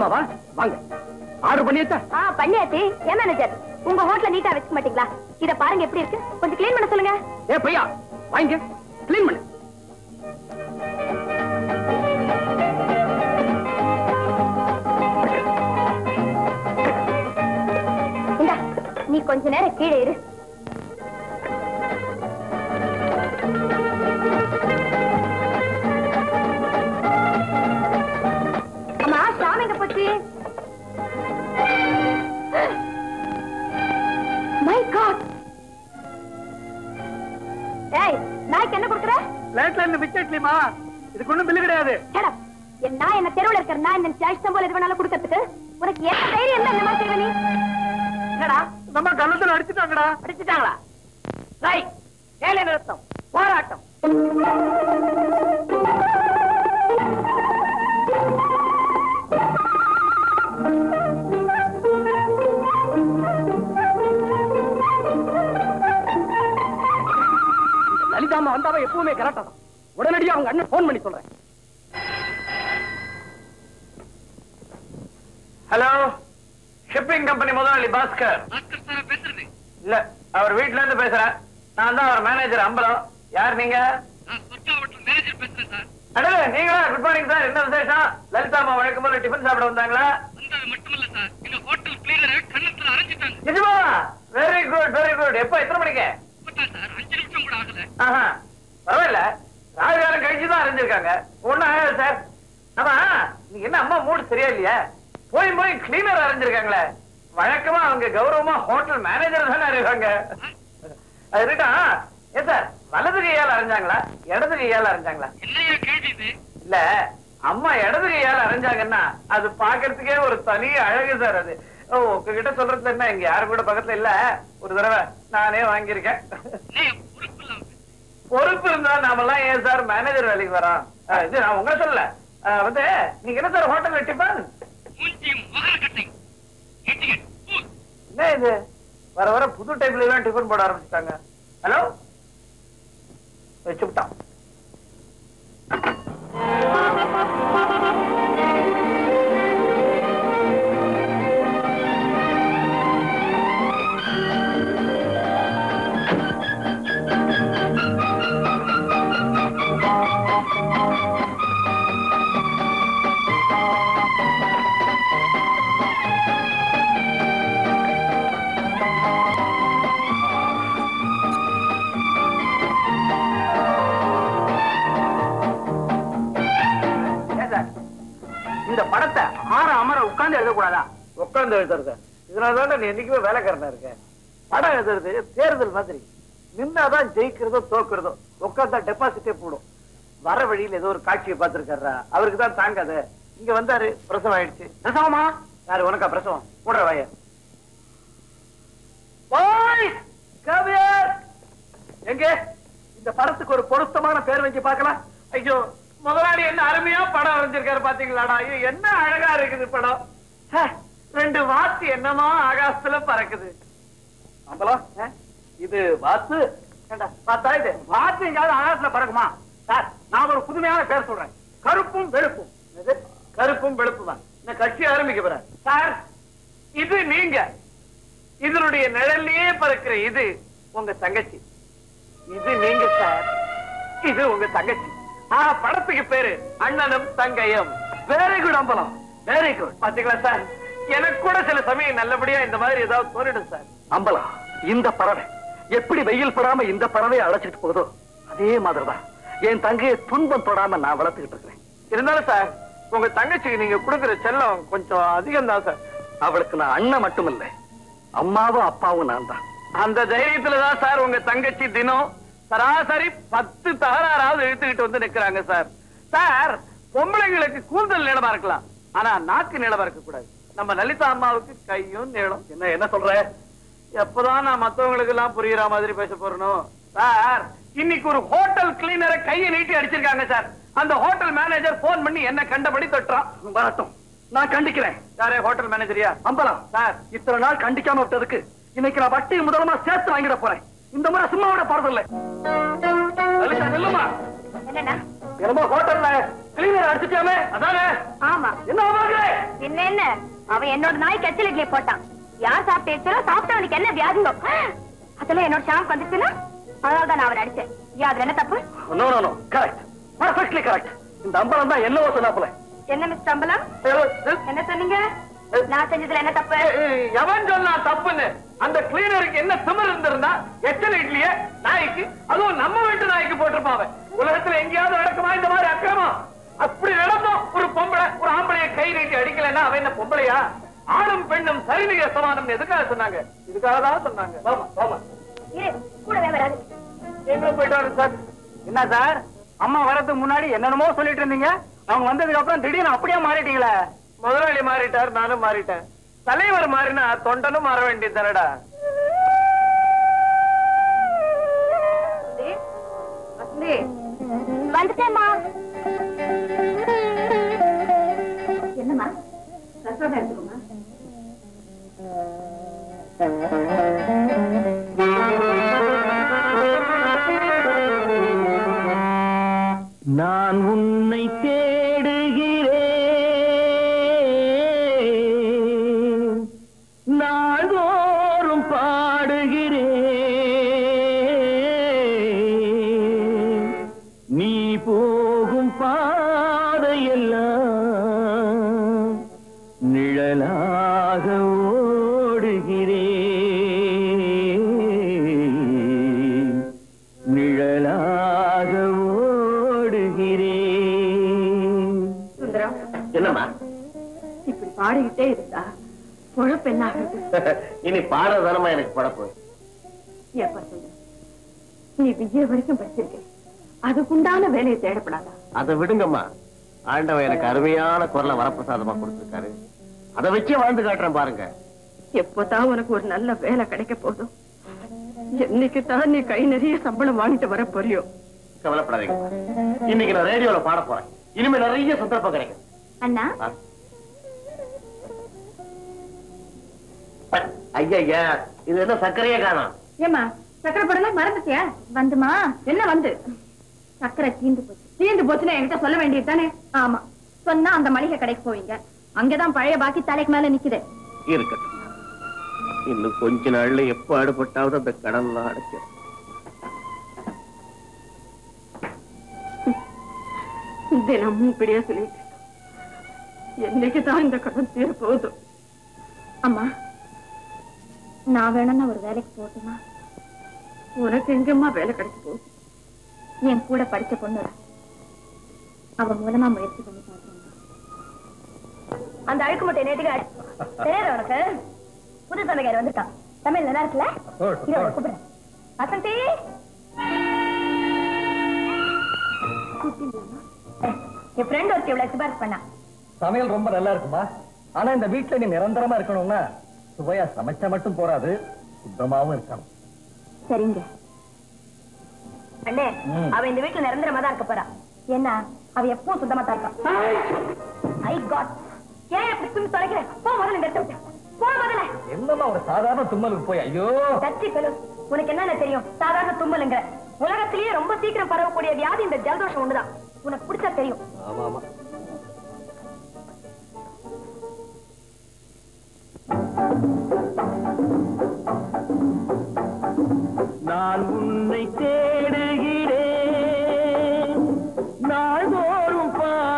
லலிதாமாவா வாங்க ஆர்டர் பண்ணியாச்சா ஆ பண்ணியாச்சு ஏன் மேனேஜர் உங்க ஹோட்டல நீட்டா வச்சுக்க மாட்டீங்களா இத பாருங்க எப்படி இருக்கு கொஞ்சம் க்ளீன் பண்ண சொல்லுங்க ஏ பையா வாங்க க்ளீன் பண்ணு இந்தா நீ கொஞ்ச நேரம் கீழே இரு அம்மா சாமி எங்க போச்சு மை காட் ஏய் நாய்க்கு என்ன கொடுக்குற பிளேட்ல இருந்து பிச்சை இட்லிமா இதுக்கு ஒண்ணும் பில்லு கிடையாது Shut up. என் நாய் என்ன தெருவுல இருக்கிற நாய் இந்த இஷ்டம் போல எது வேணாலும் கொடுக்கறதுக்கு உனக்கு என்ன தைரியம் என்ன இந்த மாதிரி செய்வ நீ என்னடா நம்ம கள்ளத்துல அடிச்சுட்டாங்கடா அடிச்சுட்டாங்களா ரைட் வேலை நிறுத்தம் போராட்டம் லலிதாமா வந்தாவ எப்பவுமே கரெக்டா தான் உடனடியா அவங்க அண்ணன் போன் பண்ணி சொல்றேன் ஹலோ ஷிப்பிங் கம்பெனி முதலாளி பாஸ்கர் இல்ல அவர் வீட்ல இருந்து பேசுறேன் நான் தான் அவர் மேனேஜர் அம்பலம் யார் நீங்க அடடே நீங்களா குட் மார்னிங் சார் என்ன விசேஷம் லலிதாமா வழக்கம் போல டிஃபன் சாப்பிட வந்தாங்களா நிஜமா வெரி குட் வெரி குட் எப்ப எத்தனை மணிக்கு ஆஹா, பரவாயில்ல ராஜகாரம் கழிச்சு தான் அறிஞ்சிருக்காங்க ஒண்ணும் ஆகாது சார் ஆமா நீங்க என்ன அம்மா மூடு சரியா இல்லையா போய் போய் கிளீனர் அறிஞ்சிருக்காங்களே வழக்கமா அவங்க கௌரவமா ஹோட்டல் மேனேஜர் தானே அறிவாங்க அது இருக்கட்டும் ஏன் சார் வலது கையால அறிஞ்சாங்களா இடது கையால அறிஞ்சாங்களா இல்ல அம்மா இடது கையால அரைஞ்சாங்கன்னா அது பாக்குறதுக்கே ஒரு தனி அழகு சார் அது ஓ, உங்ககிட்ட சொல்றதுல என்ன இங்க யாரு கூட பக்கத்துல இல்ல ஒரு தடவை நானே வாங்கியிருக்கேன் பொறுப்பு இருந்தா நாமெல்லாம் ஏன் சார் மேனேஜர் வேலைக்கு வரோம் அஹ், இது நான் உங்களை சொல்லல அஹ், வந்து நீங்க என்ன சார் ஹோட்டல்ல டிஃபன் என்ன இது வர வர புது டைப்ல எல்லாம் டிஃபன் போட ஆரம்பிச்சுட்டாங்க ஹலோ வச்சு விட்டான் ஏன் சார் இந்த படத்தை ஆற அமர உட்கார்ந்து எழுதக்கூடாதா உட்கார்ந்து எழுதுறது இதனாலதான் நீ என்னைக்குமே வேலைக்காரனா இருக்க படம் எழுதுறது தேர்தல் மாதிரி நின்னாதான் ஜெயிக்கிறதோ தோக்குறதோ உட்கார்ந்தா டெபாசிட்டே போடும் வர வழியில ஏதோ ஒரு காட்சியை பார்த்திருக்காரா அவருக்கு தான் தாங்காத இங்க வந்தாரு பிரசவம் ஆயிடுச்சு பிரசவமா யாரு உனக்கா பிரசவம் போடுற வாய பாய்ஸ் கவியர் எங்க இந்த படத்துக்கு ஒரு பொருத்தமான பேர் வச்சு பார்க்கலாம் ஐயோ முதலாளி என்ன அருமையா படம் வரைஞ்சிருக்காரு பாத்தீங்களாடா ஐயோ என்ன அழகா இருக்குது படம் ச்சே, ரெண்டு வாத்து என்னமா ஆகாசத்துல பறக்குது அம்பலம் ஆ? இது வாத்து ஏண்டா, பார்த்தா இது வாத்து எங்கயாவது ஆகாசத்துல பறக்குமா சார் நான் ஒரு புதுமையான பேர் சொல்றேன் கருப்பும் வெளுப்பும் என்னது? கருப்பும் வெளுப்பும் நான் கட்சி ஆரம்பிக்க போறேன் சார் இது நீங்க இதனுடைய நிழல்லையே பறக்கிற இது உங்க தங்கச்சி இது நீங்க சார் இது உங்க தங்கச்சி ஆ படத்துக்கு பேரு அண்ணனும் தங்கையும் very good Ambalam very good பாத்தீங்களா சார் எனக்கு கூட சில சமயம் நல்லபடியா இந்த மாதிரி ஏதாவது தோணிடும் சார் அம்பலம் இந்த பறவை எப்படி வெயில் படாம இந்த பறவையை அழைச்சிட்டு போகுதோ அதே மாதிரிதான் என் தங்கையை துன்பம் தொடாம நான் வளர்த்துக்கிட்டு இருக்கிறேன் இருந்தாலும் சார் உங்க தங்கச்சிக்கு நீங்க கொடுக்கிற செல்லம் கொஞ்சம் அதிகம் தான் சார் அவளுக்கு நான் அண்ணன் மட்டும் இல்லை அம்மாவும் அப்பாவும் நான் தான் அந்த தைரியத்துல தான் சார் உங்க தங்கச்சி தினம் சராசரி பத்து தகராறாவது இழுத்துக்கிட்டு வந்து நிக்கிறாங்க சார் சார் பொம்பளைங்களுக்கு கூந்தல் நீளமா இருக்கலாம் ஆனா நாக்கு நீளமா இருக்க கூடாது நம்ம லலிதா அம்மாவுக்கு கையும் நீளம் என்ன என்ன சொல்ற எப்பதான் நான் மத்தவங்களுக்கு எல்லாம் புரியுற மாதிரி பேச போறனோ சார் இன்னைக்கு ஒரு ஹோட்டல் கிளீனரை கையை நீட்டி அடிச்சிருக்காங்க சார் அந்த ஹோட்டல் மேனேஜர் போன் பண்ணி என்ன கண்டபடி தொட்டுறான் வரட்டும் நான் கண்டிக்கிறேன் யாரே ஹோட்டல் மேனேஜரியா அம்பலம் சார் இத்தனை நாள் கண்டிக்காம விட்டதுக்கு இன்னைக்கு நான் வட்டி முதலமா சேர்த்து வாங்கிட போறேன் இந்த முறை சும்மா விட போறதில்லை லலிதா நில்லுமா என்னண்ணா என்னமோ ஹோட்டல்ல கிளீனர் அடிச்சுட்டாமே அதானே ஆமா என்ன பாக்குறே என்ன என்ன அவன் என்னோட நாய் கெச்சல் இட்லி போட்டான் யார் சாப்பிட்டு எச்சலோ சாப்பிட்டவனுக்கு என்ன வியாதியோ அதெல்லாம் என்னோட ஷாம்பு வந்துச்சுன்னா அதனால தான் நான் அவரை அடிச்சேன் ஏன் அதுல என்ன தப்பு no no no correct perfectly correct இந்த அம்பலம் தான் என்னவோ சொன்னாப்புல என்ன மிஸ்டர் அம்பலம் என்ன சொன்னீங்க நான் செஞ்சதுல என்ன தப்பு எவன் சொன்னா தப்புன்னு அந்த கிளீனருக்கு என்ன திமிர் இருந்திருந்தா எச்சல் இட்லிய நாய்க்கு அதுவும் நம்ம வீட்டு நாய்க்கு போட்டிருப்பாங்க உலகத்துல எங்கேயாவது நடக்குமா இந்த மாதிரி அக்கிரமம் அப்படி நடந்தோம் ஒரு பொம்பளை ஒரு ஆம்பளைய கை நீட்டி அடிக்கலைன்னா அவன் என்ன பொம்பளையா ஆணும் பெண்ணும் சரிநிக சமானம் எதுக்காக சொன்னாங்க இதுக்காக தான் சொன்னாங்க ஆமா ஆமா இரு கூடவே வராது எங்க போயிட்டாரு சார் என்ன சார் அம்மா வரதுக்கு முன்னாடி என்னென்னமோ சொல்லிட்டு இருந்தீங்க அவங்க வந்ததுக்கு அப்புறம் திடீர்னு அப்படியே மாறிட்டீங்களே முதலாளி மாறிட்டார் நானும் மாறிட்டேன் தலைவர் மாறினா தொண்டனும் மாற வேண்டியது தானடா வந்துட்டேம்மா என்னம்மா ரசோதா எடுத்துக்கோமா நான் உன்னை தேடுகிறேன் நாள்தோறும் பாடுகிறேன் நீ போகும் பாதையெல்லாம் நிழலாக ஓடுகிறேன் நிழலாக ஓடுகிறேன் சுந்தரம் என்னம்மா இப்படி பாடிக்கிட்டே இருந்தா பொழப்பு என்ன ஆகுது இனி பாடுறதானமா எனக்கு படப்பு ஏப்பா சுந்தரம் நீ விஜய வரைக்கும் படிச்சிருக்க அதுக்குண்டான வேலையை தேடப்படாதா அதை விடுங்கம்மா ஆண்டவன் எனக்கு அருமையான குரலை வரப்பிரசாதமா கொடுத்திருக்காரு அதை வச்சே வாழ்ந்து காட்டுறேன் பாருங்க எப்போதான் உனக்கு ஒரு நல்ல வேலை கிடைக்க போதும் என்னைக்கு தான் நீ கை நிறைய சம்பளம் வாங்கிட்டு வர போறியோ கவலைப்படாதீங்க இன்னைக்கு நான் ரேடியோல பாட போறேன் இனிமே நிறைய சந்தர்ப்பம் கிடைக்கும் அண்ணா ஆ. ஐயா ஐயா இது என்ன சர்க்கரையே காணோம் ஏமா சக்கரை போடலாம் மறந்துட்டியா வந்துமா என்ன வந்து சக்கரை தீந்து போச்சு தீந்து போச்சுன்னா என்கிட்ட சொல்ல வேண்டியது தானே ஆமா சொன்னா அந்த மளிகை கடைக்கு போவீங்க அங்கதான் பழைய பாக்கி தலைக்கு மேல நிக்குது இருக்கட்டும் இன்னும் கொஞ்ச நாள்ல எப்ப அடுபட்டாவது அந்த கடன்லாம் அடைச்சிடும் தினமும் இப்படியே சொல்லிட்டு என்னைக்கு தான் இந்த கடன் தீர போதும் அம்மா நான் வேணும்னா ஒரு வேலைக்கு போட்டுமா உனக்கு எங்கம்மா வேலை கிடைக்க போகுது என் கூட படிச்ச பொண்ணு அவ மூலமா முயற்சி பண்ணி பார்க்கணும் அந்த அழுக்கு முட்டை நேற்றுக்கு தெரியாத உனக்கு புது சமைக்கார் வந்துட்டான் தமிழ் நல்லா இருக்குல்ல இரு, அவளை கூப்பிடுறேன் வசந்தி கூப்பிட்டீங்களாம்மா? ஏய், என் ஃப்ரெண்ட் ஒருத்தி இவ்வளவு சிபாரிசு பண்ணா சமையல் ரொம்ப நல்லா இருக்குமா ஆனா இந்த வீட்டுல நீ நிரந்தரமா இருக்கணும்னா சுவையா சமைச்சா மட்டும் போறாது சுத்தமாவும் இருக்கணும் சரிங்க அண்ணே ம். அவ இந்த வீட்டுல நிரந்தரமா தான் இருக்க போறா என்ன அவ எப்பவும் சுத்தமா தான் இருக்கான் ஐ காட் ஏன் அப்படி துணி தொலைக்கிற போ முதல்ல இந்த இடத்த விட்டு. போ முதல்ல என்னமா ஒரு சாதாரண தும்மலுக்கு போய் ஐயோ தச்சி பெலு உனக்கு என்னென்ன தெரியும் சாதாரண தும்மலுங்க உலகத்திலேயே ரொம்ப சீக்கிரம் பரவக்கூடிய வியாதி இந்த ஜலதோஷம் ஒண்ணுதான் உனக்கு பிடிச்சா தெரியும் ஆமா ஆமா நான் உன்னை தேடுகிறேன் நாள்தோறும்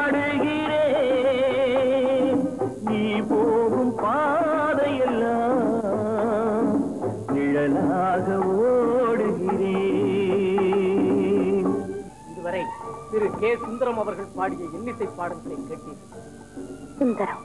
பாடுகிறேன் நீ போகும் பாதையெல்லாம் நிழலாக ஓடுகிறேன் இதுவரை திரு கே சுந்தரம் அவர்கள் பாடிய இன்னிசை பாடல்களை கேட்டீர்கள் சுந்தரம்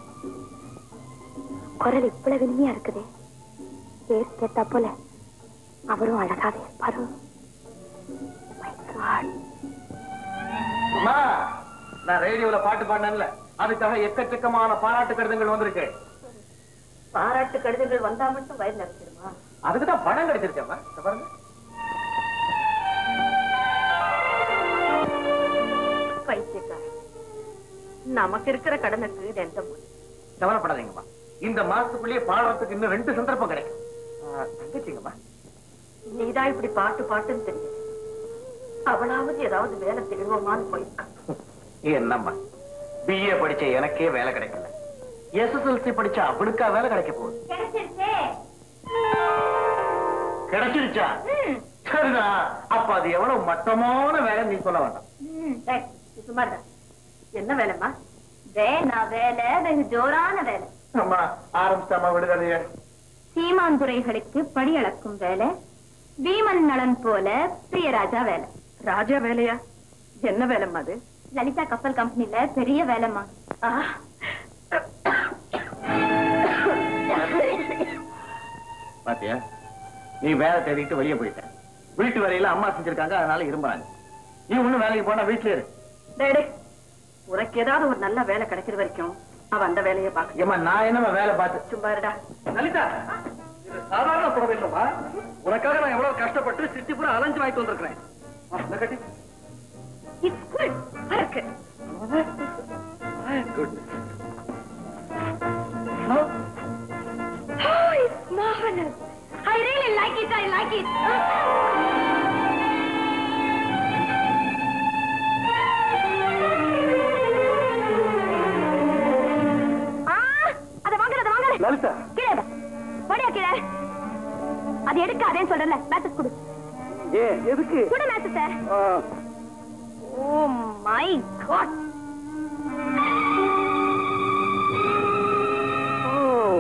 குரல் இவ்வளவு இனிமையா இருக்குதே பேர் கேட்டா போல அவரும் அழகாவே இருப்பாரு My God. அம்மா, நான் ரேடியோல பாட்டு பாடினேன்ல அதுக்காக எக்கச்சக்கமான பாராட்டு கடிதங்கள் வந்திருக்கு பாராட்டு கடிதங்கள் வந்தா மட்டும் வயிறு நிறைச்சிருமா அதுக்கு தான் பணம் கிடைச்சிருக்கேம்மா இத பாருங்க பைத்தியக்காரன் நமக்கு இருக்கிற கடனுக்கு இது எந்த மொழி கவலைப்படாதீங்கம்மா இந்த மாசத்துக்குள்ளேயே பாடுறதுக்கு இன்னும் ரெண்டு சந்தர்ப்பம் கிடைக்கும் ஆ, தங்கச்சிங்கம்மா நீதான் இப்படி பாட்டு பாட்டுன்னு தெரியும் அவளாவது ஏதாவது வேலை தேடுவோமான்னு போயிருக்கா என்னம்மா பிஏ படிச்ச எனக்கே வேலை கிடைக்கல எஸ்எஸ்எல்சி படிச்ச அவனுக்கா வேலை கிடைக்க போகுது கிடைச்சிருச்சா சரிதான் அப்ப அது எவ்வளவு மட்டமான வேலை நீ சொல்ல வேண்டாம் சும்மா இருடா. என்ன வேலைம்மா வேணா வேலை வெகு ஜோரான வேலை அம்மா ஆரம்பிச்சாமா விடுதலையே சீமாந்துறைகளுக்கு படியளக்கும் வேலை பீமன் நலன் போல பிரியராஜா வேலை ராஜா வேலையா என்ன வேலைம்மா அது லலிதா கப்பல் கம்பெனில பெரிய வேலைம்மா பாத்தியா நீ வேலை தேடிட்டு வெளியே போயிட்ட வீட்டு வேலையில அம்மா செஞ்சிருக்காங்க அதனால இரும்புறாங்க நீ ஒண்ணும் வேலைக்கு போனா வீட்டுல இரு டேடே உனக்கு ஏதாவது ஒரு நல்ல வேலை கிடைக்கிற வரைக்கும் அவ அந்த வேலையை பார்க்க ஏமா நான் என்னமா வேலை பார்த்து சும்மா இருடா லலிதா இது சாதாரண புடவை இல்லம்மா உனக்காக நான் எவ்வளவு கஷ்டப்பட்டு சிட்டி பூரா அலைஞ்சு வாங்கிட்டு வந்திருக்கிறேன் ஆ, இந்த கட்டி இட்ஸ் குட் இருக்கு good Oh, it's marvelous. I really like it. I like it. ஆ, அத வாங்குற, அத வாங்குற. லலிதா கீழே இரு. போடியா கீழே. அது எடுக்க அதேன்னு சொல்றேன்ல மேட்சஸ் கொடு ஏ எதுக்கு கொடு மேட்சஸ் சார் ஆ, oh my god oh.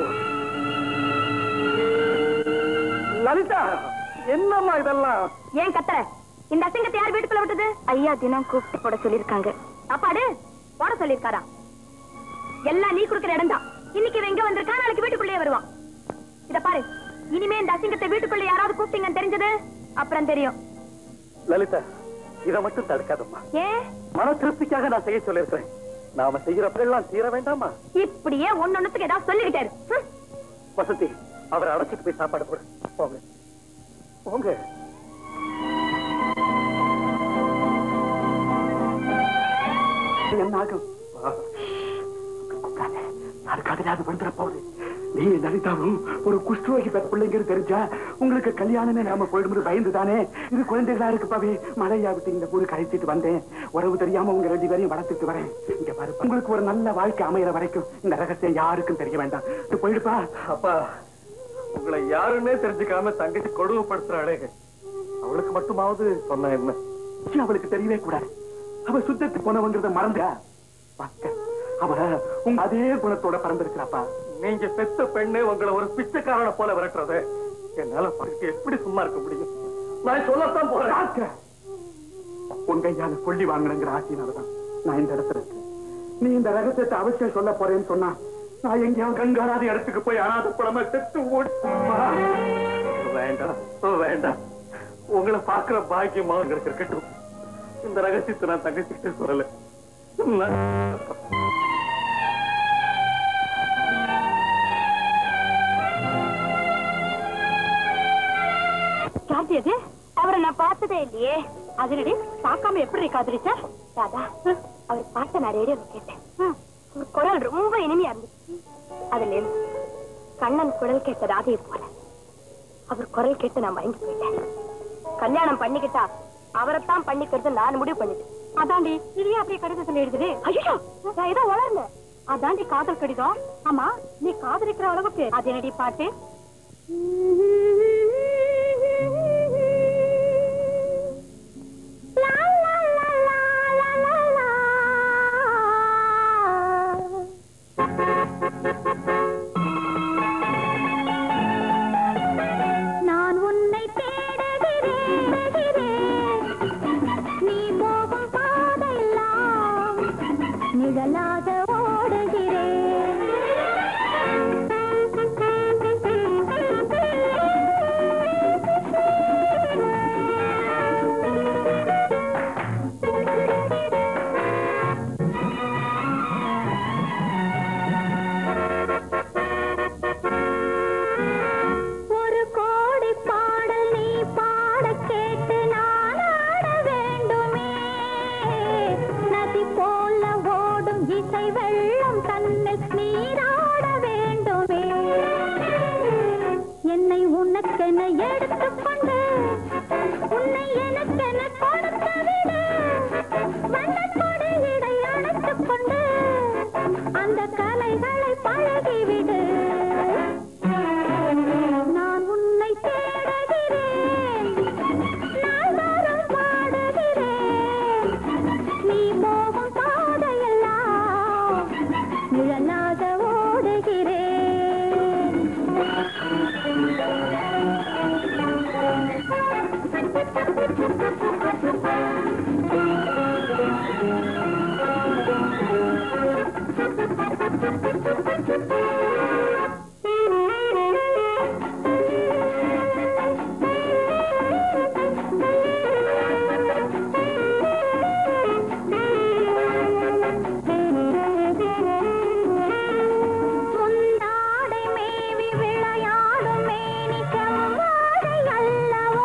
Lalitha என்னம்மா இதெல்லாம் ஏன் கத்துற இந்த அசிங்கத்தை யார் வீட்டுக்குள்ள விட்டது ஐயா தினம் கூப்பிட்டு போட சொல்லிருக்காங்க சாப்பாடு போட சொல்லிருக்காரா எல்லாம் நீ குடுக்கிற இடம் தான் இன்னைக்கு இவன் எங்க வந்திருக்கா நாளைக்கு வீட்டுக்குள்ளேயே வருவான் இத பாரு இனிமே இந்த அசிங்கத்தை வீட்டுக்குள்ள யாராவது கூப்பிட்டீங்கன்னு தெரிஞ்சது அப்புறம் தெரியும் லலிதா இத மட்டும் தடுக்காதம்மா ஏன் மன திருப்திக்காக நான் செய்ய சொல்லிருக்கிறேன் நாம செய்யறப்பெல்லாம் தீர வேண்டாமா இப்படியே ஒன்னொன்னுக்கு ஏதாவது சொல்லிக்கிட்டாரு ஹம். வசந்தி அவரை அழைச்சிட்டு போய் சாப்பாடு போடு போங்க போங்க என்ன ஆகும் யாருக்காவது வந்துட போகுது நீ லலிதாவும் ஒரு குஷ்டரோகி பெற்ற பிள்ளைங்கிறது தெரிஞ்சா உங்களுக்கு கல்யாணமே நாம போயிடும்போது பயந்து தானே இது குழந்தைகளா இருக்கு பாவே மழையா விட்டு இந்த ஊருக்கு அழைச்சிட்டு வந்தேன் உறவு தெரியாம உங்க ரெண்டு பேரையும் வளர்த்துட்டு வரேன் இங்க பாரு உங்களுக்கு ஒரு நல்ல வாழ்க்கை அமையற வரைக்கும் இந்த ரகசியம் யாருக்கும் தெரிய வேண்டாம் இது போயிடுப்பா அப்பா உங்களை யாருன்னே தெரிஞ்சுக்காம தங்கச்சி கொடுமைப்படுத்துறாளே அவளுக்கு மட்டுமாவது சொன்ன என்ன ச்சீ, அவளுக்கு தெரியவே கூடாது அவ சுத்தத்துக்கு போனவங்கிறத மறந்தா பாக்க அவ உங்க அதே குணத்தோட பிறந்திருக்கிறாப்பா நீங்க பெத்த பெண்ணு உங்களை ஒரு பிச்சைக்காரனை போல விரட்டுறது என்னால பார்த்து எப்படி சும்மா இருக்க முடியும் நான் சொல்லத்தான் போறேன் உங்க ஐயால கொல்லி வாங்கணுங்கிற ஆசையினாலதான் நான் இந்த இடத்துல இருக்கேன் நீ இந்த ரகசியத்தை அவசியம் சொல்ல போறேன்னு சொன்னா நான் எங்கேயாவது கண்காணாத இடத்துக்கு போய் அனாத குழம்பு செத்து ஓடி வேண்டாம் வேண்டாம் உங்களை பாக்குற பாக்கியமா உங்களுக்கு இருக்கட்டும் இந்த ரகசியத்தை நான் தங்கச்சிக்கிட்டு சொல்லல நான் கார்த்தி அது அவரை நான் பார்த்ததே இல்லையே அதிரடி பார்க்காம எப்படி காதலிச்ச ராதா அவர் பாட்டை நான் ரேடியோல கேட்டேன் அவர் குரல் ரொம்ப இனிமையா இருந்துச்சு அதுல இருந்து கண்ணன் குரல் கேட்ட ராதையை போல அவர் குரல் கேட்டு நான் மயங்கி போயிட்டேன் கல்யாணம் பண்ணிக்கிட்டா அவரைத்தான் பண்ணிக்கிறது நான் முடிவு பண்ணிட்டேன் அதாண்டி இல்லையா அப்படியே கடிதத்துல எழுதுது ஐயோ நான் ஏதோ வளர்ந்த அதாண்டி காதல் கடிதம் ஆமா நீ காதலிக்கிற அளவுக்கு அது என்னடி பாட்டு நான் உன்னை தேடுகிறேன் நீ போகும் பாதையெல்லாம் நிழலாக ஓடுகிறேன் முந்தாடை மேவி விளையாடும் மேனி செவ்வாழை அல்லவோ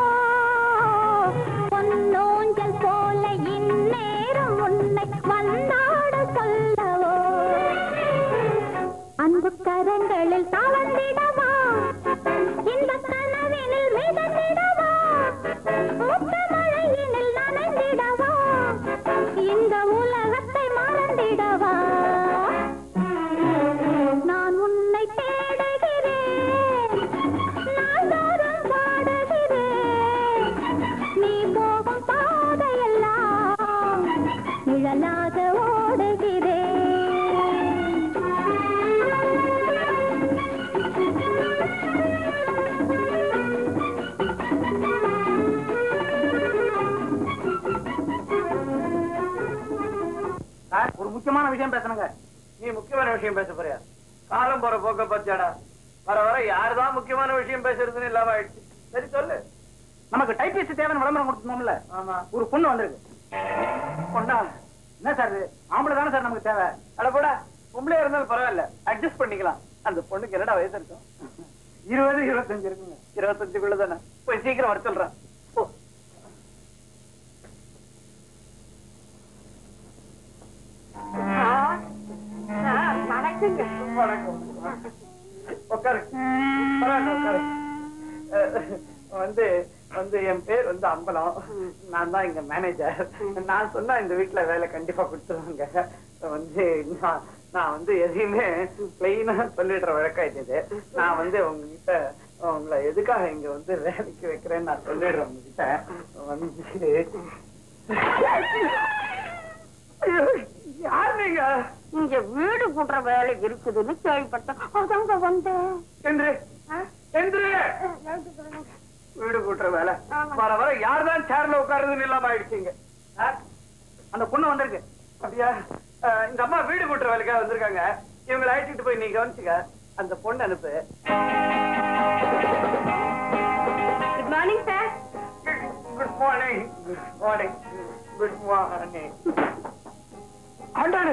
பொன்னூஞ்சல் போல இந்நேரம் உன்னை வந்தாட சொல்லவோ அன்பு கரங்களில் தவழ்ந்திடவா இந்த கனவினில் மிதந்திடவா முத்த மழையினில் நனைந்திடவா இந்த உலகத்தை மறந்திடவா நான் உன்னை தேடுகிறேன் நாள்தோறும் பாடுகிறேன் நீ போகும் பாதையெல்லாம் நிழலாக ஓடுகிறேன் சார், ஒரு முக்கியமான விஷயம் பேசணுங்க நீ முக்கியமான விஷயம் பேச போறியா காலம் போற போக்க பத்தியாடா வர வர யாருதான் முக்கியமான விஷயம் பேசுறதுன்னு இல்லாம ஆயிடுச்சு சரி சொல்லு நமக்கு டைபிஸ்ட் தேவையான விளம்பரம் கொடுத்துருந்தோம்ல ஆமா ஒரு பொண்ணு வந்திருக்கு பொண்ணா என்ன சார் இது ஆம்பளை தானே சார் நமக்கு தேவை அட போடா பொம்பளையா இருந்தாலும் பரவாயில்ல அட்ஜஸ்ட் பண்ணிக்கலாம் அந்த பொண்ணுக்கு என்னடா வயசு இருக்கும் இருபது இருபத்தஞ்சு இருக்குங்க இருபத்தஞ்சுக்குள்ள தானே போய் சீக்கிரம் வர சொல்றேன் போ. வணக்கம் உட்காரு பரவாயில்ல உட்காரு அஹ், வந்து வந்து என் பேர் வந்து அம்பலம் நான் தான் இங்க மேனேஜர் நான் சொன்னா இந்த வீட்டுல வேலை கண்டிப்பா கொடுத்துருவாங்க வந்து நான் நான் வந்து எதையுமே பிளெயினா சொல்லிடுற வழக்கம் இது நான் வந்து உங்ககிட்ட உங்களை எதுக்காக இங்க வந்து வேலைக்கு வைக்கிறேன்னு நான் சொல்லிடுறேன் உங்ககிட்ட வந்து ஐயோ, யார் நீங்க இங்க வீடு கூட்டுற வேலை இருக்குதுன்னு கேள்விப்பட்டேன் அதாங்க வந்தேன் எந்திரு எந்திரு வீடு கூட்டுற வேலை வர வர யார் தான் சேர்ல உட்காருதுன்னு இல்லாம ஆயிடுச்சுங்க ஆ? அந்த பொண்ணு வந்திருக்கு அப்படியா அஹ், இந்த அம்மா வீடு கூட்டுற வேலைக்காக வந்திருக்காங்க இவங்களை அழைச்சிட்டு போய் நீ கவனிச்சுக்க அந்த பொண்ணு அனுப்பு good morning sir good morning good morning good morning Andalu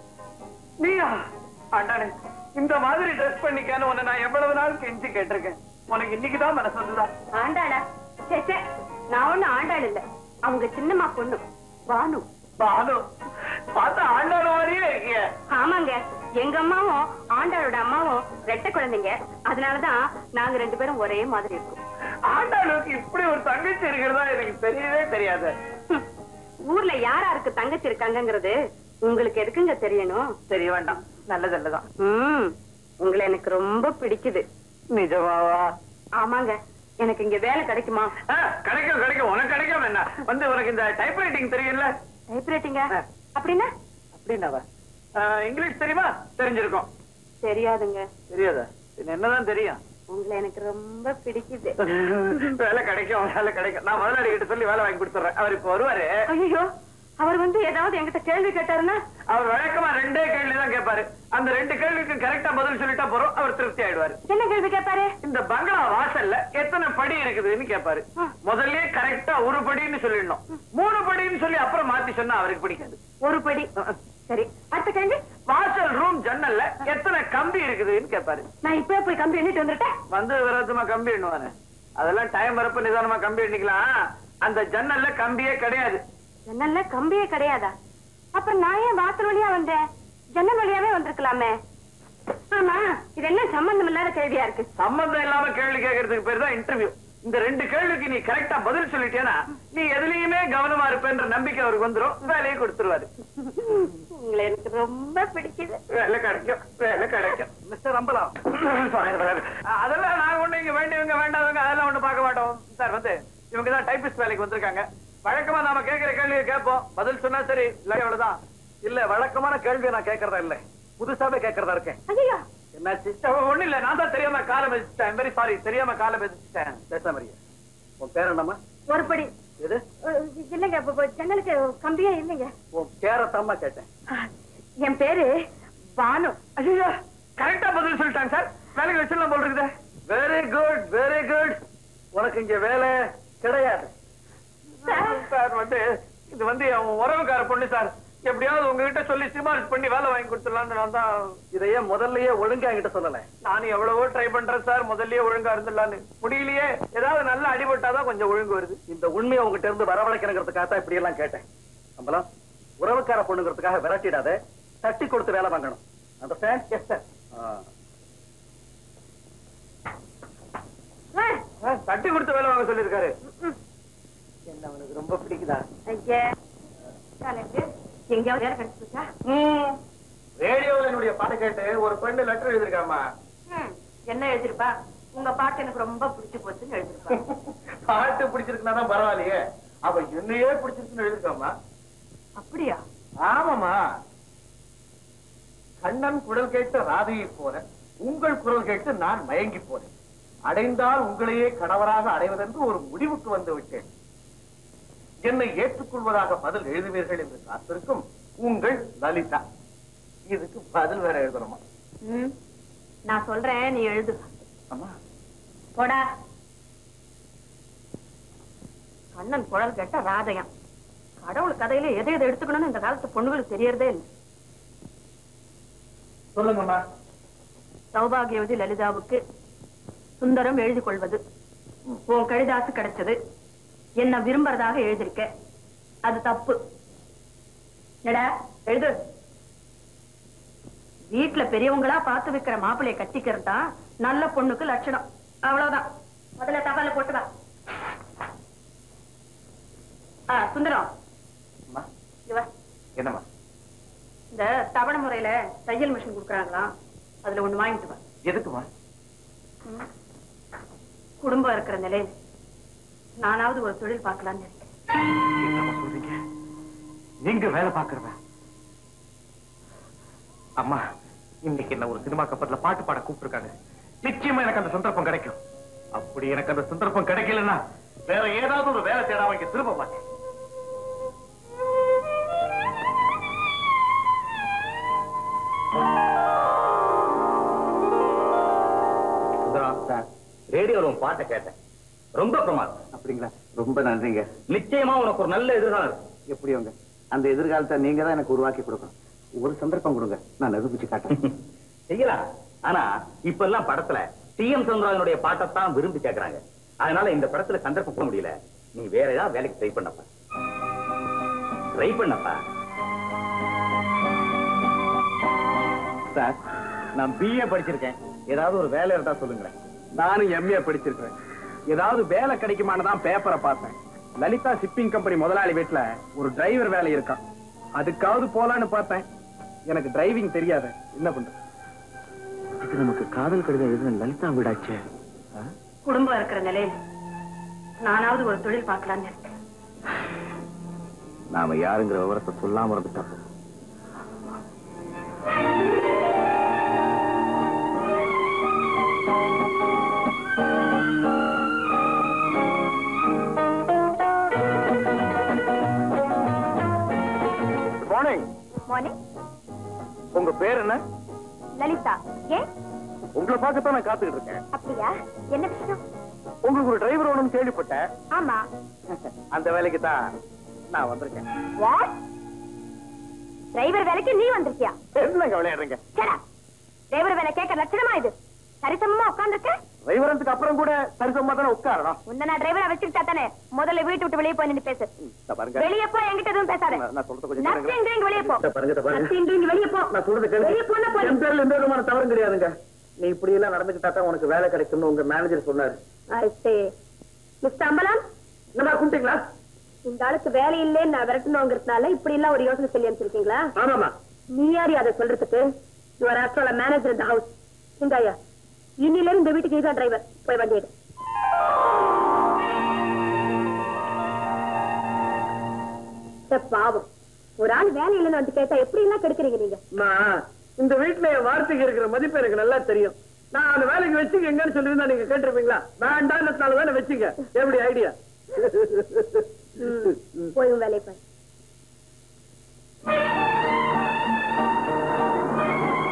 நீயா ஆண்டாளு இந்த மாதிரி ட்ரெஸ் பண்ணிக்கான்னு உன்னை நான் எவ்வளவு நாள் கெஞ்சி கேட்டிருக்கேன் உனக்கு இன்னைக்குதான் மனசு வந்துதா ஆண்டாளா சே சே நான் ஒண்ணு ஆண்டாள் இல்ல அவங்க சின்னம்மா பொண்ணு பானு பானு பார்த்தா ஆண்டாளு மாதிரியே இருக்கிய ஆமாங்க எங்க அம்மாவும் ஆண்டாளோட அம்மாவும் ரெட்டை குழந்தைங்க அதனாலதான் நாங்க ரெண்டு பேரும் ஒரே மாதிரி இருக்கோம் ஆண்டாளுக்கு இப்படி ஒரு தங்கச்சி இருக்கிறதா எனக்கு தெரியவே தெரியாது ஹம். ஊர்ல யார் யாருக்கு தங்கச்சி இருக்காங்கங்கிறது உங்களுக்கு எதுக்குங்க தெரியணும் தெரிய வேண்டாம் நல்லதல்லதான் ம் உங்களை எனக்கு ரொம்ப பிடிக்குது நிஜமாவா ஆமாங்க எனக்கு இங்க வேலை கிடைக்குமா ஆ, கிடைக்கும் கிடைக்கும் உனக்கு கிடைக்கும் என்ன வந்து உனக்கு இந்த டைப்ரைட்டிங் தெரியும்ல டைப்ரைட்டிங்க ஆ. அப்படின்னா அப்படின்னாவா ஆ, இங்கிலீஷ் தெரியுமா தெரிஞ்சிருக்கும் தெரியாதுங்க தெரியாதா பின்ன என்னதான் தெரியும் உங்களை எனக்கு ரொம்ப பிடிக்குது வேலை கிடைக்கும் வேலை கிடைக்கும் நான் முதலாளி கிட்ட சொல்லி வேலை வாங்கி கொடுத்துறேன் அவர் இப்ப வருவாரு ஐயோ அவர் வந்து ஏதாவது என்கிட்ட கேள்வி கேட்டாருன்னா அவர் வழக்கமா ரெண்டே கேள்வி தான் கேட்பாரு அந்த ரெண்டு கேள்விக்கு கரெக்டா பதில் சொல்லிட்டா போறோம் அவர் திருப்தி ஆயிடுவாரு என்ன கேள்வி கேட்பாரு இந்த பங்களா வாசல்ல எத்தனை படி இருக்குதுன்னு கேட்பாரு முதல்ல கரெக்டா ஒரு படின்னு சொல்லிடணும் மூணு படின்னு சொல்லி அப்புறம் மாத்தி சொன்னா அவருக்கு பிடிக்காது ஒரு படி சரி அடுத்த கேள்வி வாசல் ரூம் ஜன்னல்ல எத்தனை கம்பி இருக்குதுன்னு கேட்பாரு நான் இப்பவே போய் கம்பி எண்ணிட்டு வந்துட்டேன் வந்து விரதமா கம்பி எண்ணுவாரு அதெல்லாம் டைம் வரப்ப நிதானமா கம்பி எண்ணிக்கலாம் அந்த ஜன்னல்ல கம்பியே கிடையாது ஜன்னல்ல கம்பியே கிடையாதா அப்புறம் நான் ஏன் வாசல் வழியா வந்தேன் ஜன்னல் வழியாவே வந்திருக்கலாமே ஆமா இது என்ன சம்பந்தம் இல்லாத கேள்வியா இருக்கு சம்பந்தம் இல்லாம கேள்வி கேட்கறதுக்கு பேர் தான் இன்டர்வியூ இந்த ரெண்டு கேள்விக்கு நீ கரெக்டா பதில் சொல்லிட்டேன்னா நீ எதுலயுமே கவனமா இருப்பேன்ற நம்பிக்கை அவருக்கு வந்துரும் வேலையை கொடுத்துருவாரு உங்களை எனக்கு ரொம்ப பிடிக்குது வேலை கிடைக்கும் வேலை கிடைக்கும் மிஸ்டர் அம்பலம் அதெல்லாம் நாங்க ஒண்ணு இங்க வேண்டியவங்க வேண்டாதவங்க அதெல்லாம் ஒண்ணு பார்க்க மாட்டோம் சார் வந்து இவங்க தான் டைபிஸ்ட் வேலைக்கு வந்திருக்காங்க வழக்கமா நாம கேட்கிற கேள்வியை கேட்போம் பதில் சொன்னா சரி இல்ல அவ்வளவுதான் இல்ல வழக்கமான கேள்வியை நான் கேட்கறதா இல்ல புதுசாவே கேட்கறதா இருக்கேன் ஐயோ என்னாச்சு ஒண்ணு இல்ல நான் தான் தெரியாம காலை மிதிச்சிட்டேன் வெரி சாரி தெரியாம காலை மிதிச்சிட்டேன் பேசாம இருங்க. உன் பேர் என்னம்மா ஒரு படி எது அஹ், இல்லைங்க இப்ப- இப்ப ஜன்னலுக்கு கம்பியே இல்லைங்க உன் பேரத்தாம்மா கேட்டேன் என் பேரு பானு ஐயா கரெக்டா பதில் சொல்லிட்டாங்க சார் வேலைக்கு வச்சிடலாம் போல் இருக்குது வெரி குட் வெரி குட் உனக்கு இங்க வேலை கிடையாது சார் வந்து இது வந்து அவன் உறவுக்கார பொண்ணு சார் எப்படியாவது உங்ககிட்ட சொல்லி சிபாரிசு பண்ணி வேலை வாங்கி கொடுத்துடலாம்னு நான் தான் இதையே முதல்லயே ஒழுங்கா என்கிட்ட சொல்லல நானும் எவ்வளவோ ட்ரை பண்றேன் சார் முதல்லயே ஒழுங்கா இருந்துடலான்னு முடியலையே ஏதாவது நல்லா அடிபட்டாதான் கொஞ்சம் ஒழுங்கு வருது இந்த உண்மையை உங்ககிட்ட இருந்து வரவழைக்கிறதுக்காக தான் இப்படி எல்லாம் கேட்டேன் அம்பலம் உறவுக்கார பொண்ணுங்கிறதுக்காக விரட்டிடாத தட்டி கொடுத்து வேலை வாங்கணும் அண்டர்ஸ்டாண்ட் எஸ் சார் ஆ, தட்டி கொடுத்து வேலை வாங்க சொல்லியிருக்காரு என்ன அவனுக்கு ரொம்ப பிடிக்குதா ஐயா எனக்கு எங்கேயாவது வேலை கிடைச்சிருக்கா ரேடியோல என்னுடைய பாட்டு கேட்டு ஒரு பெண்ணு லெட்டர் எழுதிருக்காமா ம், என்ன எழுதிருப்பா உங்க பாட்டு எனக்கு ரொம்ப பிடிச்சு போச்சுன்னு எழுதிருப்பா பாட்டு பிடிச்சிருக்குன்னா தான் பரவாயில்லையே அவ என்னையே பிடிச்சிருக்குன்னு எழுதிருக்காமா அப்படியா ஆமாமா கண்ணன் குரல் கேட்டு ராதையை போல உங்கள் குரல் கேட்டு நான் மயங்கி போனேன் அடைந்தால் உங்களையே கணவராக அடைவதென்று ஒரு முடிவுக்கு வந்து விட்டேன் என்னை ஏற்றுக்கொள்வதாக பதில் எழுதுவீர்கள் என்று காத்திருக்கும் உங்கள் லலிதா இதுக்கு பதில் வேற எழுதணுமா ம், நான் சொல்றேன் நீ எழுது அம்மா போடா கண்ணன் குழல் கேட்ட ராதையம் கடவுள் கதையில எதை எதை எடுத்துக்கணும்னு இந்த காலத்து பொண்ணுகளுக்கு தெரியறதே இல்லை சொல்லுங்கம்மா சௌபாகியவதி லலிதாவுக்கு சுந்தரம் எழுதி கொள்வது உன் கடிதாசு கிடைச்சது என்ன விரும்புறதாக எழுதிருக்க அது தப்பு என்னடா எழுது வீட்டுல பெரியவங்களா பார்த்து வைக்கிற மாப்பிளைய கட்டிக்கிறது தான் நல்ல பொண்ணுக்கு லட்சணம் அவ்வளவுதான் முதல்ல தபால போட்டு வா ஆ, சுந்தரம் அம்மா இங்க வா. என்னம்மா இந்த தவணை முறையில தையல் மிஷின் கொடுக்குறாங்களாம் அதுல ஒண்ணு வாங்கிட்டு வா எதுக்குமா ம். குடும்பம் இருக்கிற நிலையில நானாவது ஒரு தொழில் பார்க்கலாம்னு இருக்கேன் என்னம்மா சொல்றீங்க நீங்க வேலை பாக்குறவ அம்மா இன்னைக்கு என்ன ஒரு சினிமா கப்பல்ல பாட்டு பாட கூப்பிட்டுருக்காங்க நிச்சயமா எனக்கு அந்த சந்தர்ப்பம் கிடைக்கும் அப்படி எனக்கு அந்த சந்தர்ப்பம் கிடைக்கலன்னா வேற ஏதாவது ஒரு வேலை தேடாம இங்க திரும்ப மாட்டேன் ரேடியோல உன் பாட்டை கேட்டேன் ரொம்ப பிரமாதம் அப்படிங்களா ரொம்ப நன்றிங்க நிச்சயமா உனக்கு ஒரு நல்ல எதிர்காலம் இருக்கும் எப்படி உங்க அந்த எதிர்காலத்தை நீங்க தான் எனக்கு உருவாக்கி கொடுக்கணும் ஒரு சந்தர்ப்பம் கொடுங்க நான் நிரூபிச்சு காட்டுறேன் செய்யலாம் ஆனா இப்ப எல்லாம் படத்துல டி எம் சந்திரனுடைய பாட்டைத்தான் விரும்பி கேக்குறாங்க அதனால இந்த படத்துல சந்தர்ப்பம் போட முடியல நீ வேற ஏதாவது வேலைக்கு ட்ரை பண்ணப்பா ட்ரை பண்ணப்பா சார் நான் பிஏ படிச்சிருக்கேன் ஏதாவது ஒரு வேலை இருந்தா சொல்லுங்களேன் நானும் எம்ஏ படிச்சிருக்கேன் ஏதாவது வேலை கிடைக்குமான்னு தான் பேப்பரை பார்த்தேன் லலிதா ஷிப்பிங் கம்பெனி முதலாளி வீட்டுல ஒரு டிரைவர் வேலை இருக்கான் அதுக்காவது போலான்னு பார்த்தேன் எனக்கு டிரைவிங் தெரியாது என்ன பண்றது இது நமக்கு காதல் கடிதம் எழுதின லலிதா வீடாச்சே குடும்பம் இருக்கிற நிலையில நானாவது ஒரு தொழில் பார்க்கலாம்னு இருக்கேன் நாம யாருங்கிற விவரத்தை சொல்லாம இருந்துட்டா மார்னிங் மார்னிங் உங்க பேர் என்ன லலிதா ஏன் உங்களை பார்க்கத்தான் நான் காத்துக்கிட்டு இருக்கேன் அப்படியா என்ன விஷயம் உங்களுக்கு ஒரு டிரைவர் வேணும்னு கேள்விப்பட்டேன் ஆமா அந்த வேலைக்கு தான் நான் வந்திருக்கேன் வாட் டிரைவர் வேலைக்கு நீ வந்திருக்கியா என்னங்க விளையாடுறீங்க சரா டிரைவர் வேலை கேட்க லட்சணமா இது சரிசமமா உட்கார்ந்துருக்க டிரைவரத்துக்கு அப்புறம் கூட சரிசமா தானே உட்காரணும் உன்ன நான் டிரைவரா வச்சுக்கிட்டா தானே முதல்ல வீட்டு விட்டு வெளியே போய் நின்னு பேசு இத பாருங்க வெளியே போ என்கிட்ட எதுவும் பேசாத நான் நான் சொல்றது கொஞ்சம் நத்திங் கேளுங்க. ட்ரிங்க் வெளியே போ இத பாருங்க, இத பாருங்க. நத்திங் ட்ரிங்க் வெளியே போ நான் சொல்றது கேளுங்க. வெளியே போனா போதும். என் பேர்ல எந்த விதமான தவறும் கிடையாதுங்க நீ இப்படி எல்லாம் நடந்துக்கிட்டா தான் உனக்கு வேலை கிடைக்கும்னு உங்க மேனேஜர் சொன்னாரு I see. மிஸ்டர் அம்பலம் என்னடா கும்பிட்டீங்களா இந்த ஆளுக்கு வேலை இல்லைன்னு நான் விரட்டணுங்கிறதுனால இப்படி எல்லாம் ஒரு யோசனை சொல்லி அனுப்பிச்சிருக்கீங்களா ஆமாமா நீ யாரு அதை சொல்றதுக்கு யுவர் ஆக்சுவலா மேனேஜர் இந்த ஹவுஸ் இந்தாயா இன்னில இருந்து இந்த வீட்டுக்கு இதுதான் டிரைவர் போய் வண்டி எடு சே, பாவம் ஒரு ஆள் வேலை இல்லைன்னு வந்து கேட்டா எப்படி எல்லாம் கெடுக்கிறீங்க நீங்க நான் இந்த வீட்டுல என் வார்த்தைக்கு இருக்கிற மதிப்பு எனக்கு நல்லா தெரியும் நான் அந்த வேலைக்கு வச்சுங்க எங்கன்னு சொல்லியிருந்தா நீங்க கேட்டிருப்பீங்களா வேண்டாம் வேலை வச்சுங்க எப்படி ஐடியா ம், போய் உன் வேலையை பாரு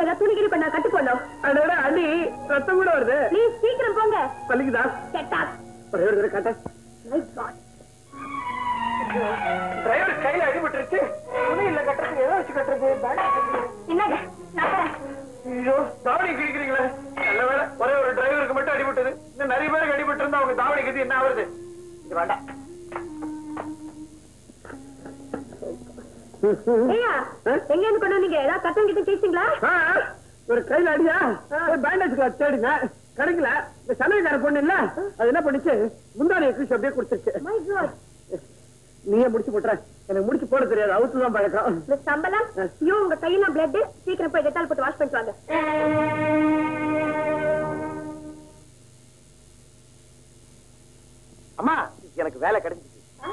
ஏதாவது துணிகிரி பண்ணா கட்டு போடணும் அடட அடி ரத்தம் கூட வருது ப்ளீஸ் சீக்கிரம் போங்க பலிக்குதா கெட்டா ஒரே ஒரு தடவை காட்ட மை காட் டிரைவர் கையில அடிபட்டுருச்சு துணி இல்ல கட்டுறதுக்கு எதை வச்சு கட்டுறது என்னங்க நான் வரேன். ஐயோ தாவணி கிழிக்கிறீங்களே நல்ல வேலை ஒரே ஒரு டிரைவருக்கு மட்டும் அடிபட்டது இன்னும் நிறைய பேருக்கு அடிபட்டு இருந்தா அவங்க தாவணி கதி என்ன ஆகுறது இது வேண்டாம் ஐயா எங்க இருந்து கொண்டு வந்தீங்க ஏதாவது கட்டம் கிட்ட கேட்டீங்களா ஆ, ஒரு கையில அடியா பேண்டேஜ் தேடுங்க கிடைக்கல இந்த சமையல்கார பொண்ணு இல்ல அது என்ன பண்ணுச்சு முந்தானை கிழிச்சு அப்படியே கொடுத்துருச்சு மை காட் நீயே முடிச்சு போட்டுற எனக்கு முடிச்சு போட தெரியாது அவுத்து தான் பழக்கம் மிஸ் சம்பளம் ஐயோ உங்க கையெல்லாம் பிளட் சீக்கிரம் போய் டெட்டால் போட்டு வாஷ் பண்ணிட்டு வாங்க அம்மா எனக்கு வேலை கிடைச்சிச்சு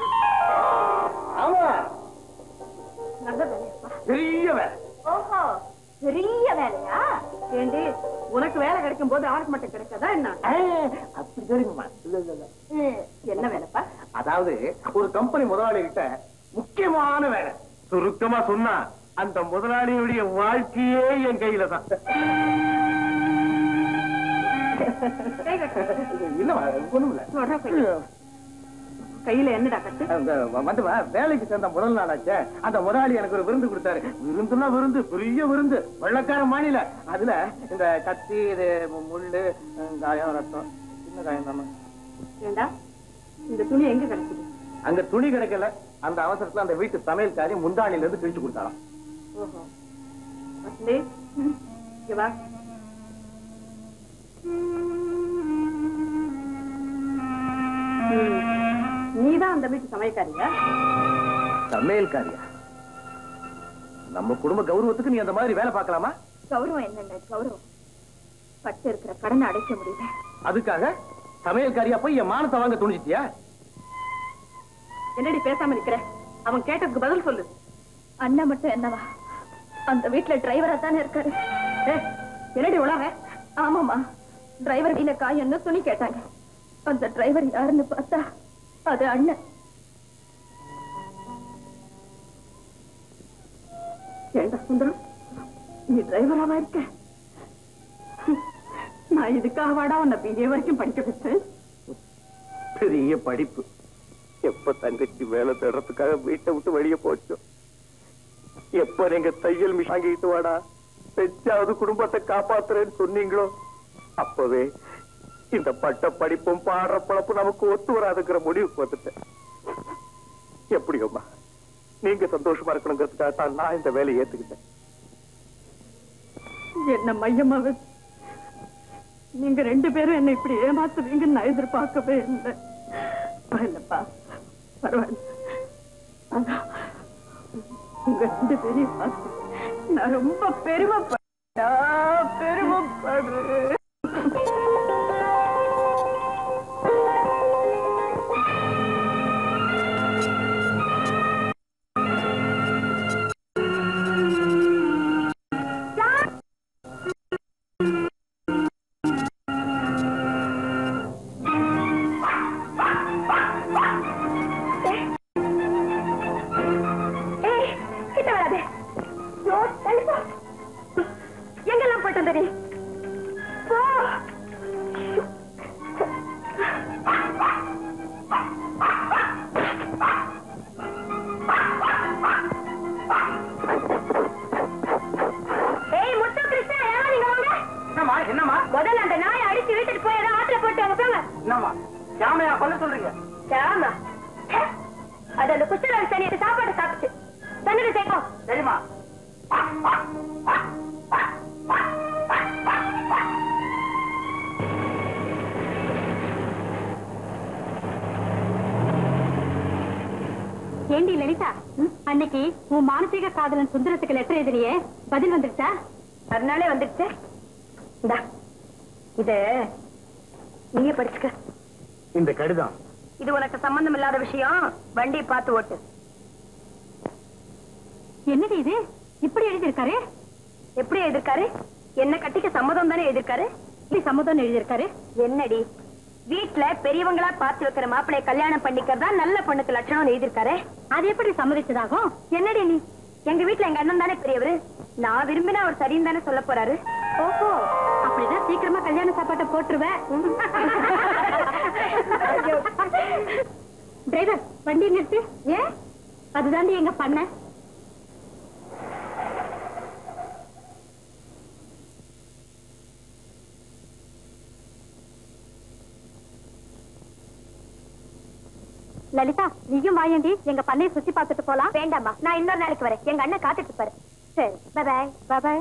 ஆமா நல்ல வேலையாப்பா பெரிய வேலை ஓஹோ பெரிய வேலையா ஏண்டி உனக்கு வேலை கிடைக்கும் போது அவனுக்கு மட்டும் கிடைக்காதா என்ன அப்படி தெரியுமா இல்ல இல்ல இல்ல ம், என்ன வேலைப்பா அதாவது ஒரு கம்பெனி முதலாளி கிட்ட முக்கியமான வேலை சுருக்கமா சொன்னா அந்த முதலாளியுடைய வாழ்க்கையே என் கையில தான் இல்ல ஒண்ணும் இல்ல சொல்ற போய். கையில என்னடா கட்டு அந்த வந்துமா வேலைக்கு சேர்ந்த முதல் நாளாச்சே அந்த முதலாளி எனக்கு ஒரு விருந்து கொடுத்தாரு விருந்துன்னா விருந்து பெரிய விருந்து வெள்ளக்கார மாநில அதுல இந்த கத்தி இது முள்ளு காயம் ரத்தம் சின்ன காயம் தானே ஏண்டா இந்த துணி எங்க கிடைக்குது அங்க துணி கிடைக்கல அந்த அவசரத்துல அந்த வீட்டு சமையல்காரி முந்தாணில இருந்து கிழிச்சு கொடுத்தாராம் ஓஹோ வசந்தி இங்க வா நீதான் அந்த வீட்டு சமையக்காரியா சமையல்காரியா நம்ம குடும்ப கௌரவத்துக்கு நீ அந்த மாதிரி வேலை பார்க்கலாமா கௌரவம் என்னங்க கௌரவம் பட்டு இருக்கிற கடனை அடைக்க முடியல அதுக்காக சமையல்காரியா போய் என் மானத்தை வாங்க துணிச்சிட்டியா என்னடி பேசாம நிக்கிற அவன் கேட்டதுக்கு பதில் சொல்லு அண்ணன் மட்டும் என்னவா அந்த வீட்டுல டிரைவரா தானே இருக்காரு ஏய், என்னடி உலக ஆமாமா டிரைவர் கையில காயன்னு துணி கேட்டாங்க அந்த டிரைவர் யாருன்னு பார்த்தா அது அண்ணன் ஏண்டா சுந்தரம் நீ டிரைவராவா இருக்க நான் இதுக்காக வாடா உன்னை பிஏ வரைக்கும் படிக்க வச்சேன் பெரிய படிப்பு எப்ப தங்கச்சி வேலை தேடுறதுக்காக வீட்டை விட்டு வெளியே போச்சோ எப்ப நீங்க தையல் மிஷின் வாங்கிட்டு வாடா பெச்சாவது குடும்பத்தை காப்பாத்துறேன்னு சொன்னீங்களோ அப்பவே இந்த பட்ட படிப்பும் பாடுற பழப்பும் நமக்கு ஒத்து வராதுங்கிற முடிவுக்கு வந்துட்டேன் எப்படியோம்மா நீங்க சந்தோஷமா இருக்கணுங்கிறதுக்காக தான் நான் இந்த வேலையை ஏத்துக்கிட்டேன் என்ன மையமா வச்சு நீங்க ரெண்டு பேரும் என்ன இப்படி ஏமாத்துவீங்கன்னு நான் எதிர்பார்க்கவே இல்லை இல்லப்பா பரவாயில்ல ஆனா உங்க ரெண்டு பேரையும் பார்த்து நான் ரொம்ப பெருமைப்படா பெருமைப்படுறேன் ஏய் கிட்ட வராதே யோ, தள்ளி போ. எங்கெல்லாம் போயிட்டு வந்த நீ போ ஏய் முத்து கிருஷ்ணா யாரா நீங்க வாங்க என்னம்மா என்னம்மா முதல்ல அந்த நாயை அடிச்சு வீட்டுக்கு போய் ஏதாவது ஆத்துல போட்டு அவங்க போங்க என்னம்மா சாமையா பண்ண சொல்றீங்க ஆமா ச்சே. அது அந்த குஷ்டரோக சனியை சாப்பாடு சாப்பிட்டு தண்ணீர் சேர்க்கும் சரிம்மா ஏண்டி லலிதா அன்னைக்கு உன் மானசீக காதலன் சுந்தரத்துக்கு லெட்டர் எழுதினியே பதில் வந்துருச்சா அதனாலே வந்துடுச்சு இந்தா இது நீயே படிச்சுக்க இந்த கடிதம் இது உனக்கு சம்பந்தம் இல்லாத விஷயம் வண்டி பார்த்து ஓட்டு என்னடி இது இப்படி எழுதியிருக்காரு எப்படி எழுதிருக்காரு என்ன கட்டிக்க சம்மதம் தானே எழுதிருக்காரு இப்படி சம்மதம் எழுதியிருக்காரு என்னடி வீட்ல பெரியவங்களா பார்த்து வைக்கிற மாப்பிளைய கல்யாணம் பண்ணிக்கிறதா நல்ல பொண்ணுக்கு லட்சணம் எழுதிருக்காரு அது எப்படி சம்மதிச்சதாகும் என்னடி நீ எங்க வீட்ல எங்க அண்ணன் தானே பெரியவரு நான் விரும்பினா அவர் சரின்னு தானே சொல்ல போறாரு ஓஹோ அப்படிதான் சீக்கிரமா கல்யாண சாப்பாட்டை போட்டுருவேன் டிரைவர் வண்டி நிறுத்து ஏன் அதுதாண்டி எங்க பண்ண லலிதா நீயும் வாயண்டி எங்க பண்ணைய சுத்தி பார்த்துட்டு போலாம் வேண்டாமா நான் இன்னொரு நாளைக்கு வரேன் எங்க அண்ணன் காத்துட்டு இருப்பாரு சரி பாய் பாய்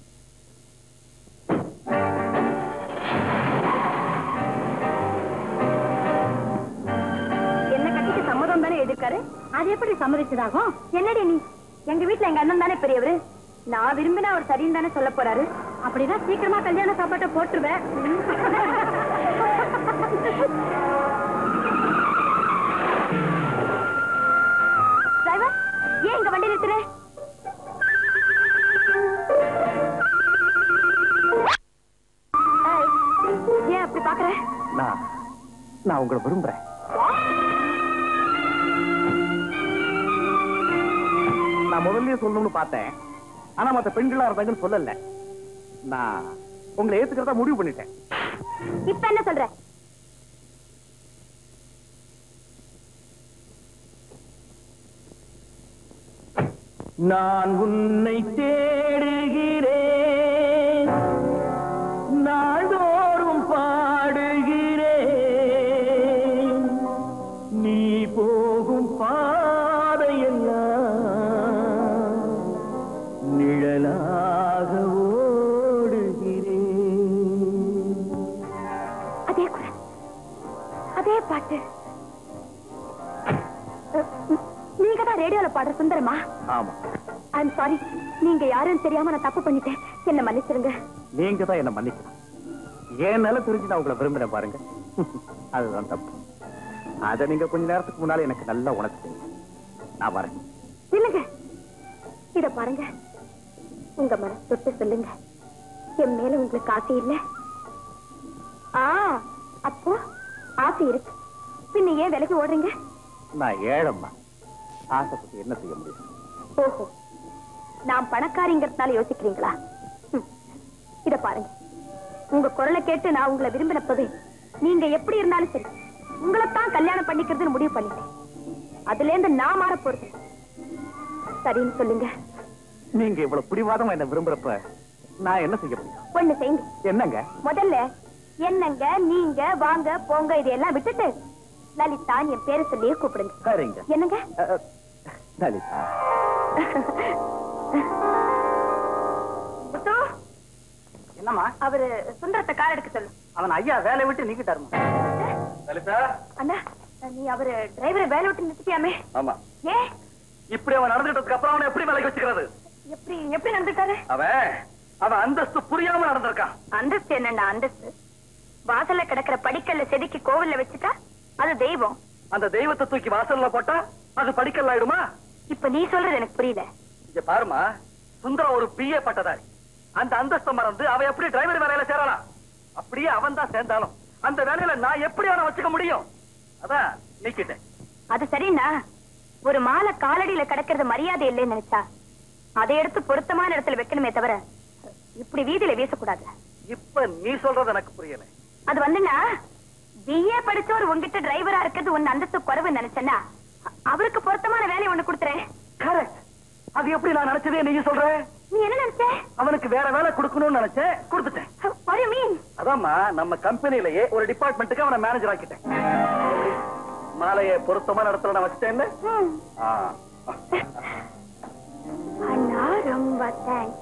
என்ன கட்டிக்கு சம்மதம் தானே எழுதிருக்காரு அது எப்படி சம்மதிச்சதாகும் என்னடி நீ எங்க வீட்ல எங்க அண்ணன் தானே பெரியவரு நான் விரும்பினா அவர் சரின்னு தானே சொல்ல போறாரு அப்படிதான் சீக்கிரமா கல்யாண சாப்பாட்டை போட்டுருவேன் டிரைவர் ஏன் இங்க வண்டி நிறுத்துற ஏய், ஏன் அப்படி பாக்குற நான் நான் உங்களை விரும்புறேன் நான் முதல்லயே சொல்லணும்னு பார்த்தேன் ஆனா மத்த பெண்களா இருந்தாங்கன்னு சொல்லல நான் உங்களை ஏத்துக்கிறதா முடிவு பண்ணிட்டேன் இப்ப என்ன சொல்ற நான் உன்னை தேடுகிறேன் நாள்தோறும் பாடுகிறேன் நீ போகும் பாதையெல்லாம் நிழலாக ஓடுகிறேன் அதே குரல் அதே பாட்டு நீங்க தான் ரேடியோல பாடுற சுந்தரமா ஆமா ஐம் சாரி நீங்க யாருன்னு தெரியாம நான் தப்பு பண்ணிட்டேன் என்ன மன்னிச்சிருங்க நீங்க தான் என்ன மன்னிக்கணும் ஏன் நில தெரிஞ்சு நான் உங்களை விரும்புறேன் பாருங்க அதுதான் தப்பு அதை நீங்க கொஞ்ச நேரத்துக்கு முன்னால எனக்கு நல்லா உணர்த்தீங்க நான் வரேன் இல்லங்க இத பாருங்க உங்க மனசு தொட்டு சொல்லுங்க என் மேல உங்களுக்கு ஆசை இல்ல ஆ அப்போ ஆசை இருக்கு பின்ன ஏன் விலைக்கு ஓடுறீங்க நான் ஏழம்மா ஆசைப்பட்டு என்ன செய்ய முடியும் ஓஹோ நான் பணக்காரிங்கிறதுனால யோசிக்கிறீங்களா ம். இத பாருங்க உங்க குரலை கேட்டு நான் உங்களை விரும்பினப்பவே நீங்க எப்படி இருந்தாலும் சரி உங்களைத்தான் கல்யாணம் பண்ணிக்கிறதுன்னு முடிவு பண்ணிட்டேன் அதுல இருந்து நான் மாற போறது இல்ல. சரின்னு சொல்லுங்க நீங்க இவ்வளவு பிடிவாதமா என்ன விரும்புறப்ப நான் என்ன செய்ய முடியும் ஒண்ணு செய்யுங்க என்னங்க முதல்ல என்னங்க நீங்க வாங்க போங்க இதெல்லாம் விட்டுட்டு லலிதான் என் பேரை சொல்லியே கூப்பிடுங்க சரிங்க என்னங்க அஹ், அஹ், லலிதா முத்து, என்னம்மா அவரு சுந்தரத்தை கார் எடுக்க சொல்லு அவன் ஐயா வேலையை விட்டு நீக்கிட்டாருமா லலிதா அண்ணா நீ அவரு டிரைவரை வேலை விட்டு நிறுத்தியாமே ஆமா ஏ இப்படி அவன் நடந்துட்டதுக்கு அப்புறம் அவனை எப்படி வேலைக்கு வச்சுக்கிறது எப்படி எப்படி நடந்துட்டாரு அவன் அவன் அந்தஸ்து புரியாம நடந்திருக்கான் அந்தஸ்து என்னண்டா அந்தஸ்து வாசல்ல கிடக்கிற படிக்கல்ல செதுக்கி கோவில்ல வச்சுட்டா அது தெய்வம் அந்த தெய்வத்தை தூக்கி வாசல்ல போட்டா அது படிக்கல் ஆயிடுமா இப்ப நீ சொல்றது எனக்கு புரியல இங்க பாருமா சுந்தரம் ஒரு பிஏ பட்டதாரி அந்த அந்தஸ்தை மறந்து அவன் எப்படி டிரைவர் வேலையில சேரலாம் அப்படியே அவன் தான் சேர்ந்தாலும் அந்த வேலையில நான் எப்படி அவனை வச்சுக்க முடியும் அதான் நீக்கிட்டேன் அது சரிண்ணா ஒரு மாலை காலடியில கிடக்கிறது மரியாதை இல்லைன்னு நினைச்சா அதை எடுத்து பொருத்தமான இடத்துல வைக்கணுமே தவிர இப்படி வீதியில வீசக்கூடாது இப்ப நீ சொல்றது எனக்கு புரியல அது வந்துண்ணா பிஏ படிச்சவர் உங்ககிட்ட டிரைவரா இருக்கிறது ஒன்னு அந்தஸ்து குறைவு நினைச்சேன்னா அ- அவருக்கு பொருத்தமான வேலையை ஒண்ணு கொடுத்துறேன் கரெக்ட் அது எப்படி நான் நினைச்சதே நீங்க சொல்ற நீ என்ன நினைச்ச அவனுக்கு வேற வேலை கொடுக்கணும்னு நினைச்சேன் கொடுத்துட்டேன் What do you mean? அதாம்மா நம்ம கம்பெனிலேயே ஒரு டிபார்ட்மெண்ட்டுக்கு அவனை மேனேஜர் ஆக்கிட்டேன் மாலையை பொருத்தமான இடத்துல நான் வச்சுட்டேன் Hmm. அண்ணா ரொம்ப தேங்க்ஸ்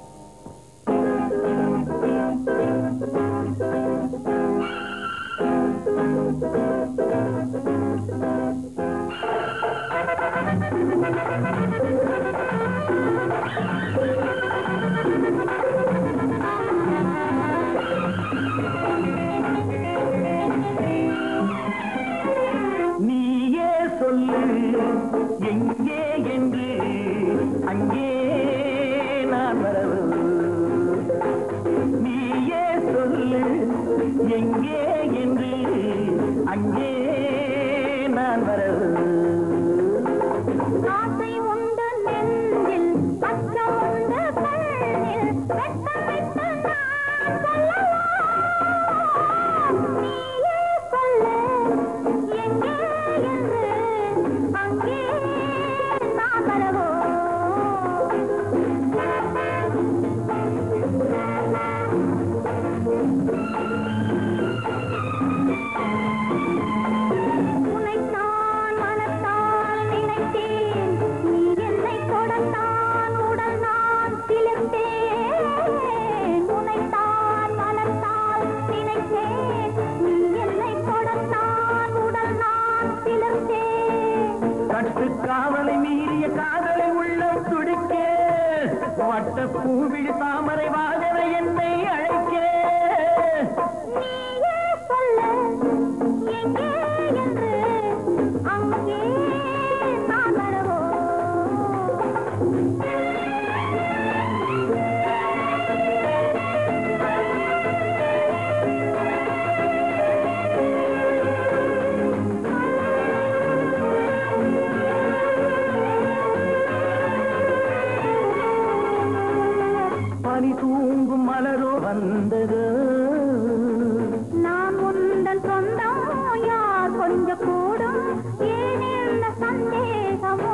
நீயே சொல்லு எங்கே என்று அங்கே நான் பட்ட பூவிழி தாமரை வாகவை என்னை அழைக்க நீயே சொல்லு எங்கே என்று அங்கே நான் வரவோ பனி தூங்கும் மலரோ வந்தது நான் உந்தன் சொந்தம் யார் கொஞ்சம் கூடும் ஏன் என்ன சந்தேகமோ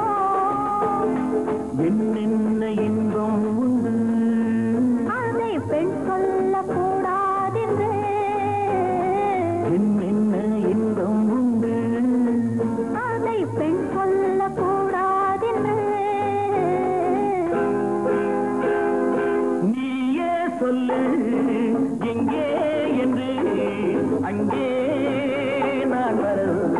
என்னென்ன இன்பம் உண்டு அதை பெண் சொல்லக்கூடாதென்று என்னென்ன இன்பம் உண்டு அதை பெண் சொல்லக்கூடாதென்று நீயே சொல்லு எங்கே என்று அங்கே நான் வர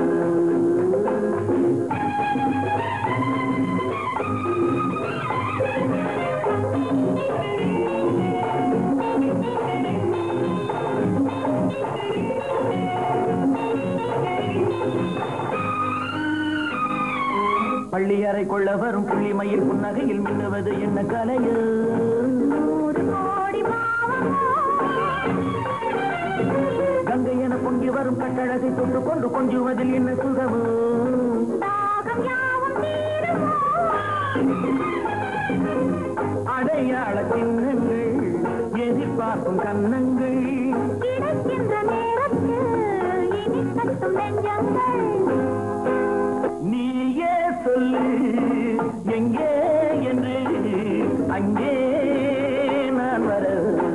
பள்ளி அறை கொள்ள வரும் புள்ளிமயில் புன்னகையில் மின்னுவது என்ன கலையோ நூறு கோடி பாவமோ கங்கை என பொங்கி வரும் கட்டழகை தொட்டு கொண்டு கொஞ்சுவதில் என்ன சுகமோ தாகம் யாவும் தீருமோ அடையாள சின்னங்கள் எதிர்பார்க்கும் கன்னங்கள் கிடைக்கின்ற நேரத்தில் இனி கட்டும் நெஞ்சங்கள் நீயே சொல்லு எங்கே என்று அங்கே நான் வர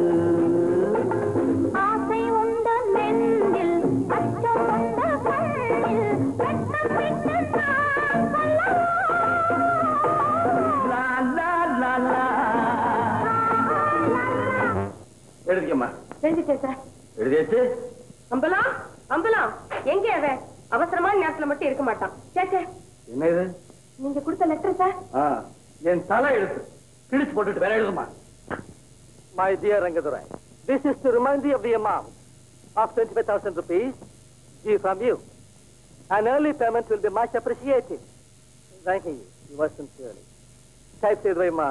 ஆசை உண்டு நெஞ்சில் அச்சம் உண்டு கண்ணில் வெட்கம் விட்டு நான் சொல்லவோ லா லா லா லா எழுதிக்கம்மா செஞ்சுட்டேன் சார் எழுதியாச்சு அம்பலாம் அம்பலாம் எங்க அவன் அவசரமான நேரத்துல மட்டும் இருக்க மாட்டான் சேச்சே என்ன இது நீங்க கொடுத்த லெட்டர் சார் ஆ, என் தலை எழுத்து கிழிச்சு போட்டுட்டு வேற எழுதுமா My dear Rangadurai, this is to remind you of the amount of 25,000 rupees due from you. An early payment will be much appreciated. Thanking you. Yours sincerely. Type செய்து வைமா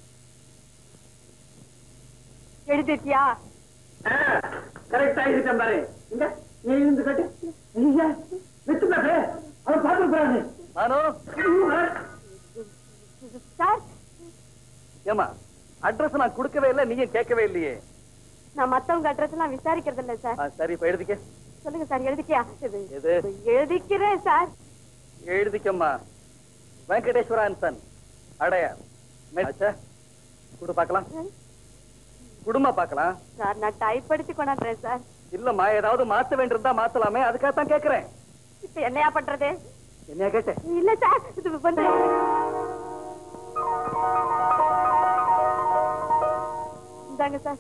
எழுதிட்டியா கரெக்டா இருக்கேன் பாரு இந்த நீ இருந்து கட்டு ஐயா வெத்து பாரு அவன் பாத்து போறாரு மானு சார் ஏமா அட்ரஸ் நான் கொடுக்கவே இல்லை நீயும் கேட்கவே இல்லையே நான் மத்தவங்க அட்ரஸ் எல்லாம் விசாரிக்கிறது இல்ல சார் ஆ, சரி இப்ப எழுதிக்க சொல்லுங்க சார் எழுதிட்டியா இது எது எழுதிக்கிறேன் சார் எழுதிக்கம்மா வெங்கடேஸ்வரன் சன் அடையார் ஆச்சா குடு பார்க்கலாம் குடும்ப பார்க்கலாம் சார் நான் டைப் படிச்சு கொண்டாடுறேன் சார் இல்லம்மா ஏதாவது மாத்த வேண்டியிருந்தா மாத்தலாமே அதுக்காகத்தான் கேக்குறேன் இப்ப என்னையா பண்றது என்னையா கேட்டேன் இல்ல சார் இது வந்து இந்தாங்க சார்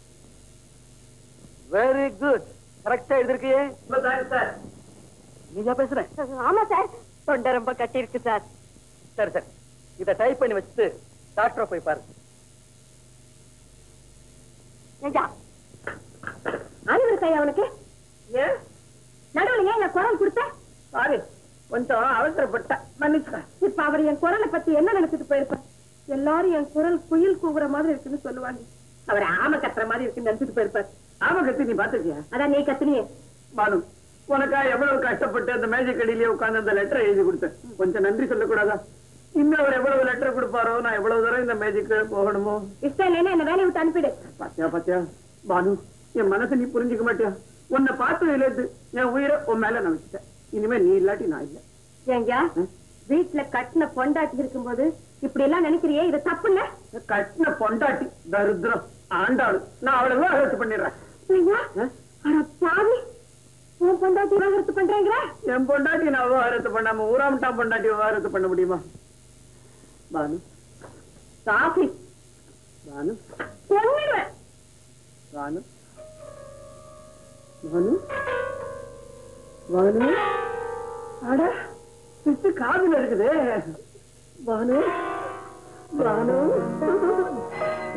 வெரி குட் கரெக்டா எழுதிருக்கியே சார் நீயா பேசுறேன் ஆமா சார் தொண்டை ரொம்ப கட்டி இருக்கு சார் சரி சரி இத டைப் பண்ணி வச்சுட்டு டாக்டரை போய் பாரு ஏஞ்சா அறிவு கையா அவனுக்கு ஏன் நடுவில் ஏன் என் குரல் கொடுத்த சாரி கொஞ்சம் அவசரப்பட்ட மன்னிச்சுக்க இப்ப அவர் என் குரலை பத்தி என்ன நினைச்சிட்டு போயிருப்பார் எல்லாரும் என் குரல் குயில் கூவுற மாதிரி இருக்குன்னு சொல்லுவாங்க அவர் ஆம கத்துற மாதிரி இருக்குன்னு நினைச்சிட்டு போயிருப்பார் ஆமா கத்தி நீ பாத்துக்கியா அதான் நீ கத்துனியே பானு உனக்கா எவ்வளவு கஷ்டப்பட்டு அந்த மேஜிக் அடியிலே உட்கார்ந்து அந்த லெட்டரை எழுதி கொடுத்தேன் கொஞ்சம் நன்றி சொல்லக்கூடாதா இன்னும் அவர் எவ்வளவு லெட்டர் கொடுப்பாரோ நான் எவ்வளவு தூரம் இந்த மேஜிக் போகணுமோ இஷ்டம் இல்லைன்னா என்ன வேலையை விட்டு அனுப்பிடு பாத்தியா பாத்தியா பானு என் மனசை நீ புரிஞ்சுக்க மாட்டியா உன்னை பார்த்ததுல இருந்து என் உயிரை உன் மேல நான் வச்சுட்டேன் இனிமே நீ இல்லாட்டி நான் இல்ல ஏங்கயா வீட்டுல கட்டின பொண்டாட்டி இருக்கும்போது இப்படி எல்லாம் நினைக்கிறியே இது தப்புல்ல கட்டின பொண்டாட்டி தரித்திரம் ஆண்டாளு நான் அவளை விவாகரத்து பண்ணிடுறேன் ஏங்கயா அட பாவி உன் பொண்டாட்டி விவாகரத்து பண்றீங்களா என் பொண்டாட்டி நான் விவாகரத்து பண்ணாம ஊராமட்டா பொண்டாட்டி விவாகரத்து பண்ண முடியுமா பானு சாஃபி பானு கொன்னிடுவேன் பானு பானு பானு அட பித்து காதுல இருக்குது பானு பானு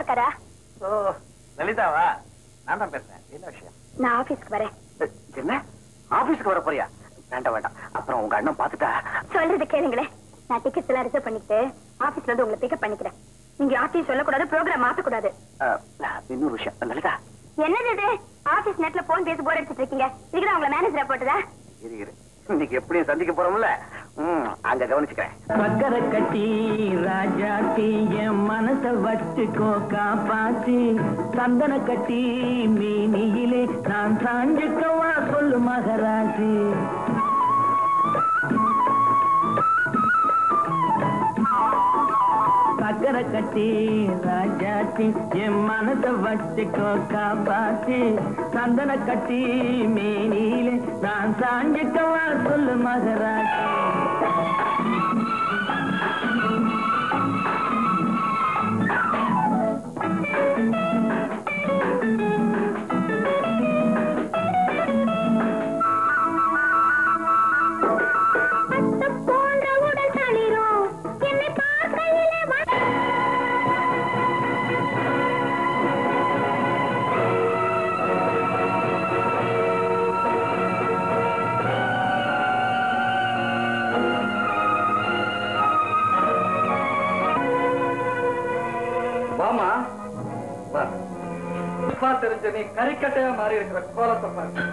இருக்காரா ஓ லலிதாவா நான் தான் பேசுறேன் என்ன விஷயம் நான் ஆபீஸ்க்கு வரேன் என்ன ஆபீஸ்க்கு வர போறியா வேண்டாம் வேண்டாம் அப்புறம் உங்க அண்ணன் பாத்துட்டா சொல்றது கேளுங்களேன் நான் டிக்கெட்ஸ் எல்லாம் ரிசர்வ் பண்ணிட்டு ஆபீஸ்ல இருந்து உங்களை பிக்கப் பண்ணிக்கிறேன் நீங்க யார்ட்டையும் சொல்லக்கூடாது ப்ரோக்ராம் மாத்தக்கூடாது இன்னொரு விஷயம் லலிதா என்னது இது ஆபீஸ் நெட்ல போன் பேசி போர் அடிச்சிட்டு இருக்கீங்க இதுக்கு உங்களை மேனேஜரா போட்டுதா இரு இரு இன்னைக்கு எப்படியும் சந்திக்க போறோம்ல ம், அங்க கவனிச்சுக்கிறேன் சக்கரை கட்டி ராஜாத்தி என் மனச வச்சுக்கோ காப்பாத்தி சந்தன கட்டி மீனியிலே நான் சாஞ்சுக்கவா சொல்லு மகராசி சக்கரை கட்டி ராஜாத்தி என் மனச வச்சுக்கோ காப்பாத்தி சந்தன கட்டி மேனியிலே நான் சாஞ்சுக்கவா சொல்லு மகராசி போன்ற உடல் தளிரும் என்னை பார்க்கையிலே வ- வாமா வா அப்பா தெரிஞ்ச நீ கறிக்கட்டையா மாறி இருக்கிற கோலத்தை பாரு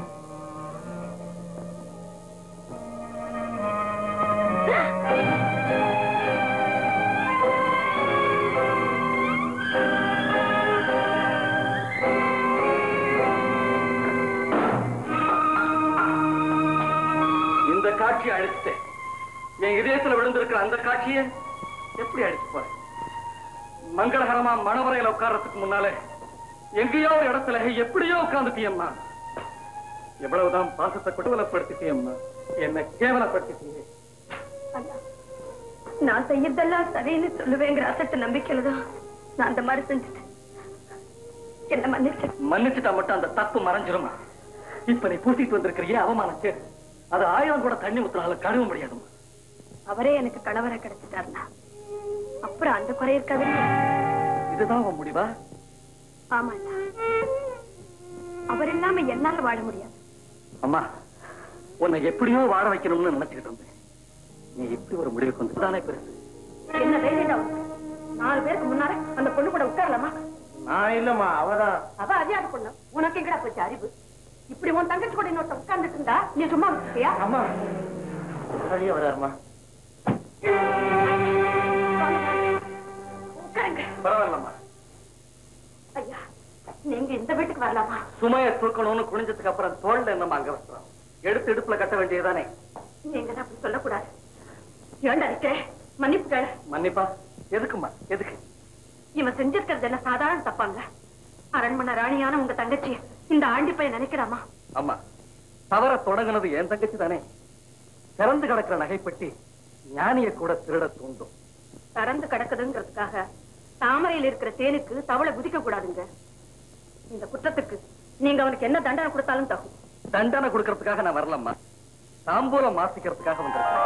இந்த காட்சியை அழிச்சிட்டேன் என் இதயத்துல விழுந்திருக்கிற அந்த காட்சியை எப்படி அழிச்சு போறேன் மங்களகரமா மணவரையில உட்கார்றதுக்கு முன்னாலே எங்கேயோ ஒரு இடத்துல எப்படியோ உட்கார்ந்துட்டியம்மா எவ்வளவுதான் பாசத்தை குடுவலப்படுத்திட்டியம்மா என்ன கேவலப்படுத்திட்டியே அண்ணா, நான் செய்யறதெல்லாம் சரின்னு சொல்லுவேங்கிற அசட்டு நம்பிக்கையில தான் நான் அந்த மாதிரி செஞ்சுட்டேன் என்ன மன்னிச்சு மன்னிச்சுட்டா மட்டும் அந்த தப்பு மறைஞ்சிருமா இப்ப நீ பூசிட்டு வந்திருக்கிறியே அவமானம் கேடு அது ஆயிரம் கூட தண்ணி ஊத்துனாலும் கழுவ முடியாதுமா அவரே எனக்கு கணவரா கிடைச்சிட்டாருண்ணா அப்புறம் அந்த குறை இருக்காது இதுதான் உன் முடிவா ஆமாண்ணா அவர் இல்லாம என்னால வாழ முடியாது அம்மா உன்னை எப்படியோ வாழ வைக்கணும்னு நினைச்சுக்கிட்டு இருந்தேன் நீ இப்படி ஒரு முடிவுக்கு வந்து தானே பெருசு என்ன தைரியம் தான் உனக்கு? நாலு பேருக்கு முன்னால அந்த பொண்ணு கூட உட்காரலாமா நான் இல்லம்மா அவதான் அவ அறியாத பொண்ணு உனக்கு எங்கடா போச்சு அறிவு இப்படி உன் தங்கச்சி கூட இன்னொருத்த உட்கார்ந்துட்டு இருந்தா நீ சும்மா விட்டுட்டியா அம்மா வெளியே வராருமா உட்காருங்க பரவாயில்லம்மா ஐயா நீங்க இந்த வீட்டுக்கு வரலாமா சுமையை தூக்கணும்னு குனிஞ்சதுக்கு அப்புறம் தோல்ல என்னம்மா அங்க வச்சுறோம் எடுத்து இடுப்புல கட்ட வேண்டியதுதானே நீங்க தான் அப்படி சொல்லக்கூடாது ஏண்டா இருக்கிறேன் மன்னிப்பு கேளு மன்னிப்பா எதுக்குமா எதுக்கு இவன் செஞ்சிருக்கிறது என்ன சாதாரண தப்பாங்க அரண்மனை ராணியான உங்க தங்கச்சி இந்த ஆண்டி பையன் நினைக்கிறாமா அம்மா தவற தொடங்குனது என் தங்கச்சி தானே திறந்து கிடக்கிற நகைப்பட்டி ஞானிய கூட திருட தூண்டும் திறந்து கிடக்குதுங்கிறதுக்காக தாமரையில் இருக்கிற தேனுக்கு தவளை குதிக்க கூடாதுங்க இந்த குற்றத்துக்கு நீங்க அவனுக்கு என்ன தண்டனை கொடுத்தாலும் தகும் தண்டனை கொடுக்கறதுக்காக நான் வரலம்மா தாம்பூலம் மாசிக்கிறதுக்காக வந்திருக்கேன்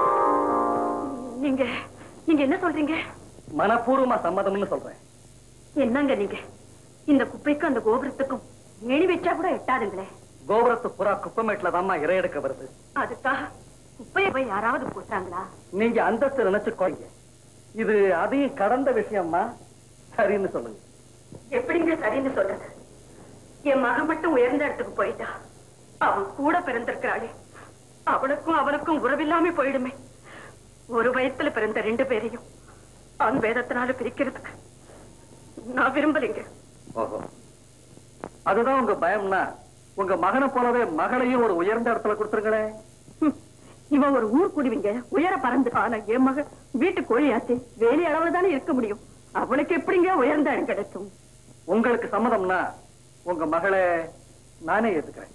நீங்க நீங்க என்ன சொல்றீங்க மனப்பூர்வமா சம்மதம்னு சொல்றேன் என்னங்க நீங்க இந்த குப்பைக்கும் அந்த கோபுரத்துக்கும் ஏணி வச்சா கூட எட்டாதுங்களே கோபுரத்து புறா குப்பமேட்ல தாம்மா இரையெடுக்க வருது அதுக்காக குப்பையை போய் யாராவது போட்டாங்களா நீங்க அந்தஸ்து நினைச்சுக்கோங்க இது அதையும் கடந்த விஷயம்மா சரின்னு சொல்லுங்க எப்படிங்க சரின்னு சொல்றது என் மக மட்டும் உயர்ந்த இடத்துக்கு போயிட்டா அவன் கூட பிறந்திருக்கிறாளே அவளுக்கும் அவனுக்கும் உறவில்லாம போயிடுமே ஒரு வயத்துல பிறந்த ரெண்டு பேரையும் அவன் வேதத்தினால பிரிக்கிறதுக்கு நான் விரும்பலைங்க ஓஹோ அதுதான் உங்க பயம்னா உங்க மகனை போலவே மகளையும் ஒரு உயர்ந்த இடத்துல கொடுத்துருங்களே ஹம், இவன் ஒரு ஊர் குடிவிங்க உயர பறந்து ஆனா என் மக வீட்டு கோழியாச்சு வேலை அளவுல தானே இருக்க முடியும் அவளுக்கு எப்படிங்க உயர்ந்த இடம் கிடைக்கும் உங்களுக்கு சம்மதம்னா உங்க மகளை நானே ஏத்துக்கிறேன்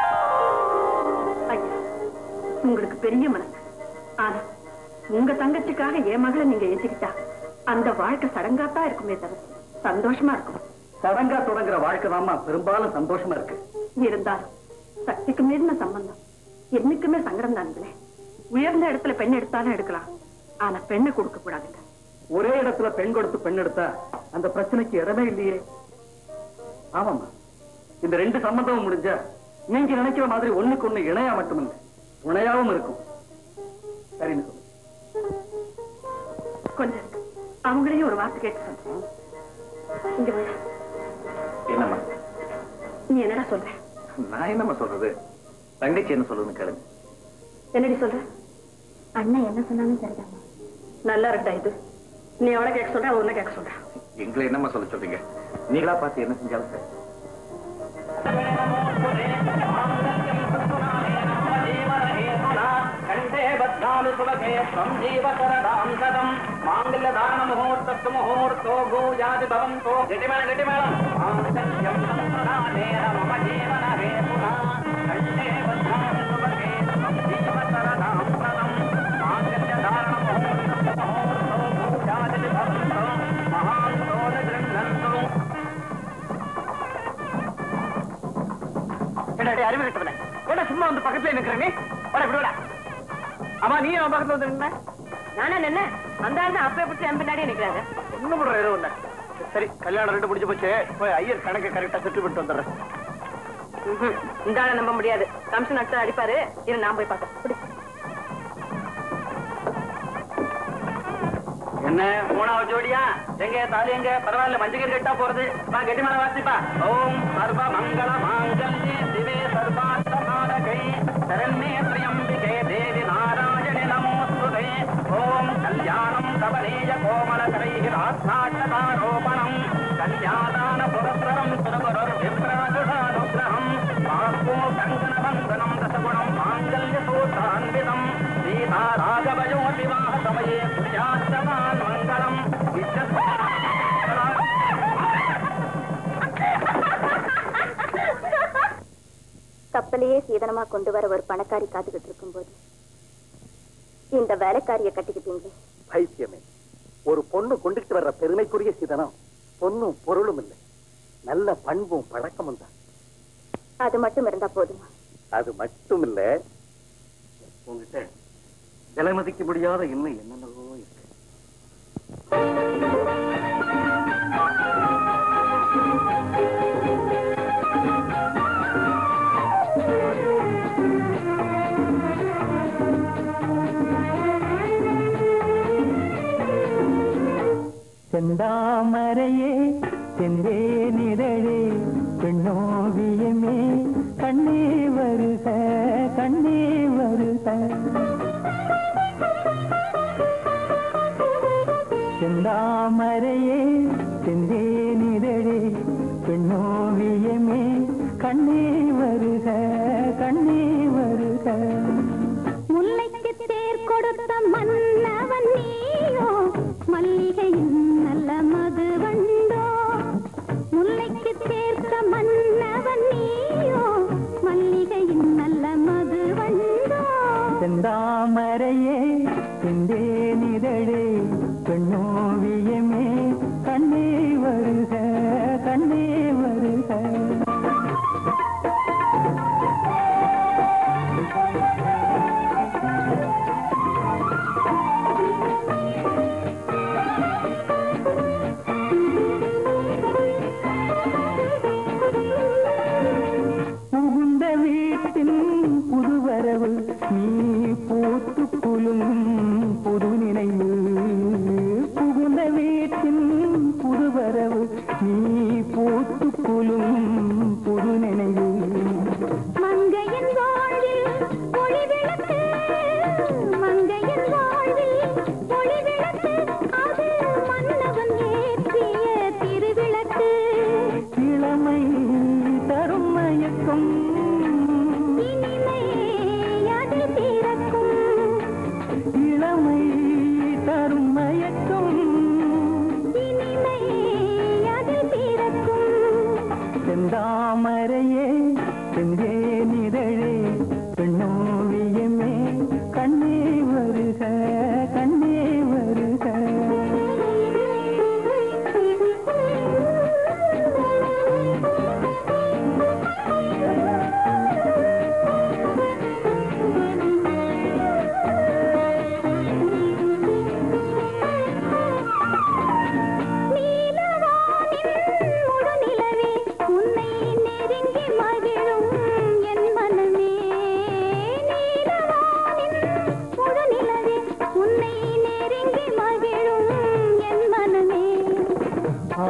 ஐயா உங்களுக்கு பெரிய மனசு ஆனா உங்க தங்கச்சிக்காக என் மகளை நீங்க ஏத்துக்கிட்டா அந்த வாழ்க்கை சடங்காத்தான் இருக்குமே தவிர சந்தோஷமா இருக்கும் சடங்கா தொடங்குற வாழ்க்கை தாம்மா பெரும்பாலும் சந்தோஷமா இருக்கு இருந்தாலும் சக்திக்கு மீறின சம்பந்தம் என்னைக்குமே சங்கடம் தானுங்களே உயர்ந்த இடத்துல பெண் எடுத்தாலும் எடுக்கலாம் ஆனா பெண்ணை கொடுக்க கூடாதுங்க ஒரே இடத்துல பெண் கொடுத்து பெண் எடுத்தா அந்த பிரச்சனைக்கு இடமே இல்லையே ஆமாம்மா இந்த ரெண்டு சம்பந்தமும் முடிஞ்சா நீங்க நினைக்கிற மாதிரி ஒண்ணுக்கு ஒண்ணு இணையா மட்டுமில்லை துணையாவும் இருக்கும் சரின்னு சொல்லு கொஞ்சம் இருக்கு. அவங்களையும் ஒரு வார்த்தை கேட்டு சொல்றேன் இங்க வா. என்னம்மா நீ என்னடா சொல்ற நான் என்னம்மா சொல்றது தங்கச்சி என்ன சொல்றதுன்னு கேளுங்க என்னடி சொல்ற அண்ணன் என்ன சொன்னாலும் சரிதான் நல்லா இருக்கா இது நீ அவளை கேட்க சொல்ற அவ உன்னை கேட்க சொல்ற எங்களை என்னம்மா சொல்ல சொல்றீங்க நீங்களா பார்த்து என்ன செஞ்சாலும் சரி கண்டே பத்ராமி சுபகே ஸ்வம் ஜீவசரதாம் சதம் மாங்கல்ய தாரண முகூர்த்தத்து முகூர்த்தோ பூஜாதி பவந்தோ கெட்டிமேள கெட்டிமேளம் மாங்கல்யம் சம்பிரதானேன மம ஜீவன ஹேதுனா கண்டே பத்ராமி சுபகே ஸ்வம் ஜீவசரதாம் சதம் மாங்கல்ய தாரண முகூர்த்தத்து முகூர்த்தோ பூஜாதி பவந்தோ மகாந்தோ கிருண்ணந்தோ என்னடி அறிவு கிட்டவன என்ன சும்மா வந்து பக்கத்துல நிக்கிற நீ வர இப்படி வாடா. ஆமா நீ அவன் பக்கத்துல வந்து நின்ன நானா என்ன அந்த ஆள் அப்பே பிடிச்சி என் பின்னாடியே நிக்கிறாரு ஒண்ணும் பண்ற ஏதோ ஒண்ணு சரி கல்யாணம் ரெண்டு முடிஞ்சு போச்சு போய் ஐயர் கணக்கு கரெக்டா சுட்டு விட்டு வந்துடுறேன் ம்ஹும். இந்த ஆளை நம்ப முடியாது கமிஷன் அடிச்சா அடிப்பாரு இரு நான் போய் பார்த்தேன் பிடி. என்ன மூணாவது ஜோடியா எங்க தாலி எங்க பரவாயில்ல மஞ்சள் கட்டா போறது வா கெட்டி மேல வாசிப்பா ஓம் சர்வ மங்கள மாங்கல்யே சிவே சர்வார்த்த சாதகை சரண்யே திரியம்பிகே தேவி நாராயணி நமோஸ்துதே ஓம் கல்யாணம் கவலேய கோமல கரைஹி ராத்நாட்டகாரோபணம் கல்யாணான புரஸ்தரம் சுரகுரர் விப்ராஜுஷானுகிரகம் பாஸ்போ கங்கன பந்தனம் ரசகுணம் மாங்கல்ய சூத்ரான்விதம் சீதா ராகவயோ விவாக சமயே புரியாச்சமான் மங்களம் கப்பலையே சீதனமா கொண்டு வர ஒரு பணக்காரி காத்துக்கிட்டு இருக்கும்போது இந்த வேலைக்காரிய கட்டிக்கிட்டீங்களே பைத்தியமே ஒரு பொண்ணு கொண்டுகிட்டு வர்ற பெருமைக்குரிய சிதனம் பொண்ணும் பொருளும் இல்லை நல்ல பண்பும் பழக்கமும் தான் அது மட்டும் இருந்தா போதுமா அது மட்டும் இல்ல உங்ககிட்ட விலை மதிக்க முடியாத இன்னும் என்னென்னவோ இருக்கு செந்தாமரையே செந்தே நிழலே பெண்ணோவியமே கண்ணே வருக கண்ணே வருக செந்தாமரையே செந்தே நிழலே பெண்ணோவியமே கண்ணே வருக கண்ணே வருக முல்லைக்கு தேர் கொடுத்த மன்னவன் நீயோ மல்லிகையின் நல்ல மது வண்டோ முல்லைக்கு தேர்த்த மன்னவன் நீயோ மல்லிகையின் நல்ல மது வண்டோ செந்தாமரையே செந்தே நிழலே பெண்ணோவியமே கண்ணே வருக கண்ணே வருக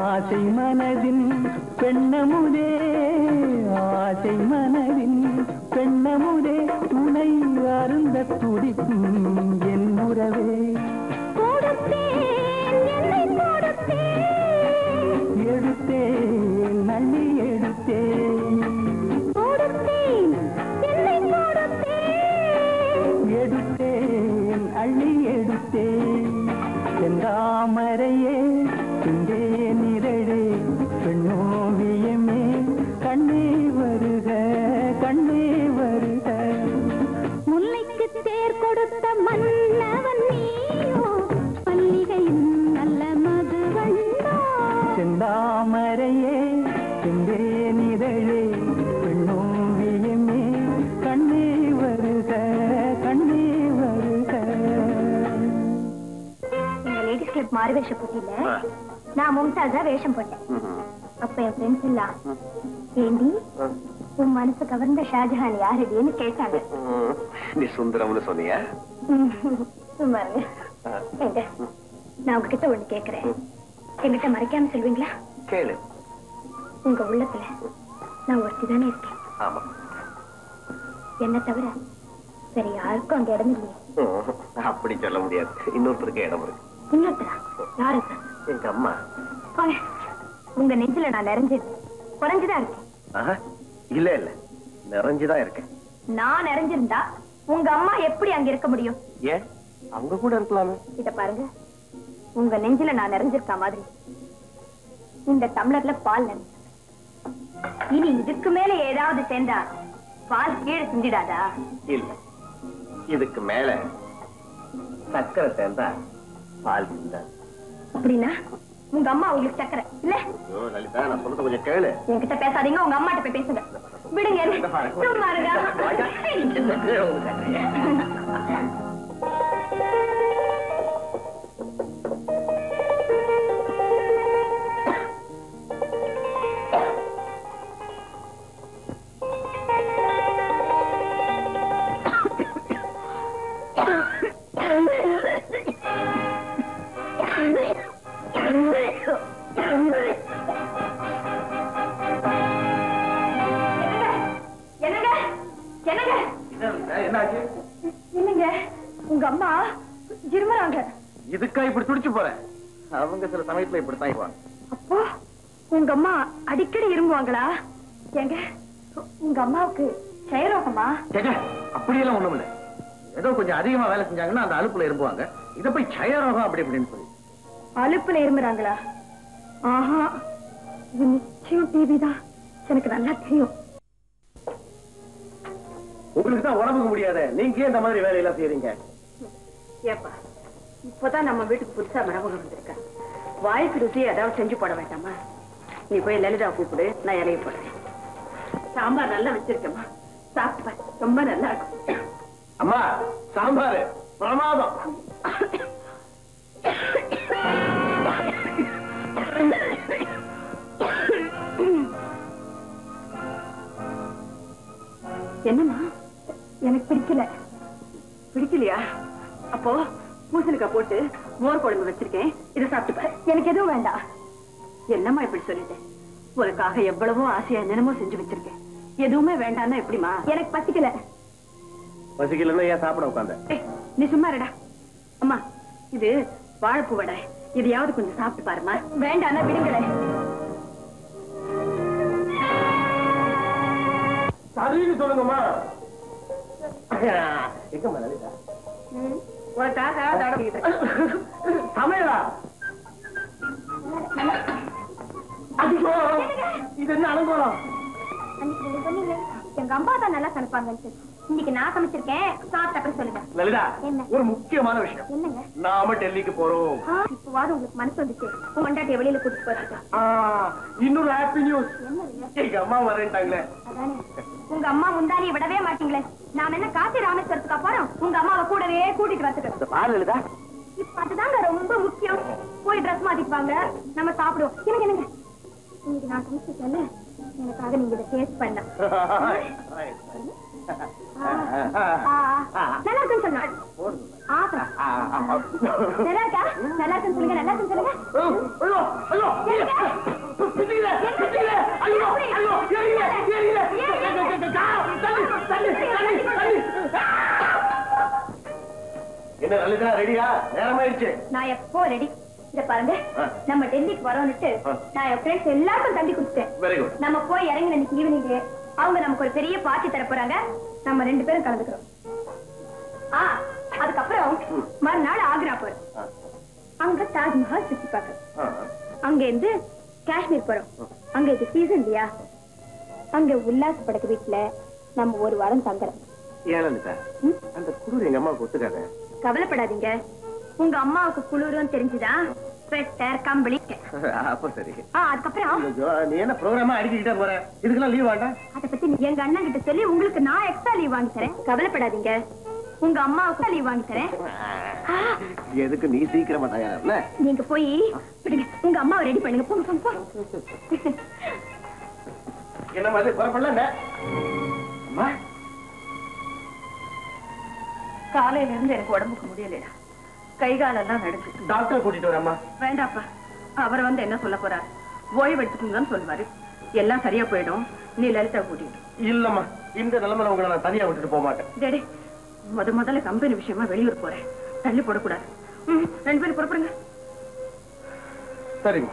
ஆசை மனதின் பெண்ணமுதே ஆசை மனதின் பெண்ணமுதே துணை அருந்த துடிக்கும் என் உறவே எடுத்தேன் நள்ளி எடுத்தேன் எடுத்தேன் அள்ளி எடுத்தேன் செந்தாமரையே இங்கே நிரழே பெண்ணோவியமே கண்ணே வருக கண்ணே வருக முல்லைக்கு தேர் கொடுத்த மன்னவன் நீயோ பள்ளிகையின் நல்ல மதுவண்டோ செந்தாமரையே இங்கே நிரழே பெண்ணோவியமே கண்ணே வருக கண்ணே வருக எங்க லேடிஸ் கிளப் மாறுவேஷ போட்டியில நான் மும்தாஸா வேஷம் போட்டேன் அப்ப என் ஃப்ரெண்ட்ஸ் எல்லாம் ஏண்டி உன் மனசு கவர்ந்த ஷாஜஹான் யாருடின்னு கேட்டாங்க நீ சுந்தரம்னு சொன்னியா சும்மா இருங்க. ஏங்க நான் உங்ககிட்ட ஒண்ணு கேக்குறேன் என்கிட்ட மறைக்காம சொல்வீங்களா கேளு உங்க உள்ளத்துல நான் ஒருத்தி தானே இருக்கேன் ஆமா என்ன தவிர வேற யாருக்கும் அந்த இடம் இல்லையே அப்படி சொல்ல முடியாது இன்னொருத்தருக்கு இடம் இருக்கு இன்னொருத்தரா யாருக்கு எங்க அம்மா போங்க. உங்க நெஞ்சில நான் நிறைஞ்சது குறைஞ்சுதான் இருக்கேன் ஆஹா, இல்ல இல்ல நிறைஞ்சுதான் இருக்கேன் நான் நிறைஞ்சிருந்தா உங்க அம்மா எப்படி அங்க இருக்க முடியும் ஏன் அவங்க கூட இருக்கலாமே இத பாருங்க உங்க நெஞ்சில நான் நிறைஞ்சிருக்க மாதிரி இந்த டம்ளர்ல பால் நிறைஞ்சு இனி இதுக்கு மேல ஏதாவது சேர்ந்தா பால் கீழே சிந்திடாதா இல்ல இதுக்கு மேல சக்கரை சேர்ந்தா பால் சிந்தாது அப்படின்னா உங்க அம்மா உங்களுக்கு சக்கரை இல்ல ஐயோ, லலிதா நான் சொல்றது கொஞ்சம் கேளு என்கிட்ட பேசாதீங்க உங்க அம்மாட்ட போய் பேசுங்க விடுங்க சும்மா இருங்க என்னங்க என்னங்க என்னாச்சு என்னங்க உங்க அம்மா இருமறாங்க இதுக்கா இப்படி துடிச்சு போறேன் அவங்க சில சமயத்துல இப்படித்தான் இருப்பாங்க அப்போ உங்க அம்மா அடிக்கடி இரும்புவாங்களா ஏங்க உங்க அம்மாவுக்கு செயரோகமா கேக்க அப்படியெல்லாம் ஒண்ணும் இல்ல ஏதோ கொஞ்சம் அதிகமா வேலை செஞ்சாங்கன்னா அந்த அலுப்புல இரும்புவாங்க இத போய் சயரோகம் அப்படி இப்படின்னு சொல்லி அலுப்புல இருமுறாங்களா ஆஹா இது நிச்சயம் டிவி தான் எனக்கு நல்லா தெரியும் உங்களுக்கு தான் உடம்புக்கு முடியாத நீங்க ஏன் இந்த மாதிரி வேலையெல்லாம் செய்யறீங்க ஏப்பா இப்பதான் நம்ம வீட்டுக்கு புதுசா மரபகம் வந்திருக்கா வாய்க்கு ருசி ஏதாவது செஞ்சு போட வேண்டாமா நீ போய் லலிதா கூப்பிடு நான் இலைய போடுறேன் சாம்பார் நல்லா வச்சிருக்கேம்மா சாப்பிட்டு பாரு. ரொம்ப நல்லா இருக்கும் அம்மா சாம்பார் பிரமாதம் என்னம்மா எனக்கு பிடிக்கல பிடிக்கலையா அப்போ பூசணிக்காய் போட்டு மோர் குழம்பு வச்சிருக்கேன் இதை சாப்பிட்டு பாரு எனக்கு எதுவும் வேண்டாம் என்னம்மா இப்படி சொல்லிட்டேன் உனக்காக எவ்வளவோ ஆசையா என்னமோ செஞ்சு வச்சிருக்கேன் எதுவுமே வேண்டாம்னா எப்படிமா எனக்கு பசிக்கல பசிக்கலன்னா ஏன் சாப்பிட உட்காந்த ஏய், நீ சும்மா இருடா அம்மா இது வாழைப்பூ வடை இதையாவது கொஞ்சம் சாப்பிட்டு பாருமா வேண்டாம்னா விடுங்களேன் சரின்னு சொல்லுங்கம்மா எங்கம்மா லலிதா உனக்காக தடவிக்கிட்டு சமையலா ஐயோ இது என்ன அலங்கோலம் அன்னைக்கு நீங்க சொன்னீங்க எங்க அம்மா தான் நல்லா சமைப்பாங்கன்னு இன்னைக்கு நான் சமைச்சிருக்கேன் சாப்பிட்ட அப்புறம் சொல்லுங்க லலிதா என்ன? ஒரு முக்கியமான விஷயம் என்னங்க நாம டெல்லிக்கு போறோம் ஆ, இப்பவாவது உங்களுக்கு மனசு வந்துச்சு உங்க கொண்டாட்டிய வெளியில கூட்டிட்டு போறதுக்கு ஆ, இன்னொரு ஹாப்பி நியூஸ் என்னங்க எங்க அம்மா வரேன்ட்டாங்களே அதானே உங்க அம்மா முந்தானியை விடவே மாட்டீங்களே நாம என்ன காசி ராமேஸ்வரத்துக்கு போறோம் உங்க அம்மாவை கூடவே கூட்டிட்டு வரதுக்கு பால் லலிதா இப்ப அதுதாங்க ரொம்ப முக்கியம் போய் ட்ரெஸ் மாத்திட்டு வாங்க நம்ம சாப்பிடுவோம் எனக்கு என்னங்க இன்னைக்கு நான் சமைச்சிட்டேன்ல எனக்காக நீங்க இதை டேஸ்ட் பண்ண நல்லா இருக்குன்னு சொல்லுங்க ஆ, நல்லா இருக்கா நல்லா இருக்குன்னு சொல்லுங்க நல்லா இருக்குன்னு சொல்லுங்க ஐயோ பிடிக்கல பிடிக்கல ஐயோ ஐயோ ஏறில ஏறில தள்ளி தள்ளி தள்ளி தள்ளி என்ன லலிதா ரெடியா நேரமாயிடுச்சு நான் எப்போ ரெடி இத பாருங்க ஆ. நம்ம டெல்லிக்கு வரோம்னுட்டு ஆ. நான் என் ஃப்ரெண்ட்ஸ் எல்லாருக்கும் தள்ளி கொடுத்துட்டேன் வெரி குட் நம்ம போய் இறங்கின இன்னைக்கு ஈவினிங் அவங்க நமக்கு ஒரு பெரிய பார்ட்டி தர போறாங்க நம்ம ரெண்டு பேரும் கலந்துக்கிறோம் ஆ அதுக்கப்புறம் மறுநாள் ஆக்ரா போறோம் அங்க தாஜ்மஹால் சுத்தி பார்க்கறோம் அங்க இருந்து காஷ்மீர் போறோம் அங்க இது சீசன் இல்லையா அங்க உல்லாச படகு வீட்டுல நம்ம ஒரு வாரம் தங்குறோம் ஏன் லலிதா ம்? அந்த குளிர் எங்க அம்மாவுக்கு ஒத்துக்காத கவலைப்படாதீங்க உங்க அம்மாவுக்கு குளிரும் தெரிஞ்சுதா ஸ்வெட்டர் கம்பளி அப்ப சரி ஆ அதுக்கப்புறம் ஐயோ, நீ என்ன ப்ரோக்ராமா அடிக்கிட்டே போற இதுக்கெல்லாம் லீவ் வேண்டாம் அத பத்தி நீ எங்க அண்ணன் கிட்ட சொல்லி உங்களுக்கு நான் எக்ஸ்ட்ரா லீவ் வாங்கி தரேன் கவலைப்படாதீங்க உங்க அம்மாவுக்கு லீவ் வாங்கி தரேன் ஆ, எதுக்கு நீ சீக்கிரமா தயாரா நீங்க போய் விடுங்க உங்க அம்மாவை ரெடி பண்ணுங்க போங்க போங்க போங்க என்ன மாதிரி புறப்படல அம்மா காலையில இருந்து எனக்கு உடம்புக்கு முடியலடா கை காலெல்லாம் நடுக்கு டாக்டர் கூட்டிட்டு வரேம்மா வேண்டாப்பா அவர் வந்து என்ன சொல்ல போறாரு ஓய்வு எடுத்துக்கோங்கன்னு சொல்லுவாரு எல்லாம் சரியா போயிடும் நீ லலிதா கூட்டிட்டு இல்லம்மா இந்த நிலைமையில உங்களை நான் தனியா விட்டுட்டு போக மாட்டேன் டேடி முத முதல்ல கம்பெனி விஷயமா வெளியூர் போறேன் தள்ளி போடக்கூடாது ம், ரெண்டு பேரும் புறப்படுங்க சரிம்மா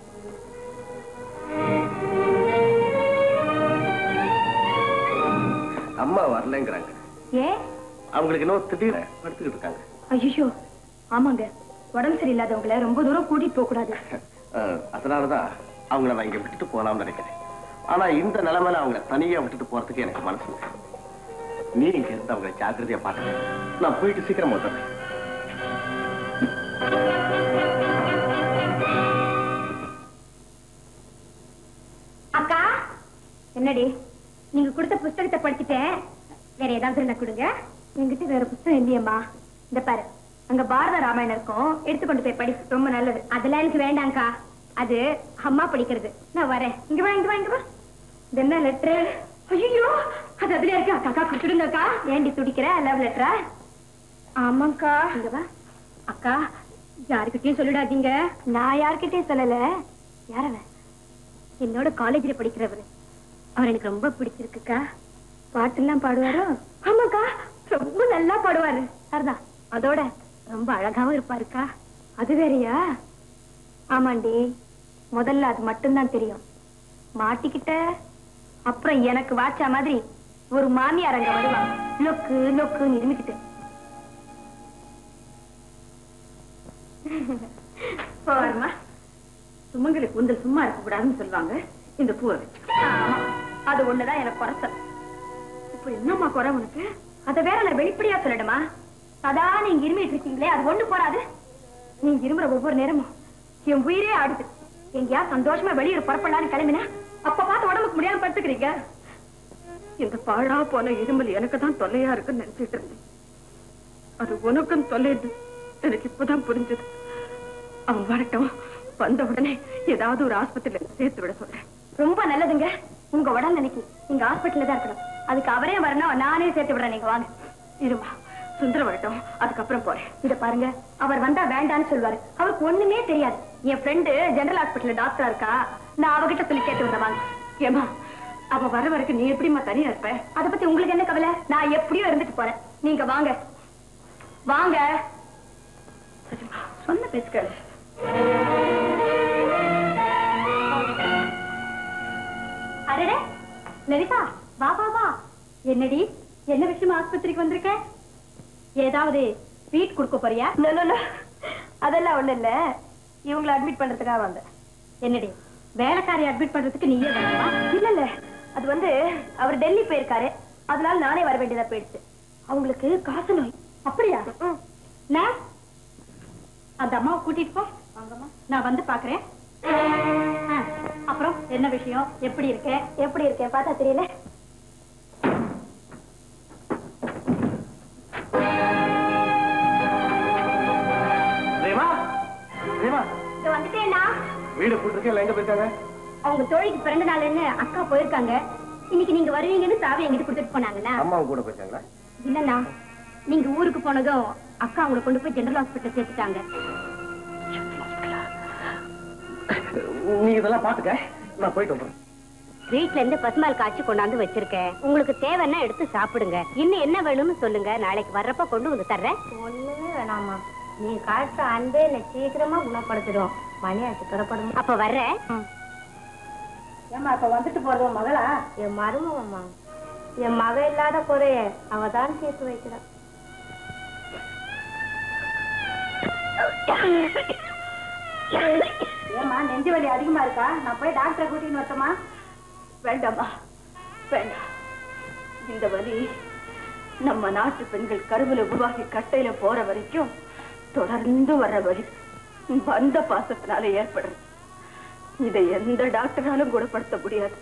அம்மா வரலங்கிறாங்க ஏன் அவங்களுக்கு இன்னும் திடீர்னு படுத்துக்கிட்டு இருக்காங்க ஐயோ ஆமாங்க உடம்பு சரியில்லாதவங்கள ரொம்ப தூரம் கூட்டிட்டு போக கூடாது அஹ், அதனாலதான் அவங்கள நான் இங்க விட்டுட்டு போலாம்னு நினைக்கிறேன் ஆனா இந்த நிலைமையில அவங்கள தனியா விட்டுட்டு போறதுக்கு எனக்கு மனசு இல்லை. நீ இங்க இருந்து அவங்களை ஜாக்கிரதையா பாருங்க நான் போயிட்டு சீக்கிரம் வந்துடுறேன் அக்கா என்னடி நீங்க கொடுத்த புஸ்தகத்தை படிச்சுட்டேன் வேற ஏதாவது இருந்தா கொடுங்க என்கிட்ட வேற புஸ்தகம் இல்லையம்மா இந்த பாரு அங்க பாரத ராமாயணம் இருக்கும் எடுத்து கொண்டு போய் படி ரொம்ப நல்லது அதெல்லாம் எனக்கு வேண்டாம்க்கா அது அம்மா படிக்கிறது நான் வரேன் இங்க வா இங்க வா இங்க வா இது என்ன லெட்டர் ஐயோ அது அதுல இருக்கு அக்கா அக்கா கொடுத்துடுங்கக்கா ஏண்டி துடிக்கிற லவ் லெட்டரா ஆமாக்கா இங்க வா அக்கா யாருக்கிட்டயும் சொல்லிடாதீங்க நான் யார்கிட்டயும் சொல்லல யாரவன் என்னோட காலேஜ்ல படிக்கிறவர் அவர் எனக்கு ரொம்ப பிடிச்சிருக்குக்கா பாட்டெல்லாம் பாடுவாரோ ஆமாக்கா ரொம்ப நல்லா பாடுவாரு சரிதான் அதோட ரொம்ப அழகாவும் இருப்பாருக்கா அது வேறயா ஆமாண்டி முதல்ல அது மட்டும்தான் தெரியும் மாட்டிக்கிட்ட அப்புறம் எனக்கு வாச்சா மாதிரி ஒரு மாமியார் அங்க வருவா லொக்கு லொக்குன்னு இருமிக்கிட்டு போவாருமா சுமங்கலி கூந்தல் சும்மா இருக்க கூடாதுன்னு சொல்லுவாங்க இந்த பூவை வச்சு ஆமா, அது ஒண்ணுதான் எனக்கு குறைச்சல் இப்ப என்னம்மா குறை உனக்கு அத வேற நான் வெளிப்படையா சொல்லணுமா அதான் நீங்க இருமிட்டு இருக்கீங்களே அது ஒண்ணு போறாது நீங்க இருமுற ஒவ்வொரு நேரமும் என் உயிரே ஆடுது எங்கேயா சந்தோஷமா வெளியூர் புறப்படலான்னு கிளம்பினா அப்ப பார்த்து உடம்புக்கு முடியாம படுத்துக்கிறீங்க இந்த பாழா போன இருமல் எனக்கு தான் தொல்லையா இருக்குன்னு நினைச்சிட்டு இருந்தேன் அது உனக்கும் தொல்லைது எனக்கு இப்பதான் புரிஞ்சது அவன் வரட்டும் வந்த உடனே ஏதாவது ஒரு ஆஸ்பத்திரியில சேர்த்து விட சொல்றேன் ரொம்ப நல்லதுங்க உங்க உடல் நினைக்கி நீங்க ஹாஸ்பிட்டல்ல தான் இருக்கணும் அதுக்கு அவரே வரணும் நானே சேர்த்து விடுறேன் நீங்க வாங்க இருமா சுந்தரம் வரட்டும் அதுக்கப்புறம் போறேன் இத பாருங்க அவர் வந்தா வேண்டான்னு சொல்லுவாரு அவருக்கு ஒண்ணுமே தெரியாது என் ஃப்ரெண்டு ஜெனரல் ஹாஸ்பிட்டல்ல டாக்டரா இருக்கா நான் அவகிட்ட சொல்லி கேட்டு விடுறேன் வாங்க ஏமா அவ வர வரைக்கும் நீ எப்படிம்மா தனியா இருப்ப அத பத்தி உங்களுக்கு என்ன கவலை நான் எப்படியோ இருந்துட்டு போறேன் நீங்க வாங்க வாங்க சரிம்மா சொன்ன பேசுக்கள் அடடே லலிதா வா வா வா என்னடி என்ன விஷயமா ஆஸ்பத்திரிக்கு வந்திருக்க ஏதாவது ஸ்வீட் கொடுக்க போறியா அதெல்லாம் ஒண்ணு இல்ல இவங்களை அட்மிட் பண்றதுக்காக வந்தேன் என்னடி வேலைக்காரி அட்மிட் பண்றதுக்கு நீயே வேணுமா இல்ல இல்ல அது வந்து அவர் டெல்லி போயிருக்காரு அதனால நானே வர வேண்டியதா போயிடுச்சு அவங்களுக்கு காசு நோய் அப்படியா நான் அந்த அம்மாவை கூட்டிட்டு போ வாங்கம்மா நான் வந்து பாக்குறேன் ஆ, அப்புறம் என்ன விஷயம் எப்படி இருக்க எப்படி இருக்க பார்த்தா தெரியல ரேமா ரேமா இங்க வந்துட்டேன்னா வீடு போட்டுருக்கேன் எங்க போயிருக்காங்க அவங்க தோழிக்கு பிறந்த நாள்னு அக்கா போயிருக்காங்க இன்னைக்கு நீங்க வருவீங்கன்னு சாவி எங்கிட்ட கொடுத்துட்டு போனாங்கண்ணா அம்மாவும் கூட போயிருக்காங்களா இல்லண்ணா நீங்க ஊருக்கு போனதும் அக்கா அவங்களை கொண்டு போய் ஜெனரல் ஹாஸ்பிட்டல் சேர்த்துட்டாங்க நீ இதெல்லாம் பாத்துக்க நான் போயிட்டு வந்துடுறேன் வீட்ல இருந்து பசுமால் காய்ச்சி கொண்டாந்து வச்சிருக்கேன் உங்களுக்கு தேவைன்னா எடுத்து சாப்பிடுங்க இன்னும் என்ன வேணும்னு சொல்லுங்க நாளைக்கு வர்றப்ப கொண்டு வந்து தர்றேன் ஒண்ணுமே வேணாமா நீ காட்டுற அன்பே என்ன சீக்கிரமா குணப்படுத்திடும் மணியாச்சு புறப்படும் அப்ப வர்றேன் ஏமா அப்ப வந்துட்டு போறது உன் மகளா என் மருமகம்மா என் மக இல்லாத குறைய அவ தான் சேர்த்து வைக்கிறான் ஏமா நெஞ்சு வலி அதிகமா இருக்கா நான் போய் டாக்டரை கூட்டின்னு வரட்டுமா வேண்டாமா வேண்டாம் இந்த வலி நம்ம நாட்டு பெண்கள் கருவுல உருவாகி கட்டையில போற வரைக்கும் தொடர்ந்து வர்ற வலி வந்த பாசத்தினால ஏற்படுறது இதை எந்த டாக்டராலும் குணப்படுத்த முடியாது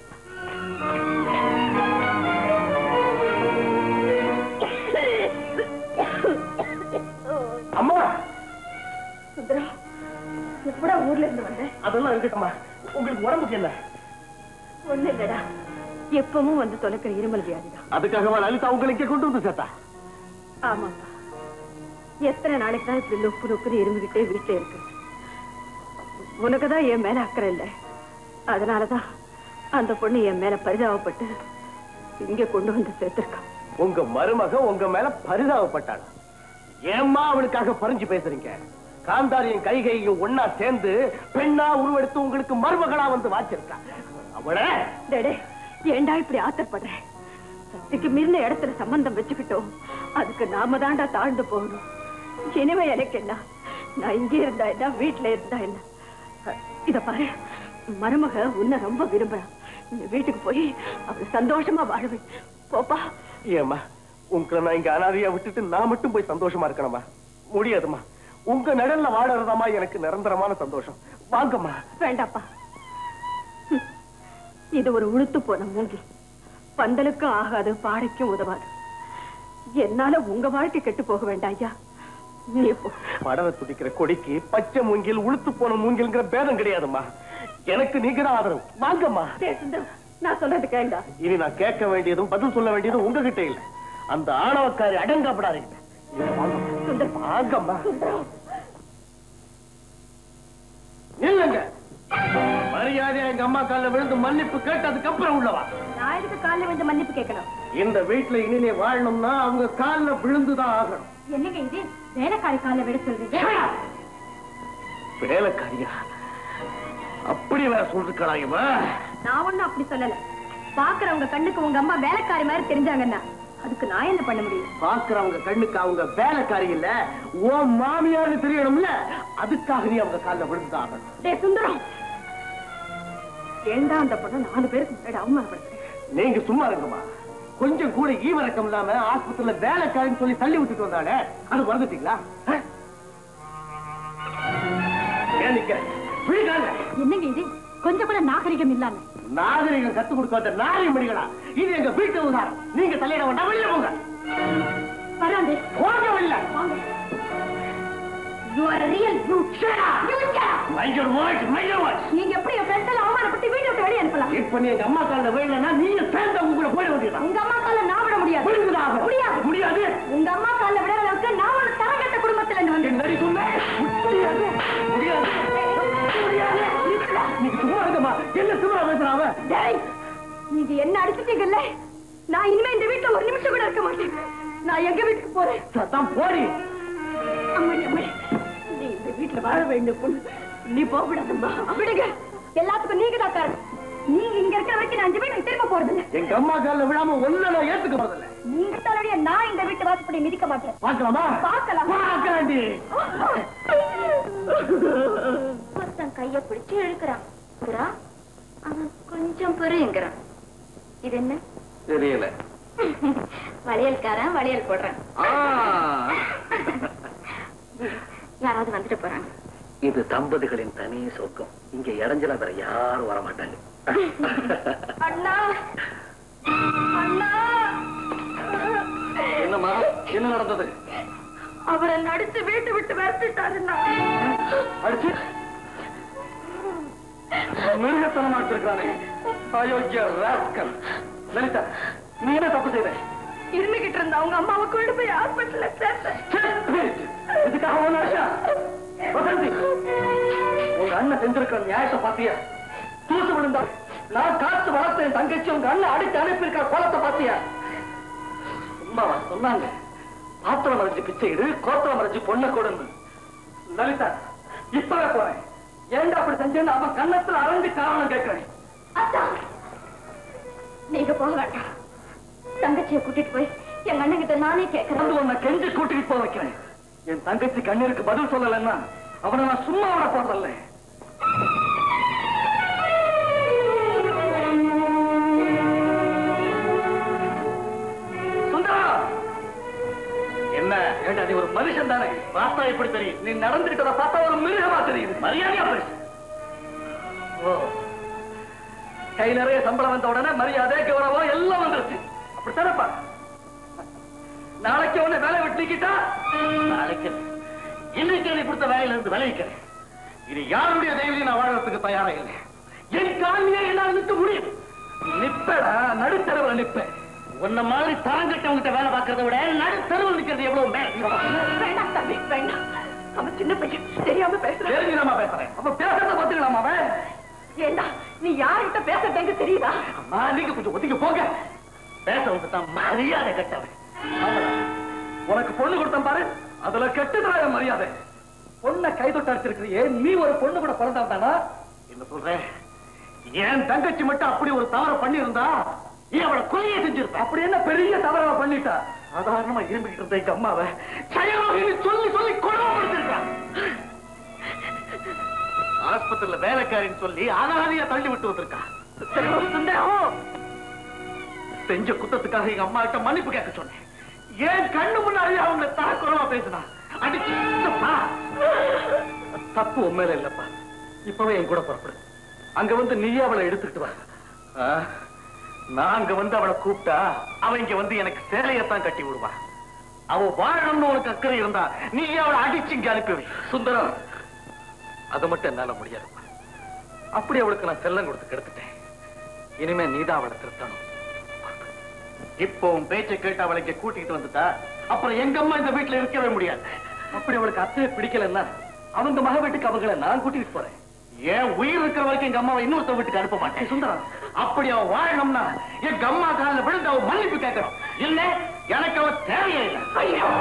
அம்மா சுந்தரம் எப்படா ஊர்ல இருந்து வந்தேன் அதெல்லாம் இருக்கட்டும்மா உங்களுக்கு உடம்புக்கு என்ன ஒண்ணு இல்லடா எப்பவும் வந்து தொலைக்கிற இருமல் வியாதிதான் அதுக்காகவா லலிதா உங்களை இங்கே கொண்டு வந்து சேர்த்தா ஆமாப்பா எத்தனை நாளைக்கு தான் இப்படி நொப்பு நொப்புன்னு இருந்துகிட்டே வீட்டுல இருக்கு உனக்குதான் என் மேல அக்கறை இல்லை அதனாலதான் அந்த பொண்ணு என் மேல பரிதாபப்பட்டு இங்க கொண்டு வந்து சேர்த்திருக்கான் உங்க மருமக உங்க மேல பரிதாபப்பட்டாள் ஏம்மா அவளுக்காக பறிஞ்சு பேசுறீங்க காந்தாரியும் கைகையும் ஒன்னா சேர்ந்து பெண்ணா உருவெடுத்து உங்களுக்கு மருமகளா வந்து வாச்சிருக்கா அவள டேடே ஏண்டா இப்படி ஆத்தப்படுற சக்திக்கு மீறின இடத்துல சம்பந்தம் வச்சுக்கிட்டோம் அதுக்கு நாம தாண்டா தாழ்ந்து போகணும் இனிமே எனக்கு என்ன நான் இங்கே இருந்தா என்ன வீட்டுல இருந்தா என்ன அஹ், இத பாரு மருமக உன்னை ரொம்ப விரும்புறான் நீ வீட்டுக்கு போய் அவள் சந்தோஷமா வாழுவேன் போப்பா ஏம்மா உங்களை நான் இங்க அனாதையா விட்டுட்டு நான் மட்டும் போய் சந்தோஷமா இருக்கணுமா முடியாதும்மா உங்க நிழல்ல வாழறதாம்மா எனக்கு நிரந்தரமான சந்தோஷம் வாங்கம்மா வேண்டாப்பா ஹம். இது ஒரு உளுத்து போன மூங்கி பந்தலுக்கும் ஆகாது பாடைக்கும் உதவாது என்னால உங்க வாழ்க்கை கெட்டு போக வேண்டாம் ஐயா நீ போ படர துடிக்கிற கொடிக்கு பச்சை மூங்கில் உளுத்து போன மூங்கில்ங்கிற பேதம் கிடையாதும்மா எனக்கு நீங்க தான் ஆதரவு வாங்கம்மா டேய் சுந்தரம், நான் சொல்றது கேளுடா இனி நான் கேட்க வேண்டியதும் பதில் சொல்ல வேண்டியதும் உங்ககிட்ட இல்ல அந்த ஆணவக்காரி அடங்கப்படாதீங்க இங்க வாங்கம்மா. சுந்தரம். வாங்கம்மா சுந்தரம் நில்லுங்க மரியாதையா எங்க அம்மா கால்ல விழுந்து மன்னிப்பு கேட்டதுக்கு அப்புறம் உள்ளவா நான் எதுக்கு காலைல வந்து மன்னிப்பு கேட்கணும் இந்த வீட்டுல இனிமே வாழணும்னா அவங்க கால்ல விழுந்துதான் ஆகணும் என்னங்க இது வேலைக்காரி காலைல விட சொல்றீங்க வேலைக்காரியா அப்படி வேற சொல்லிருக்கா இவன் நான் ஒண்ணும் அப்படி சொல்லல பாக்குறவங்க கண்ணுக்கு உங்க அம்மா வேலைக்காரி மாதிரி தெரிஞ்சாங்கன்னா அதுக்கு நான் என்ன பண்ண முடியும் பாக்குறவங்க கண்ணுக்கு அவங்க வேலைக்காரி இல்ல ஓ மாமியார்னு தெரியணும்ல அதுக்காக நீ அவங்க கால்ல விழுந்துதான் ஆகணும் டேய் சுந்தரம் ஏண்டா அந்த பொண்ணை நாலு பேருக்கு முன்னாடி அவமானப்படுத்துறேன் நீங்க சும்மா இருங்கம்மா கொஞ்சம் கூட ஈவரக்கம் இல்லாம ஆஸ்பத்திரியில வேலைக்காரின்னு சொல்லி தள்ளி விட்டுட்டு வந்தானே அது மறந்துட்டீங்களா ஆ? ஏன் நிக்கிறேன் பிடிக்காங்க என்னங்க இது கொஞ்சம் கூட நாகரிகம் இல்லாம நாகரிகம் கத்து கொடுக்காத நாகரிகம் படிகளா இது எங்க வீட்டு உதாரணம் நீங்க தலையிட வேண்டாம் வெளியே போங்க வராது போங்க வெளில you are real brute major voice major voice நீங்க எப்படி என் ஃப்ரெண்ட்ஸ் எல்லாம் அவமானப்பட்டு வீட்டை விட்டு வெளியே அனுப்பலாம் இப்ப நீ எங்க அம்மா காலில் விழலன்னா நீங்க சேர்ந்த உங்களை போயிட வேண்டியதான் உங்க அம்மா கால நான் விட முடியாது விழுந்துதான் முடியாது முடியாது உங்க அம்மா கால விட அளவுக்கு நான் ஒரு தரங்கட்ட குடும்பத்துல இருந்து வந்தேன் என்னடி சொன்னேன் முடியாது முடியாது முடியாது நீங்க சும்மா இருக்கமா என்ன சும்மா பேசுறாவ டேய் நீங்க என்ன அடிச்சிட்டீங்கல்ல நான் இனிமே இந்த வீட்டுல ஒரு நிமிஷம் கூட இருக்க மாட்டேன் நான் எங்க வீட்டுக்கு போறேன் சத்தம் போடி அம்மாடி அம்மாடி நீ இந்த வீட்டுல வாழ வேண்டும் பொண்ணு நீ போகக்கூடாதும்மா விடுங்க எல்லாத்துக்கும் நீங்க தான் காரணம் நீங்க இங்க இருக்கிற வரைக்கும் நான் இந்த வீட்டுக்கு திரும்ப போறது இல்ல எங்க அம்மா காலில் விழாம ஒண்ணு நான் ஏத்துக்க போறதில்ல நீங்க தலைவடிய நான் இந்த வீட்டு வாசப்படி மிதிக்க மாட்டேன் பார்க்கலாமா பார்க்கலாம். பார்க்கலாண்டி ஒருத்தன் கைய பிடிச்சு இழுக்கிறான் புறா அவன் கொஞ்சம் பொறுங்கிறான் இது என்ன தெரியல வளையல்காரன் வளையல் போடுறான் யாராவது வந்துட்டு போறாங்க இது தம்பதிகளின் தனி சொர்க்கம் இங்க இடைஞ்சல வேற யாரும் வர மாட்டாங்க அண்ணா அண்ணா என்னம்மா என்ன நடந்தது அவரை நடிச்சு வீட்டு விட்டு விரட்டிட்டாருன்னா அடிச்சு மிருகத்தனமா இருக்கானே அயோக்கிய ராஸ்கல் லலிதா நீ என்ன தப்பு செய்த இருந்துகிட்டு இருந்த அவங்க அம்மாவை கொண்டு போய் ஹாஸ்பிட்டல்ல சேர்த்தேன் இதுக்காக ஒண்ணு ஆச்சா வசந்தி உங்க அண்ணன் செஞ்சிருக்கிற நியாயத்தை பாத்தியா தூசு விழுந்தா நான் காத்து வளர்த்த என் தங்கச்சி உங்க அண்ணன் அடிச்சு அனுப்பியிருக்கிற கோலத்தை பாத்தியா சும்மாவா சொன்னாங்க பாத்திரம் மறைஞ்சு பிச்சை இடு கோத்திரம் மறைஞ்சு பொண்ணை கொடுன்னு லலிதா இப்பவே போறேன் ஏன்டா அப்படி செஞ்சேன்னு அவன் கண்ணத்துல அரைஞ்சு காரணம் கேட்கிறேன் அத்தா நீங்க போக வேண்டாம் தங்கச்சியை கூட்டிட்டு போய் எங்க அண்ணன் கிட்ட நானே கேட்கிறேன் வந்து உன்னை கெஞ்சி கூட்டிட்டு போக வைக்கிறேன் என் தங்கச்சி கண்ணீருக்கு பதில் சொல்லலைன்னா அவனை நான் சும்மா விட போறதில்லை சுந்தரா என்ன ஏண்டா நீ ஒரு மனுஷன் தானே பார்த்தா எப்படி தெரியும் நீ நடந்துகிட்டத பார்த்தா ஒரு மிருகமா தெரியுது மரியாதையா பேசு ஓ கை நிறைய சம்பளம் வந்த உடனே மரியாதை கௌரவம் எல்லாம் வந்துருச்சு அப்படித்தானப்பா நாளைக்கு உன்னை வேலை விட்டு நீக்கிட்டா நாளைக்கு இன்னைக்கு நீ கொடுத்த வேலையில இருந்து விளைவிக்கிறேன் இது யாருடைய தயவுலையும் நான் வாழறதுக்கு தயாரா இல்லை என் காலையே என்னால நிற்க முடியும் நிப்படா நடுத்தரவுல நிப்பேன் உன்ன மாதிரி தரங்கட்டவங்கிட்ட வேலை பார்க்கறத விட நடுத்தரவுல நிக்கிறது எவ்வளவு மேல் வேண்டாம் தம்பி வேண்டாம் அவன் சின்ன பையன் தெரியாம பேசுறான் தெரிஞ்சுதாமா பேசுறேன் அப்ப பேசுறத பாத்துக்கலாமா அவன் ஏண்டா நீ யார்கிட்ட பேசுறதுங்க தெரியுதா அம்மா நீங்க கொஞ்சம் ஒதுங்கி போங்க பேச தான் மரியாதை கட்டவன் ஆமாடா. உனக்கு பொண்ணு கொடுத்தேன் பாரு அதுல கெட்டுதான் என் மரியாதை பொண்ணை கை தொட்டு அடிச்சிருக்கிறியே நீ ஒரு பொண்ணு கூட பிறந்தாதானா என்ன சொல்றேன் என் தங்கச்சி மட்டும் அப்படி ஒரு தவறை பண்ணியிருந்தா நீ அவளை கொலையை செஞ்சிருப்ப அப்படி என்ன பெரிய தவறை அவ பண்ணிட்டா சாதாரணமா இரும்பிக்கிட்டு இருந்த எங்க அம்மாவை சயரோகின்னு சொல்லி சொல்லி கொடுமைப்படுத்திருக்கான் ஆஸ்பத்திரியில வேலைக்காரின்னு சொல்லி அனாதையா தள்ளி விட்டு வந்திருக்கா சந்தேகம் செஞ்ச குத்தத்துக்காக எங்க அம்மா கிட்ட மன்னிப்பு கேட்க சொன்னேன் ஏன் கண்ணு முன்னாடி அவங்க தரக்குறவா பேசினா அடிச்சு இல்லப்பா. தப்பு உண்மையில இல்லப்பா இப்பவே என் கூட புறப்படு அங்க வந்து நீயே அவளை எடுத்துக்கிட்டு வா ஆ, நான் அங்க வந்து அவளை கூப்பிட்டா அவ இங்க வந்து எனக்கு சேலையத்தான் கட்டி விடுவா அவ வாழணும்னு உனக்கு அக்கறை இருந்தா நீ அவளை அடிச்சு இங்க அனுப்பி வை. சுந்தரம் அது மட்டும் என்னால முடியாதுப்பா அப்படி அவளுக்கு நான் செல்லம் கொடுத்து கெடுத்துட்டேன் இனிமே நீதான் அவளை திருத்தணும் இப்போ உன் பேச்சை கேட்டு அவளை இங்க கூட்டிட்டு வந்துட்டா அப்புறம் எங்க அம்மா இந்த வீட்டுல இருக்கவே முடியாது அப்படி அவளுக்கு அத்தையை பிடிக்கலன்னா அவங்க மக வீட்டுக்கு அவங்கள நான் கூட்டிட்டு போறேன் ஏன் உயிர் இருக்கிற வரைக்கும் எங்க அம்மாவை இன்னொருத்த வீட்டுக்கு அனுப்ப மாட்டேன் சுந்தரம் அப்படி அவ வாழணும்னா எங்க அம்மா காலில் விழுந்து அவ மன்னிப்பு கேட்கணும் இல்ல எனக்கு அவ தேவையே இல்லை ஐயோ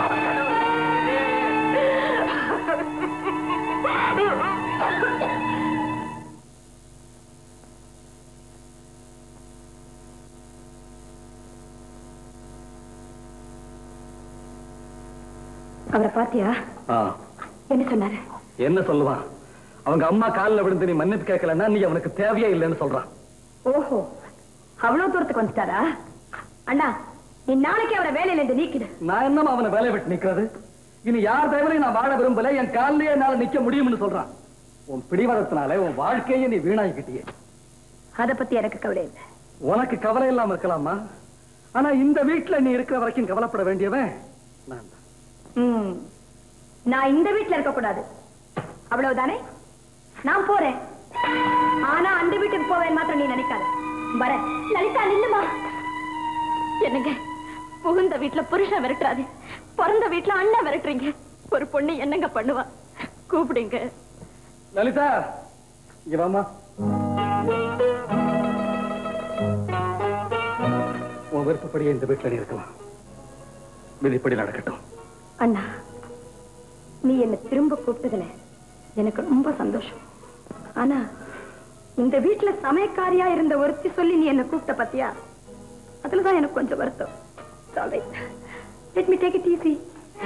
அவரை பாத்தியா என்ன சொன்னாரு என்ன சொல்லுவான் அவங்க அம்மா காலில் விழுந்து நீ மன்னிப்பு கேட்கலன்னா நீ அவனுக்கு தேவையே இல்லைன்னு சொல்றான் ஓஹோ அவ்வளவு தூரத்துக்கு வந்துட்டாரா அண்ணா நீ நாளைக்கு அவரை வேலையில இருந்து நீக்கிடு நான் என்னமா அவனை வேலையை விட்டு நிக்கிறது இனி யார் தயவுலையும் நான் வாழ விரும்பல என் காலிலேயே என்னால நிக்க முடியும்னு சொல்றான் உன் பிடிவாதத்தினால உன் வாழ்க்கையை நீ வீணாக்கிட்டியே அத பத்தி எனக்கு கவலை இல்லை உனக்கு கவலை இல்லாம இருக்கலாமா ஆனா இந்த வீட்டுல நீ இருக்கிற வரைக்கும் கவலைப்பட வேண்டியவன் நான் தான். ம். நான் இந்த வீட்டுல இருக்க கூடாது அவ்வளவுதானே நான் போறேன் ஆனா அந்த வீட்டுக்கு போவேன் மாத்திரம் நீ நினைக்காத வரேன் லலிதா நில்லுமா என்னங்க புகுந்த வீட்டுல புருஷன் விரட்டுறாது பிறந்த வீட்டுல அண்ணன் விரட்டுறீங்க ஒரு பொண்ணு என்னங்க பண்ணுவா கூப்பிடுங்க லலிதா இங்க வாம்மா உன் விருப்பப்படியே இந்த வீட்டுல நீ இருக்கலாம் விதிப்படி நடக்கட்டும் அண்ணா நீ என்ன திரும்ப கூப்பிட்டதுல எனக்கு ரொம்ப சந்தோஷம் ஆனா இந்த வீட்டுல சமயக்காரியா இருந்த ஒருத்தி சொல்லி நீ என்ன கூப்பிட்ட பத்தியா அதுலதான் எனக்கு கொஞ்சம் வருத்தம் let me take it easy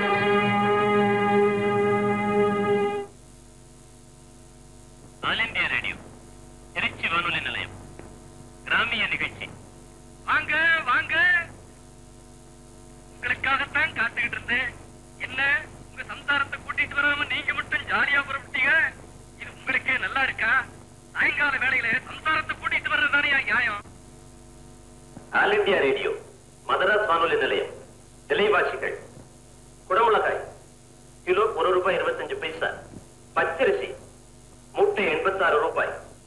all India radio Tiruchi வானொலி நிலையம் கிராமிய நிகழ்ச்சி வாங்க வாங்க உங்களுக்காகத்தான் காத்துக்கிட்டு இருந்தேன் என்ன உங்க சம்சாரத்தை கூட்டிட்டு வராம நீங்க மட்டும் ஜாலியா புறப்பட்டீங்க இது உங்களுக்கே நல்லா இருக்கா சாயங்கால வேளையில சம்சாரத்தை கூட்டிட்டு வர்றதுதானே நியாயம் ஆல் இந்தியா ரேடியோ மதராஸ் வானொலி நிலையம் விலைவாசிகள் குடமிளகாய் கிலோ ஒரு ரூபாய் இருபத்தஞ்சு பைசா பச்சரிசி முட்டை எண்பத்தாறு ரூபாய்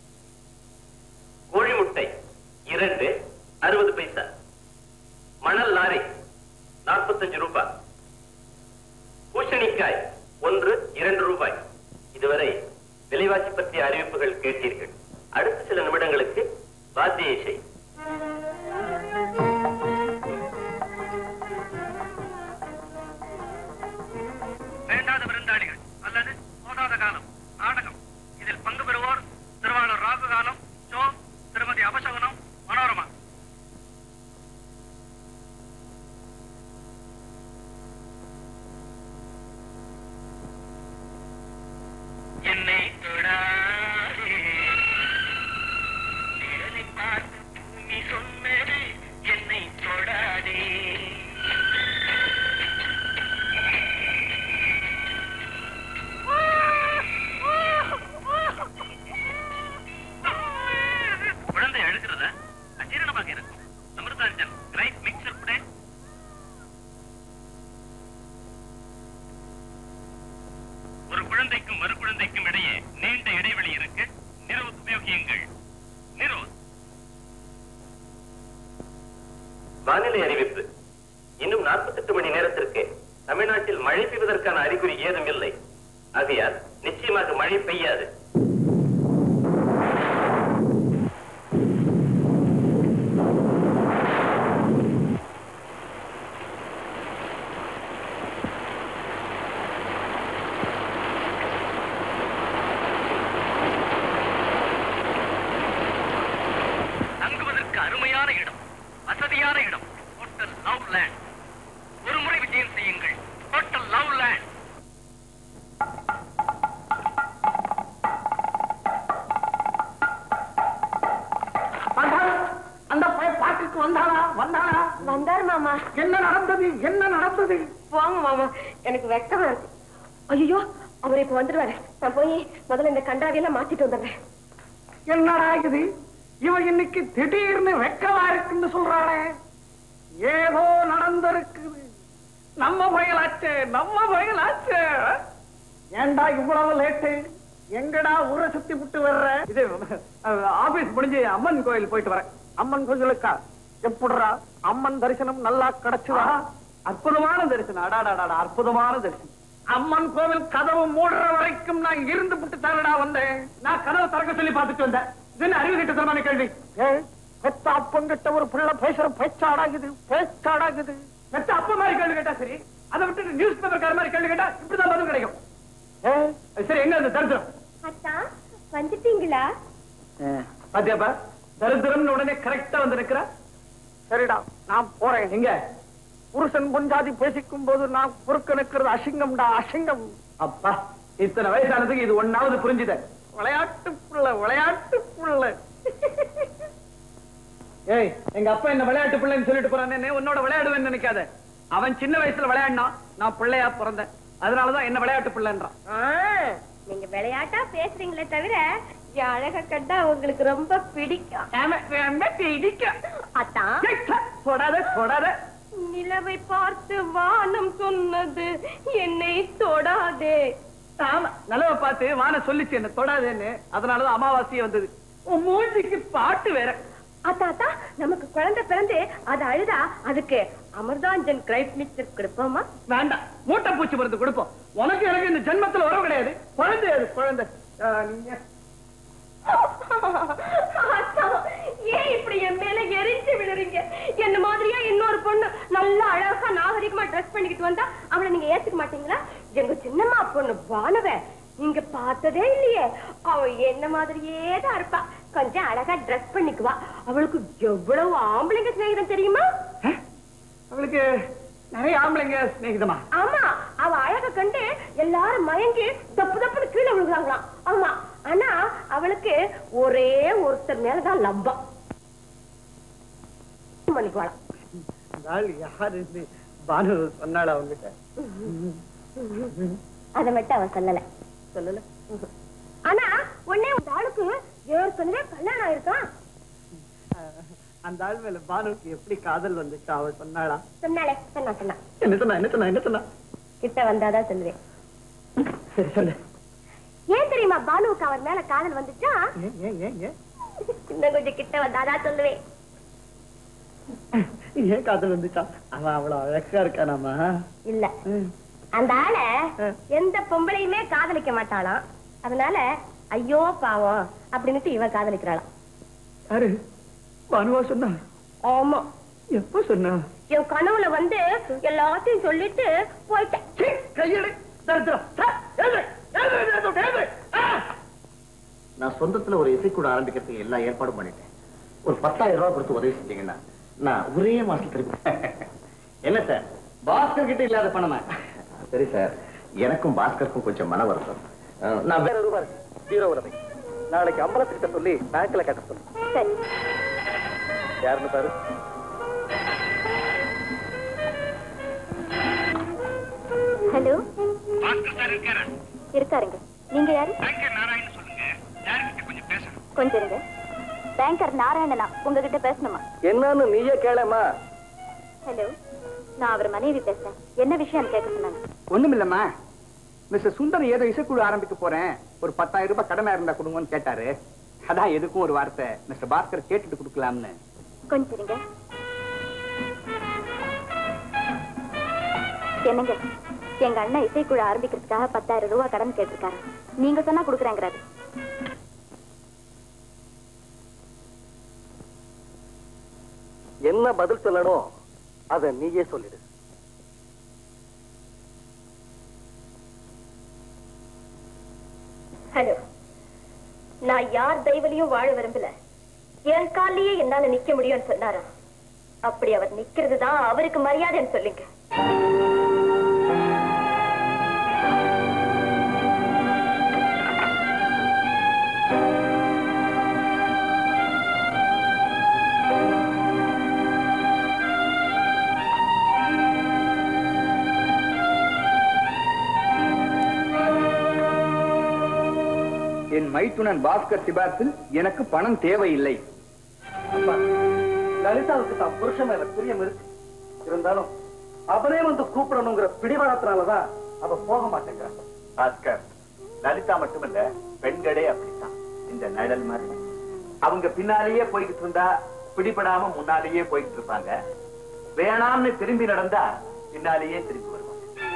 கோழி முட்டை இரண்டு அறுபது பைசா மணல் லாரி நாற்பத்தஞ்சு ரூபாய் பூசணிக்காய் ஒன்று இரண்டு ரூபாய் இதுவரை விலைவாசி பற்றிய அறிவிப்புகள் கேட்டீர்கள் அடுத்த சில நிமிடங்களுக்கு வாத்திய இசை வேண்டாத விருந்தாளிகள் அல்லது போதாத காலம் நாடகம் இதில் பங்கு பெறுவோர் திருவாளர் ராகுகாலம் சோ திருமதி அபசகுனம் மனோரமா என்னை தொடாதே நிழலை பார்த்து பூமி சொன்னது என்னை தொடாதே குழந்தை அழுகிறத அஜீரணமாக இருக்கும் அமிர்தாஞ்சன் கிரைட் மிக்சர் புடே ஒரு குழந்தைக்கும் மறு குழந்தைக்கும் இடையே நீண்ட இடைவெளி இருக்கு நிரோத் உபயோகியுங்கள் நிரோத் வானிலை அறிவிப்பு இன்னும் 48 மணி நேரத்திற்கு தமிழ்நாட்டில் மழை பெய்வதற்கான அறிகுறி ஏதும் இல்லை ஆகையால் நிச்சயமாக மழை பெய்யாது தங்குவதற்கு அருமையான இடம் வசதியான இடம் ஹோட்டல் லவ் லேண்ட் ஒரு முறை விஜயம் செய்யுங்கள் ஹோட்டல் லவ் லேண்ட் அந்த பையன் பாட்டுக்கு வந்தானா வந்தானா வந்தார் மாமா என்ன நடந்தது என்ன நடந்தது போங்க மாமா எனக்கு வெக்கமா இருக்கு ஐயோ அவர் இப்ப வந்துருவாரு நான் போய் முதல்ல இந்த கண்டாவியெல்லாம் மாத்திட்டு வந்துடுறேன் என்னடா இது இவன் இன்னைக்கு திடீர்னு வெக்கமா இருக்குன்னு சொல்றானே ஏதோ நடந்திருக்குது நம்ம பயலாச்சே நம்ம பயலாச்சே ஏன்டா இவ்வளவு லேட்டு எங்கடா ஊரை சுத்தி விட்டு வர்ற இது ஆபீஸ் முடிஞ்சு அம்மன் கோயில் போயிட்டு வரேன் அம்மன் கோயிலுக்கா எப்படிடா அம்மன் தரிசனம் நல்லா கிடைச்சுதா அற்புதமான தரிசனம் அடாடாடா அற்புதமான தரிசனம் அம்மன் கோவில் கதவு மூடுற வரைக்கும் நான் இருந்து விட்டு தானடா வந்தேன் நான் கதவை திறக்க சொல்லி பார்த்துட்டு வந்தேன் இது என்ன அறிவு கிட்ட கேள்வி பெத்த அப்பங்கிட்ட ஒரு பிள்ளை பேசுற பேச்சாடாகுது பேச்சாடாகுது பெத்த அப்ப மாதிரி கேள்வி கேட்டா சரி அதை விட்டு நியூஸ் பேப்பர் மாதிரி கேள்வி கேட்டா இப்படிதான் பதில் கிடைக்கும் சரி எங்க அந்த தரிசனம் அத்தா வந்துட்டீங்களா பாத்தியாப்பா தரித்திரம் உடனே கரெக்டா வந்து நிக்கிற சரிடா நான் போறேன் எங்க புருஷன் பொஞ்சாதி பேசிக்கும் போது நான் குறுக்க நிக்கிறது அசிங்கம்டா அசிங்கம் அப்பா இத்தனை வயசானதுக்கு இது ஒன்னாவது புரிஞ்சுத விளையாட்டு புள்ள விளையாட்டு புள்ள ஏய் எங்க அப்பா என்ன விளையாட்டு பிள்ளைன்னு சொல்லிட்டு போறானே உன்னோட விளையாடுவேன்னு நினைக்காத அவன் சின்ன வயசுல விளையாடினான் நான் பிள்ளையா பிறந்தேன் அதனாலதான் என்ன விளையாட்டு பிள்ளைன்றான் நீங்க விளையாட்டா பேசுறீங்களே தவிர என் அழக கண்டா உங்களுக்கு ரொம்ப பிடிக்கும் பிடிக்கும் அத்தான் தொடாத தொடாத நிலவை பார்த்து வானம் சொன்னது என்னை தொடாதே ஆமா நிலவை பார்த்து வான சொல்லிச்சு என்ன தொடாதேன்னு அதனாலதான் அமாவாசையே வந்தது உன் மூஞ்சிக்கு பாட்டு வேற அத்தா அத்தா நமக்கு குழந்தை பிறந்து அது அழுதா அதுக்கு அமிர்தாஞ்சன் கிரைப் மிக்சர் கொடுப்போமா வேண்டாம் மூட்டை பூச்சி மருந்து கொடுப்போம் உனக்கு எனக்கு இந்த ஜென்மத்துல உறவு கிடையாது குழந்தை அது குழந்தை ஆ, நீங்க அத்தா, ஏன் இப்படி என் மேல எரிஞ்சு விழுறீங்க என்ன மாதிரியா இன்னொரு பொண்ணு நல்லா அழகா நாகரிகமா ட்ரெஸ் பண்ணிக்கிட்டு வந்தா அவளை நீங்க ஏத்துக்க மாட்டீங்களா எங்க சின்னம்மா பொண்ணு பானுவ நீங்க பார்த்ததே இல்லையே அவ என்ன மாதிரியே தான் இருப்பா கொஞ்சம் அழகா ட்ரெஸ் பண்ணிக்குவா அவளுக்கு எவ்வளவு ஆம்பளைங்க சிநேகிதம் தெரியுமா அவளுக்கு நிறைய ஆம்பளைங்க சிநேகிதமா ஆமா அவ அழக கண்டு எல்லாரும் மயங்கி தப்பு தப்புன்னு கீழே விழுகிறாங்களாம் ஆமா ஆனா அவளுக்கு ஒரே ஒருத்தர் மேலதான் லம்பம் பண்ணிக்குவாளாம் அந்த ஆள் யாரு பானு சொன்னாள் அவங்கிட்ட அதை மட்டும் அவன் சொல்லல சொல்லல ஆனா உடனே அந்த ஆளுக்கு ஏற்கனவே கல்யாணம் ஆயிருக்கான் அந்த ஆள் மேல பானுக்கு எப்படி காதல் வந்துச்சு அவள் சொன்னாளா சொன்னாலே சொன்னா சொன்னா என்ன சொன்னா என்ன சொன்னா என்ன சொன்னா கிட்ட வந்தாதான் சொல்லுவேன் சரி சொல்லு ஏன் தெரியுமா பானுவுக்கு அவர் மேல காதல் வந்துச்சா ஏன் ஏன் ஏன் ஏன் இன்னும் கொஞ்சம் கிட்ட வந்தாதான் சொல்லுவேன் ஏன் காதல் வந்துச்சா அவன் அவ்வளவு அழகா இருக்கானாமா இல்ல அந்த ஆளை எந்த பொம்பளையுமே காதலிக்க மாட்டாளாம் அதனால ஐயோ பாவம் அப்படின்னுட்டு இவன் காதலிக்கிறாளாம் யாரு பானுவா சொன்னா ஆமா எப்ப சொன்னா என் கனவுல வந்து எல்லாத்தையும் சொல்லிட்டு போயிட்டேன் கையெடு தரித்திரம் சே, எழுது, எழுது, எழுது, எழுது. ஆ! நான் சொந்தத்துல ஒரு இசைக்கூட ஆரம்பிக்கிறதுக்கு எல்லா ஏற்பாடும் பண்ணிட்டேன் ஒரு பத்தாயிரம் ரூபாய் கொடுத்து உதவி செஞ்சீங்கன்னா நான் ஒரே மாசம் திருப்பி என்ன சார் பாஸ்கர் கிட்ட இல்லாத பணமா சரி சார் எனக்கும் பாஸ்கருக்கும் கொஞ்சம் மன வருத்தம் அஹ், நான் வேற ரூபாய் ஜீரோ உதவி நாளைக்கு அம்பலத்துக்கிட்ட சொல்லி பேங்க்ல கட்ட சொல்லு சரி யாருன்னு பாரு ஹலோ பாஸ்கர் சார் இருக்காரா இருக்காருங்க நீங்க யாரு பேங்கர் நாராயணன் சொல்லுங்க யாருக்கிட்ட கொஞ்சம் பேசணும் கொஞ்சம் இருங்க பேங்கர் நாராயணனா உங்ககிட்ட பேசணுமா என்னன்னு நீயே கேளமா ஹலோ நான் அவர் மனைவி பேசுறேன் என்ன விஷயம் கேட்க சொன்னாங்க ஒண்ணுமில்லம்மா மிஸ்டர் சுந்தரம் ஏதோ இசைக்குழு ஆரம்பிக்க போறேன் ஒரு பத்தாயிரம் ரூபாய் கடனா இருந்தா கொடுங்கன்னு கேட்டாரு அதான் எதுக்கும் ஒரு வார்த்தை மிஸ்டர் பாஸ்கர் கேட்டுட்டு கொடுக்கலாம்னு கொஞ்சம் இருங்க என்னங்க எங்க அண்ணன் இசைக்குழு ஆரம்பிக்கிறதுக்காக பத்தாயிரம் ரூபாய் கடன் கேட்டிருக்காரு நீங்க சொன்னா கொடுக்குறேங்கிறாரு என்ன பதில் சொல்லணும் அத நீயே சொல்லிடு ஹலோ நான் யார் தெய்வலையும் வாழ விரும்பல என் காலிலேயே என்னால நிக்க முடியும்னு சொன்னாரா அப்படி அவர் நிக்கிறது தான் அவருக்கு மரியாதைன்னு சொல்லுங்க என் மைத்துனன் பாஸ்கர் சிபாத்தில் எனக்கு பணம் தேவையில்லை அப்பா, லலிதாவுக்கு தான் புருஷன் மேல பிரியம் இருக்கு இருந்தாலும் அவனே வந்து கூப்பிடணுங்கிற பிடிவாதத்தினாலதான் அவ போக மாட்டேங்கிறா பாஸ்கர் லலிதா மட்டுமல்ல பெண்களே அப்படித்தான் இந்த நிழல் மாதிரி அவங்க பின்னாலேயே போய்கிட்டு இருந்தா பிடிபடாம முன்னாலேயே போய்கிட்டு இருப்பாங்க வேணாம்னு திரும்பி நடந்தா பின்னாலேயே திரும்பி வருவாங்க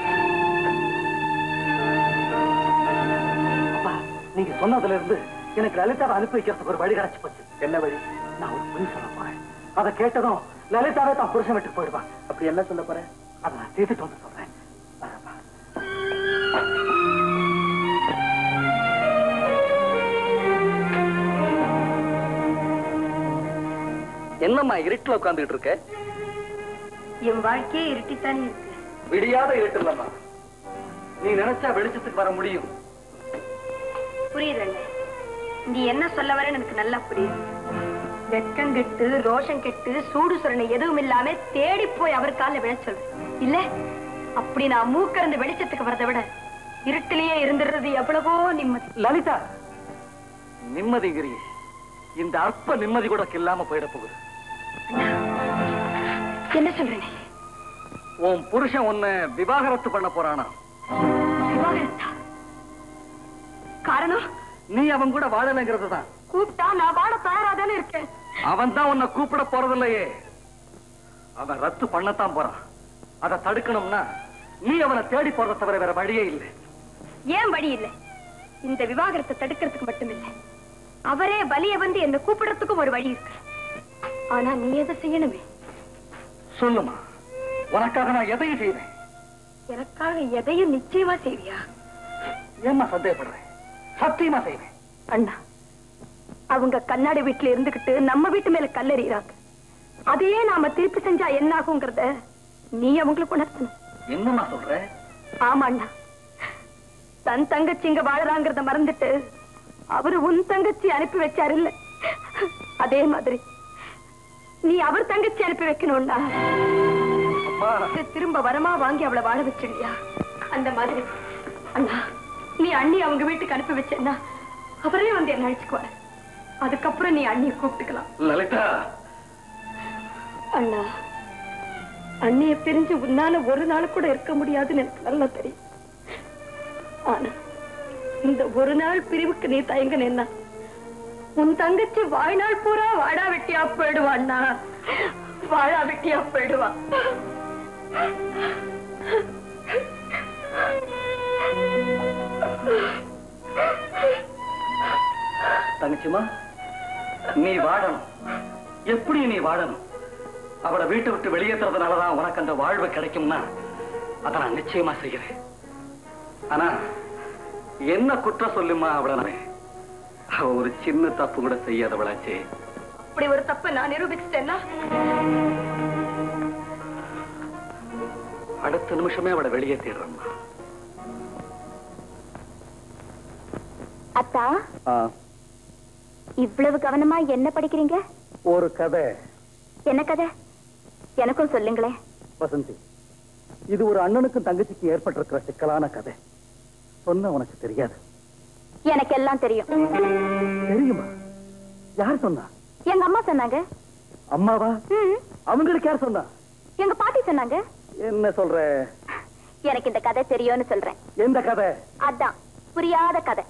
அப்பா நீங்க சொன்னதுல இருந்து எனக்கு லலிதாவை அனுப்பி வைக்கிறதுக்கு ஒரு வழி கிடைச்சு போச்சு என்ன வழி நான் ஒரு பொய் சொல்ல போறேன் அதை கேட்டதும் லலிதாவே தான் புருஷன் விட்டு போயிடுவான் அப்படி என்ன சொல்ல போற அதை நான் செய்துட்டு வந்து சொல்றேன் வரேன்ப்பா. என்னம்மா இருட்டுல உட்கார்ந்துட்டு இருக்க என் வாழ்க்கையே இருட்டித்தானே இருக்கு விடியாத இருட்டு இல்லம்மா நீ நினைச்சா வெளிச்சத்துக்கு வர முடியும் புரியுது நீ என்ன சொல்ல வரேன்னு எனக்கு நல்லா புரியுது வெட்கம் கெட்டு ரோஷம் கெட்டு சூடு சுரணை எதுவும் இல்லாம தேடி போய் அவர் காலில் விழ சொல்லு இல்ல அப்படி நான் மூக்கறந்து வெளிச்சத்துக்கு வரதை விட இருட்டிலேயே இருந்துடுறது எவ்வளவோ நிம்மதி லலிதா நிம்மதிங்கிரி இந்த அற்ப நிம்மதி கூட இல்லாம போயிட போகுது என்ன சொல்றேன் உன் புருஷன் உன்னை விவாகரத்து பண்ண போறானா விவாகரத்தா காரணம் நீ அவன் கூட வாழலைங்கிறது தான் கூப்பிட்டா நான் வாழ தயாராதானே இருக்கேன் அவன் தான் உன்னை கூப்பிட போறதில்லையே அவன் ரத்து பண்ணத்தான் போறான் அதை தடுக்கணும்னா நீ அவனை தேடி போறத தவிர வேற வழியே இல்லை ஏன் வழி இல்லை இந்த விவாகரத்தை தடுக்கிறதுக்கு மட்டும் இல்லை அவரே வலிய வந்து என்ன கூப்பிடுறதுக்கும் ஒரு வழி இருக்கு ஆனா நீ எதை செய்யணுமே சொல்லுமா உனக்காக நான் எதையும் செய்வேன் எனக்காக எதையும் நிச்சயமா செய்வியா ஏம்மா சந்தேகப்படுறேன் சத்தியமா செய்வேன் அண்ணா அவங்க கண்ணாடி வீட்டுல இருந்துகிட்டு நம்ம வீட்டு மேல கல்லெறிகிறாங்க அதையே நாம திருப்பி செஞ்சா என்ன ஆகுங்கிறத நீ அவங்களுக்கு உணர்த்தணும் என்னம்மா சொல்ற ஆமா அண்ணா தன் தங்கச்சி இங்க வாழறாங்கிறத மறந்துட்டு அவரு உன் தங்கச்சி அனுப்பி வச்சாரு இல்ல அதே மாதிரி நீ அவர் தங்கச்சி அனுப்பி வைக்கணும்னா அம்மா திரும்ப வரமா வாங்கி அவளை வாழ வச்சிருக்கியா அந்த மாதிரி அண்ணா நீ அண்ணி அவங்க வீட்டுக்கு அனுப்பி வச்சேன்னா அவரே வந்து என்ன அழைச்சுக்குவாரு அதுக்கப்புறம் நீ அண்ணியை கூப்பிட்டுக்கலாம் லலிதா அண்ணா அண்ணிய பிரிஞ்சு உன்னால ஒரு நாள் கூட இருக்க முடியாதுன்னு எனக்கு நல்லா தெரியும் ஆனா இந்த ஒரு நாள் பிரிவுக்கு நீ தயங்கினா உன் தங்கச்சி வாழ்நாள் பூரா வாடா வெட்டியா போயிடுவா அண்ணா வாழா வெட்டியா போயிடுவா தங்கச்சிமா நீ வாழணும் எப்படி நீ வாழணும் அவளை வீட்டை விட்டு வெளியேற்றுறதுனாலதான் உனக்கு அந்த வாழ்வு கிடைக்கும்னா அதை நான் நிச்சயமா செய்கிறேன் ஆனா என்ன குற்றம் சொல்லுமா அவளை நான் அவ ஒரு சின்ன தப்பு கூட செய்யாதவளாச்சே அப்படி ஒரு தப்பை நான் நிரூபிச்சிட்டேன்னா அடுத்த நிமிஷமே அவளை வெளியேற்றிடுறேம்மா அத்தா இவ்வளவு கவனமா என்ன படிக்கிறீங்க ஒரு கதை என்ன கதை எனக்கும் சொல்லுங்களேன் வசந்தி இது ஒரு அண்ணனுக்கும் தங்கச்சிக்கு ஏற்பட்டிருக்கிற சிக்கலான கதை சொன்ன உனக்கு தெரியாது எனக்கு எல்லாம் தெரியும் தெரியுமா யார் சொன்னா எங்க அம்மா சொன்னாங்க அம்மாவா ம், அவங்களுக்கு யார் சொன்னா எங்க பாட்டி சொன்னாங்க என்ன சொல்ற எனக்கு இந்த கதை தெரியும்னு சொல்றேன் எந்த கதை அதான் புரியாத கதை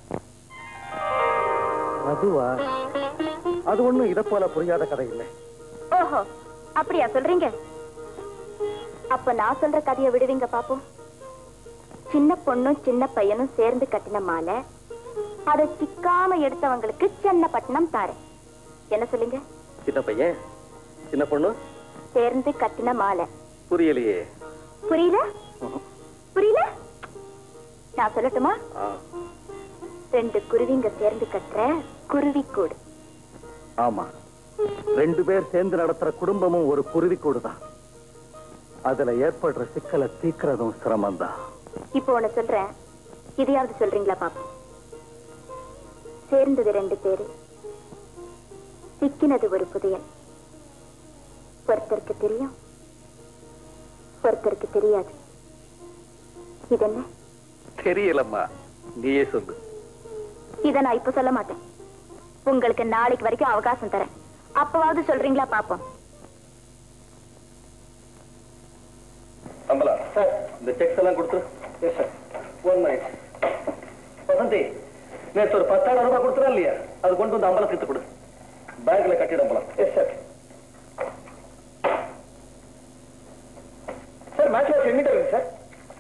அதுவா அது ஒண்ணும் இத போல புரியாத கதை இல்லை ஓஹோ அப்படியா சொல்றீங்க அப்ப நான் சொல்ற கதையை விடுவீங்க பாப்போம் சின்ன பொண்ணும் சின்ன பையனும் சேர்ந்து கட்டின மாலை அதை சிக்காம எடுத்தவங்களுக்கு சென்னப்பட்டினம் தாரேன் என்ன சொல்லுங்க சின்ன பையன் சின்ன பொண்ணு சேர்ந்து கட்டின மாலை புரியலையே புரியல புரியல நான் சொல்லட்டுமா ரெண்டு குருவிங்க சேர்ந்து கட்டுற குருவி கூடு ஆமா ரெண்டு பேர் சேர்ந்து நடத்துற குடும்பமும் ஒரு குருவிக்கூடு தான் அதுல ஏற்படுற சிக்கலை தீக்கிறதும் சிரமம்தான் இப்போ ஒண்ணு சொல்றேன் இதையாவது சொல்றீங்களா பாப்போம் சேர்ந்தது ரெண்டு பேரு சிக்கினது ஒரு புதையல் ஒருத்தருக்கு தெரியும் ஒருத்தருக்கு தெரியாது இது என்ன தெரியலம்மா நீயே சொல்லு இத நான் இப்ப சொல்ல மாட்டேன் உங்களுக்கு நாளைக்கு வரைக்கும் அவகாசம் தரேன் அப்பவாவது சொல்றீங்களா பாப்போம் அம்பலா சார் இந்த செக்ஸ் எல்லாம் கொடுத்துரு yes sir one minute Vasanthi நேற்று ஒரு பத்தாயிரம் ரூபாய் கொடுத்துறா இல்லையா அது கொண்டு வந்து அம்பலத்துக்கு கொடு பேங்க்ல கட்டிட Ambalam yes sir sir match watch எங்கிட்ட இருக்கு சார்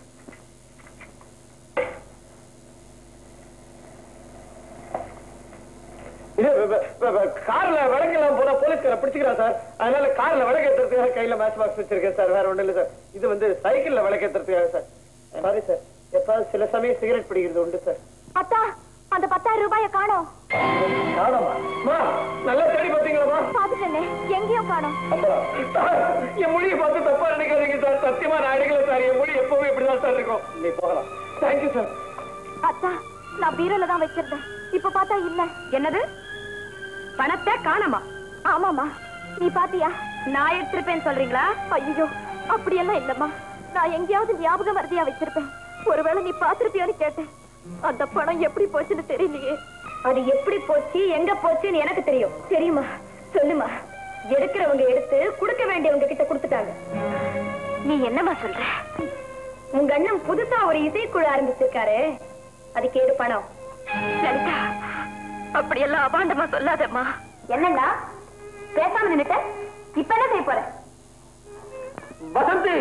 இது வ- வ- வ- கார்ல விளக்கெல்லாம் போனா போலீஸ்கார பிடிச்சிக்கிறான் சார் அதனால கார்ல விளக்கேற்றுறதுக்காக கையில மேட்ச் பாக்ஸ் வச்சிருக்கேன் சார் வேற ஒண்ணும் இல்ல சார் இது வந்து சைக்கிள்ல விளக்கேற்றுறதுக்காக சார் சாரி சார் எப்பாவது சில சமயம் சிகரெட் பிடிக்கிறது உண்டு சார் அத்தா அந்த பத்தாயிரம் ரூபாய காணோம் காணமா மா நல்லா தேடி பாத்தீங்களாமா பாத்துட்டேனே எங்கேயும் காணோம் என் மொழியை பார்த்து தப்பா நினைக்காதீங்க சார் சத்தியமா நான் அடிக்கல சார் என் மொழி எப்பவுமே இப்படிதான் சார் இருக்கும் நீ போகலாம் தேங்க்யூ சார் அத்தா நான் பீரோல தான் வச்சிருந்தேன் இப்ப பார்த்தா இல்ல என்னது பணத்தை காணமா ஆமாமா நீ பாத்தியா நான் எடுத்திருப்பேன் சொல்றீங்களா ஐயோ அப்படியெல்லாம் இல்லம்மா நான் எங்கேயாவது ஞாபகம் மறதியா வச்சிருப்பேன் ஒருவேளை நீ பாத்திருப்பியான்னு கேட்டேன் அந்த பணம் எப்படி போச்சுன்னு தெரியலையே அது எப்படி போச்சு எங்க போச்சுன்னு எனக்கு தெரியும் தெரியுமா சொல்லுமா எடுக்கிறவங்க எடுத்து கொடுக்க வேண்டியவங்க கிட்ட கொடுத்துட்டாங்க நீ என்னமா சொல்ற உங்க அண்ணன் புதுசா ஒரு இசைக்குழு ஆரம்பிச்சிருக்காரு அதுக்கு ஏது பணம் லலிதா அப்படியெல்லாம் அபாண்டமா சொல்லாதம்மா என்னண்ணா பேசாம நின்னுட்ட இப்ப என்ன செய்ய போற வசந்தி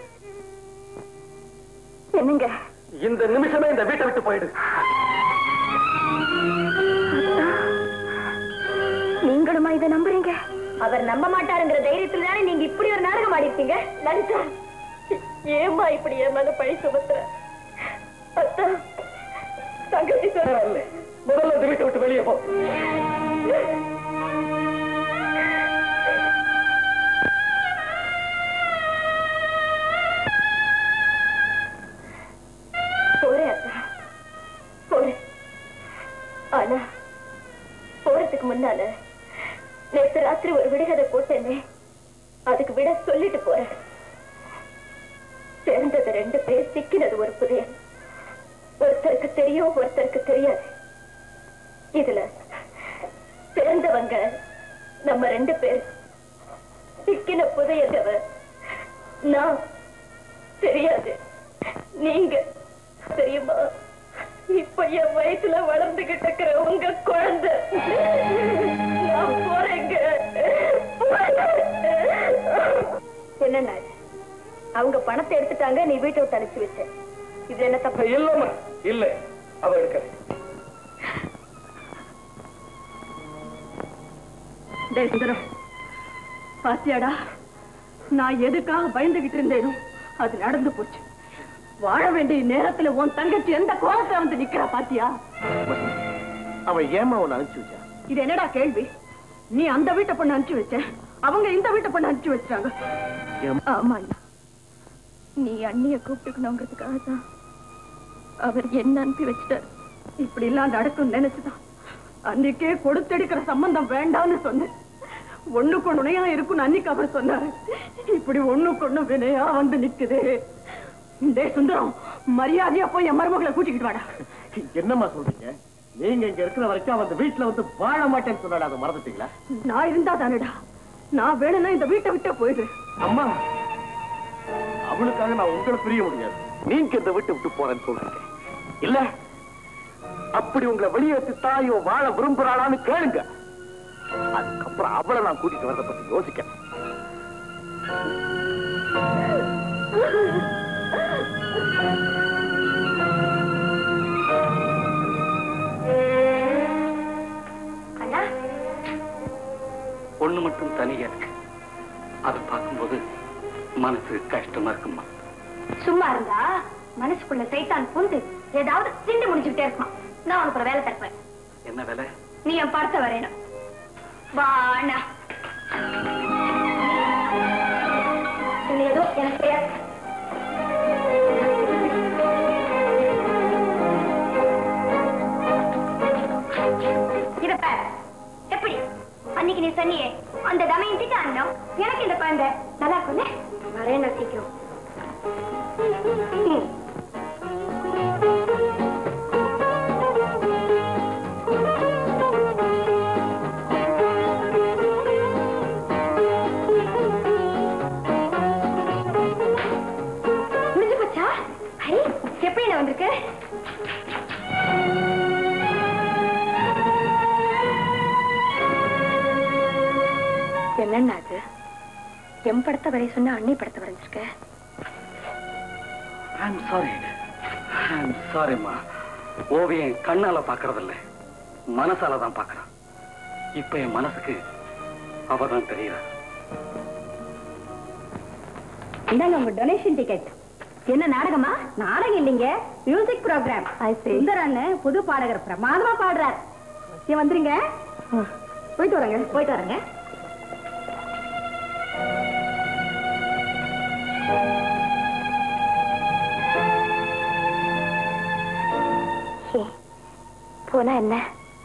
என்னங்க இந்த நிமிஷமே இந்த வீட்டை விட்டு போயிடு நீங்களுமா இதை நம்புறீங்க அவர் நம்ப மாட்டாருங்கிற தைரியத்துல தானே நீங்க இப்படி ஒரு நாடகம் ஆடிருக்கீங்க லலிதா ஏமா இப்படி என் மேல பழி சுமத்துற அத்தா தங்கச்சி சொல்ற முதல்ல இந்த வீட்டை விட்டு வெளியே போ போறேன் அத்தா போறேன் ஆனா போறதுக்கு முன்னால நேத்து ராத்திரி ஒரு விடுகதை போட்டேனே அதுக்கு விட சொல்லிட்டு போறேன் பிறந்தது ரெண்டு பேர் சிக்கினது ஒரு புதையல் ஒருத்தருக்கு தெரியும் ஒருத்தருக்கு தெரியாது இதுல பிறந்தவங்க நம்ம ரெண்டு பேர் சிக்கின புதையதவ நான் தெரியாது நீங்க தெரியுமா இப்ப என் வயிற்றுல வளர்ந்துகிட்டு இருக்கிற உங்க குழந்தை நான் போறேங்க என்னண்ணா இது? அவங்க பணத்தை எடுத்துட்டாங்க நீ வீட்டை விட்டு அனுப்பிச்சு வச்ச இது என்ன தப்பு இல்லம்மா இல்ல அவ எடுக்க டேய் சுந்தரம் பாத்தியாடா நான் எதுக்காக பயந்துகிட்டு இருந்தேனோ அது நடந்து போச்சு வாழ வேண்டிய நேரத்துல உன் தங்கச்சி எந்த கோலத்துல வந்து நிக்கிறா பாத்தியா அவன் ஏமா உன்னை அனுப்பிச்சு வச்சா இது என்னடா கேள்வி நீ அந்த வீட்டை பொண்ணு அனுப்பிச்சு வச்ச அவங்க இந்த வீட்டை பொண்ணு அனுப்பிச்சு வச்சாங்க ஆமா அண்ணா. நீ அண்ணிய கூப்பிட்டுக்கணுங்கிறதுக்காக தான் அவர் என்ன அனுப்பி வச்சிட்டார் இப்படி எல்லாம் நடக்கும் நினைச்சுதான் அன்னைக்கே கொடுத்தெடுக்கிற சம்பந்தம் வேண்டாம்னு சொன்னேன் ஒண்ணுக்கு ஒண்ணு உணையா இருக்கும்னு அன்னைக்கு அவர் சொன்னாரு இப்படி ஒண்ணுக்கு ஒண்ணு வினையா வந்து நிக்குது டேய் சுந்தரம் மரியாதையா போய் என் மருமகளை கூட்டிக்கிட்டு வாடா என்னம்மா சொல்றீங்க நீங்க இங்க இருக்கிற வரைக்கும் அவன் அந்த வீட்டுல வந்து வாழ மாட்டேன்னு சொன்னாடா அதை மறந்துட்டீங்களா நான் இருந்தா தானடா நான் வேணும்னா இந்த வீட்டை விட்டே போயிடுறேன் அம்மா அவளுக்காக நான் உங்களை பிரிய முடியாது நீங்க இந்த வீட்டை விட்டு போறேன்னு சொல்றீங்க இல்ல அப்படி உங்களை வெளியேற்றி தாயோ வாழ விரும்புறாளான்னு கேளுங்க அதுக்கப்புறம் அவளை நான் கூட்டிட்டு வரத பத்தி யோசிக்க அண்ணா பொண்ணு மட்டும் தனியா இருக்கு அதை பார்க்கும்போது மனசு கஷ்டமா இருக்குமா சும்மா இருந்தா மனசுக்குள்ள சைத்தான் புந்து ஏதாவது சிண்டு முடிச்சுக்கிட்டே இருக்கான் நான் உனக்கு ஒரு வேலை தருப்பேன் என்ன வேலை நீ என் படத்தை வரையணும் வா அண்ணா இது ஏதோ எனக்கு தெரியாது இத பாரு எப்படி அன்னைக்கு நீ சொன்னியே அந்த தமையன்கிட்ட அண்ணா எனக்கு இந்த குழந்தை நல்லா இருக்கும்ல வரேன் நான் சீக்கிரம் ம். முடிஞ்சு போச்சா ஹரி எப்படி என்ன வந்திருக்கு என்னன்னா அது எம் படத்தை வரைய சொன்ன அண்ணி படத்தை வரைஞ்சிருக்க ஐம் சாரி ஐம் சாரிம்மா ஓவியம் கண்ணால பாக்குறதில்ல மனசால தான் பாக்குறான் இப்ப என் மனசுக்கு அவதான் தெரியுறா இந்தாங்க உங்க டொனேஷன் டிக்கெட் என்ன நாடகமா நாடகம் இல்லைங்க மியூசிக் ப்ரோக்ராம் சுந்தரன்னு புது பாடகர் பிரமாதமா பாடுறார் நீ வந்துருங்க போயிட்டு வரங்க போயிட்டு வரங்க போனா என்ன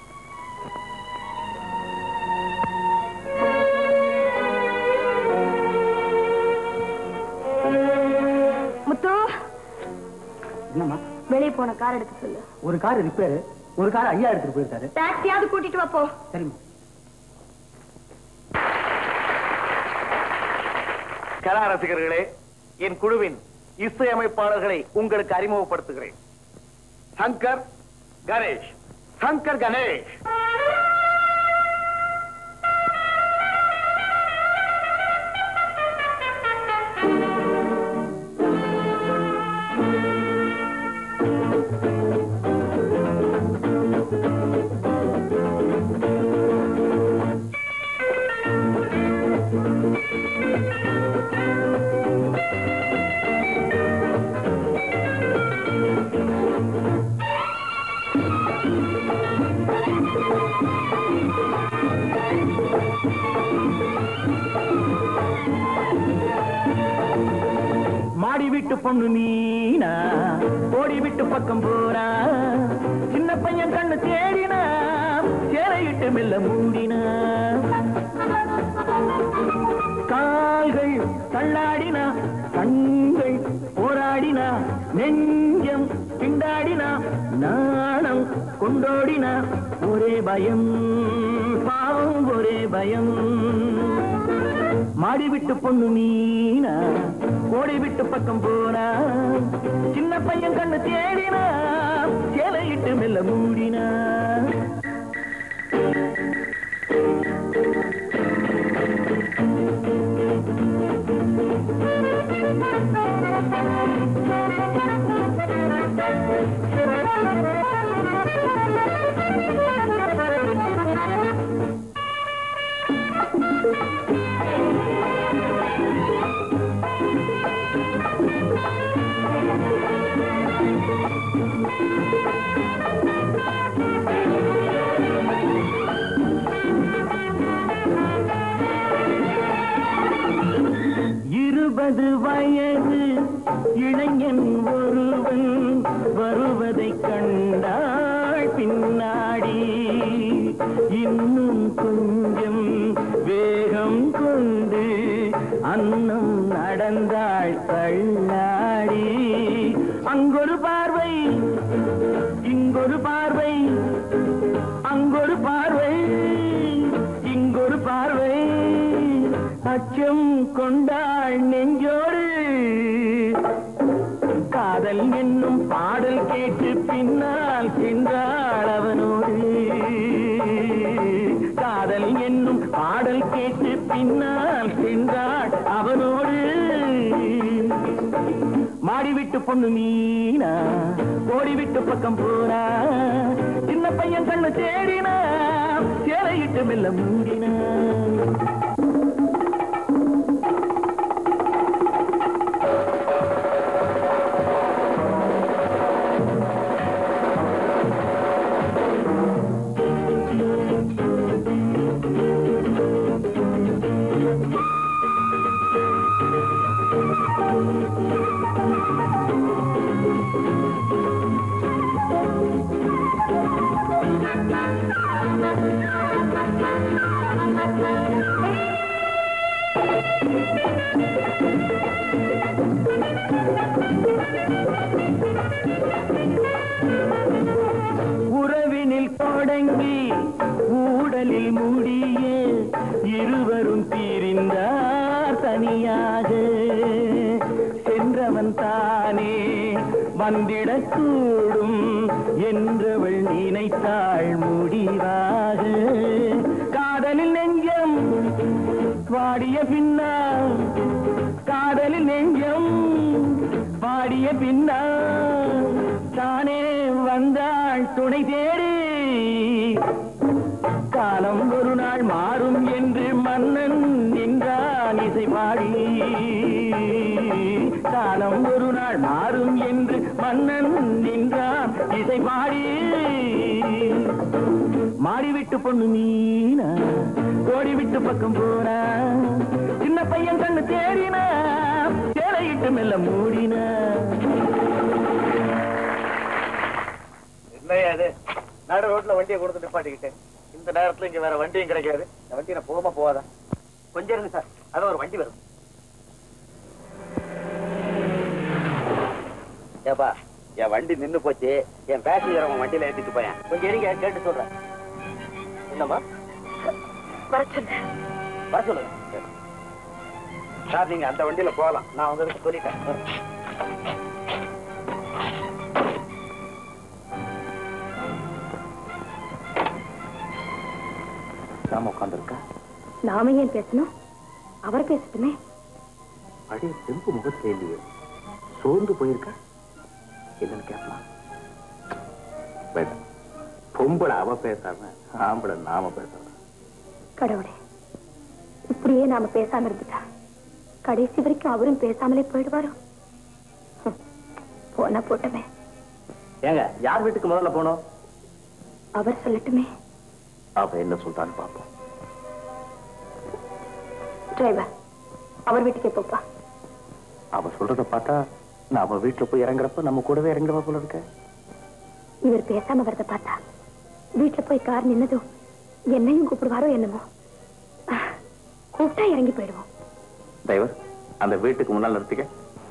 முத்து என்னம்மா வெளியே போன கார் எடுத்து சொல்லு ஒரு கார் ரிப்பேர் ஒரு கார் ஐயா எடுத்துட்டு போயிருக்காரு டாக்ஸியாவது கூட்டிட்டு வா போ சரிம்மா கலா ரசிகர்களே என் குழுவின் இசையமைப்பாளர்களை உங்களுக்கு அறிமுகப்படுத்துகிறேன் சங்கர் கணேஷ் சங்கர் கணேஷ் மாடி விட்டு பொண்ணு மீனா ஓடி விட்டு பக்கம் போறா சின்ன பையன் கண்ணு தேடினா சேலையிட்டு மெல்ல மூடினா கால்கள் தள்ளாடினா கண்கள் போராடினா நெஞ்சம் திண்டாடினா நாணம் கொண்டோடினா ஒரே பயம் பாவம் ஒரே பயம் மாடி விட்டு பொண்ணு மீனா ஓடி விட்டு பக்கம் போனா சின்ன பையன் கண்ணு தேடினா சேலையிட்டு மெல்ல மூடினா இருபது வயது இளைஞன் ஒருவன் வருவதைக் கண்டாள் பின்னாடி இன்னும் கொஞ்சம் வேகம் கொண்டு அன்னம் நடந்தாள் தள்ளாடி அங்கொரு பார்வை இங்கொரு பார்வை அங்கொரு பார்வை இங்கொரு பார்வை அச்சம் கொண்டாள் நெஞ்சோடு காதல் என்னும் பாடல் கேட்டு பின்னால் சென்றாள் அவனோடு காதல் என்னும் பாடல் கேட்டு பின்னால் சென்றாள் அவனோடு மாடிவிட்டு பொண்ணு மீனா ஓடிவிட்டு பக்கம் போனா சின்ன பையன் கண்ணு தேடினா சேலையிட்டு மெல்ல மூடினா உறவினில் தொடங்கி ஊடலில் முடிய இருவரும் பிரிந்தார் தனியாக சென்றவன் தானே வந்திடக்கூடும் என்றவள் நினைத்தாள் முடிவாக காதலில் நெஞ்சம் வாடிய பின்னால் காதலில் நெஞ்சம் பாடிய பின்னால் தானே வந்தாள் துணை தேடி காலம் ஒரு நாள் மாறும் என்று மன்னன் நின்றான் இசை பாடி காலம் ஒரு நாள் மாறும் என்று மன்னன் நின்றான் இசை பாடி மாடிவிட்டு பொண்ணு மீனா ஓடிவிட்டு பக்கம் போனா சின்ன பையன் கண்ணு தேடினா சேலையிட்டு மெல்ல மூடினா இல்லையா அது நடு ரோட்ல வண்டியை கொடுத்து நிப்பாட்டிக்கிட்டு இந்த நேரத்துல இங்க வேற வண்டியும் கிடைக்காது இந்த வண்டி நான் போகாம போவாதா கொஞ்சம் இருங்க சார் அதான் ஒரு வண்டி வரும் ஏப்பா என் வண்டி நின்னு போச்சு என் பேசஞ்சர் அவன் வண்டியில ஏத்திட்டு போயேன் கொஞ்சம் இருங்க கேட்டு சொல்றேன் என்னம்மா வர சொன்னேன் வர சொல்லுங்க சார் நீங்க அந்த வண்டியில போகலாம் நான் உங்களுக்கு சொல்லிட்டேன் நாம உட்காந்துருக்கா நாம ஏன் பேசணும் அவர் பேசட்டுமே அடே செம்பு முகத்துல இல்லையே சோர்ந்து போயிருக்கா என்னன்னு கேட்கலாம் வேண்டாம் பொம்பளை அவ பேசாம ஆம்பளை நாம பேசலாம் கடவுளே இப்படியே நாம பேசாம இருந்துட்டா கடைசி வரைக்கும் அவரும் பேசாமலே போயிடுவாரோ ஹம், போனா போட்டமே ஏங்க யார் வீட்டுக்கு முதல்ல போனோம் அவர் சொல்லட்டுமே அவ என்ன சொல்றான்னு பாப்போம் டிரைவர் அவர் வீட்டுக்கே போப்பா அவ சொல்றத பார்த்தா நாம வீட்டுல போய் இறங்குறப்ப நம்ம கூடவே இறங்குறப்ப போல இருக்க இவர் பேசாம வரத பார்த்தா வீட்டுல போய் கார் நின்னதும் என்னையும் கூப்பிடுவாரோ என்னமோ ஆஹ், கூப்பிட்டா இறங்கி போயிடுவோம் டிரைவர் அந்த வீட்டுக்கு முன்னால் நிறுத்திக்க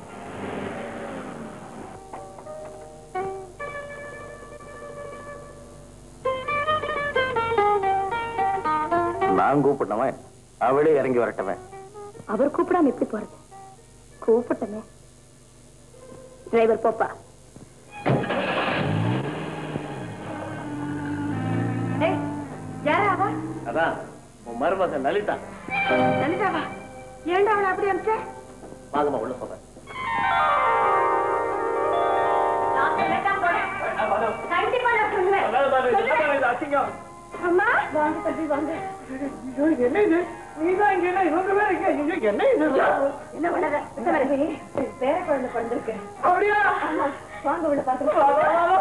நான் கூப்பிட்டவன் அவளே இறங்கி வரட்டவன் அவர் கூப்பிடாம எப்படி போறது கூப்பிட்டமே டிரைவர் போப்பா யாராவா அதான் உன் மருமகன் லலிதா லலிதாவா ஏன்டா அவளை அப்படி அனுப்பிச்ச வாங்கம்மா உள்ள போக கண்டிப்பா நான் சொல்லுவேன் அம்மா வாங்க தம்பி வாங்க என்ன இது நீதான் இங்க என்ன இவங்க வேற இங்க ஐயோ, என்ன இது என்ன பண்ணத பேர குழந்தை பிறந்திருக்கு அப்படியா வாங்க உள்ள பாத்துக்கலாம்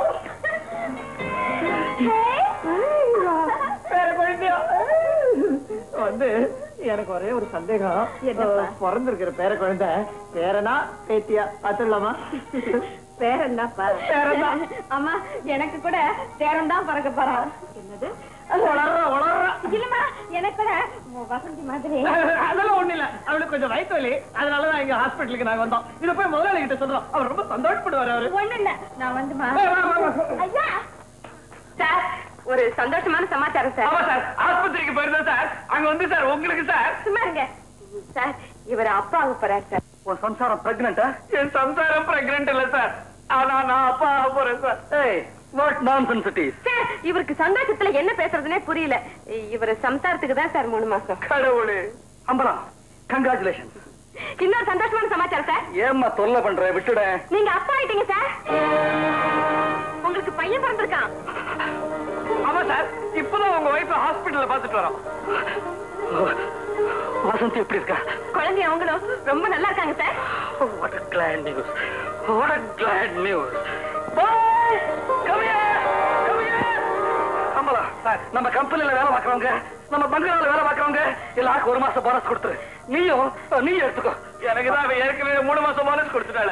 வேற குழந்தையா வந்து எனக்கு ஒரே ஒரு சந்தேகம் என்னப்பா? பிறந்திருக்கிற பேர குழந்தை பேரனா பேத்தியா பாத்துடலாமா பேரண்டாப்பா பேரன்தான். அம்மா எனக்கு கூட பேரன் தான் பிறக்க போறான் என்னது வளர்ற வளர்ற இல்லம்மா எனக்கு கூட வசந்தி மாதிரி அதெல்லாம் ஒண்ணு இல்ல அவளுக்கு கொஞ்சம் வயிற்று வலி அதனாலதான் இங்க ஹாஸ்பிட்டலுக்கு நாங்க வந்தோம் இத போய் முதலாளி கிட்ட சொல்றோம் அவர் ரொம்ப சந்தோஷப்படுவாரு அவரு ஒண்ணு இல்ல நான் வந்துமா ஏய், வா, வா, வா. ஐயா சார் ஒரு சந்தோஷமான சமாச்சாரம் சார் ஆமா சார் ஆஸ்பத்திரிக்கு போயிருந்தோம் சார் அங்க வந்து சார் உங்களுக்கு சார் சும்மா இருங்க சார் இவர் அப்பா ஆக போறாரு சார் உன் சம்சாரம் பிரெக்னண்டா என் சம்சாரம் பிரெக்னன்ட் இல்ல சார் ஆனா நான் அப்பா ஆக போறேன் சார் ஏய் what nonsense it is sir இவருக்கு சந்தோஷத்துல என்ன பேசுறதுனே புரியல இவர் சம்சாரத்துக்கு தான் சார் மூணு மாசம் கடவுளே அம்பலா கங்க்ராச்சுலேஷன் இன்னொரு சந்தோஷமான சமாச்சாரம் சார் ஏம்மா தொல்லை பண்ற விட்டுட நீங்க அப்பா ஆயிட்டீங்க சார் உங்களுக்கு பையன் பிறந்திருக்கான் ஆமா சார் இப்பதான் உங்க ஒய்ஃப் ஹாஸ்பிடல்ல பாத்துட்டு வரோம் வசந்தி எப்படி இருக்கா குழந்தை அவங்களும் ரொம்ப நல்லா இருக்காங்க sir What a glad news. What a glad news. Bye. Come here. Come here. Kamala நம்ம கம்பெனில வேலை பார்க்கறவங்க நம்ம பங்களால வேலை பார்க்கறவங்க எல்லாருக்கும் ஒரு மாசம் போனஸ் கொடுத்துரு நீயும் நீ எடுத்துக்கோ எனக்கு தான் ஏற்கனவே மூணு மாசம் போனஸ் கொடுத்துட்டால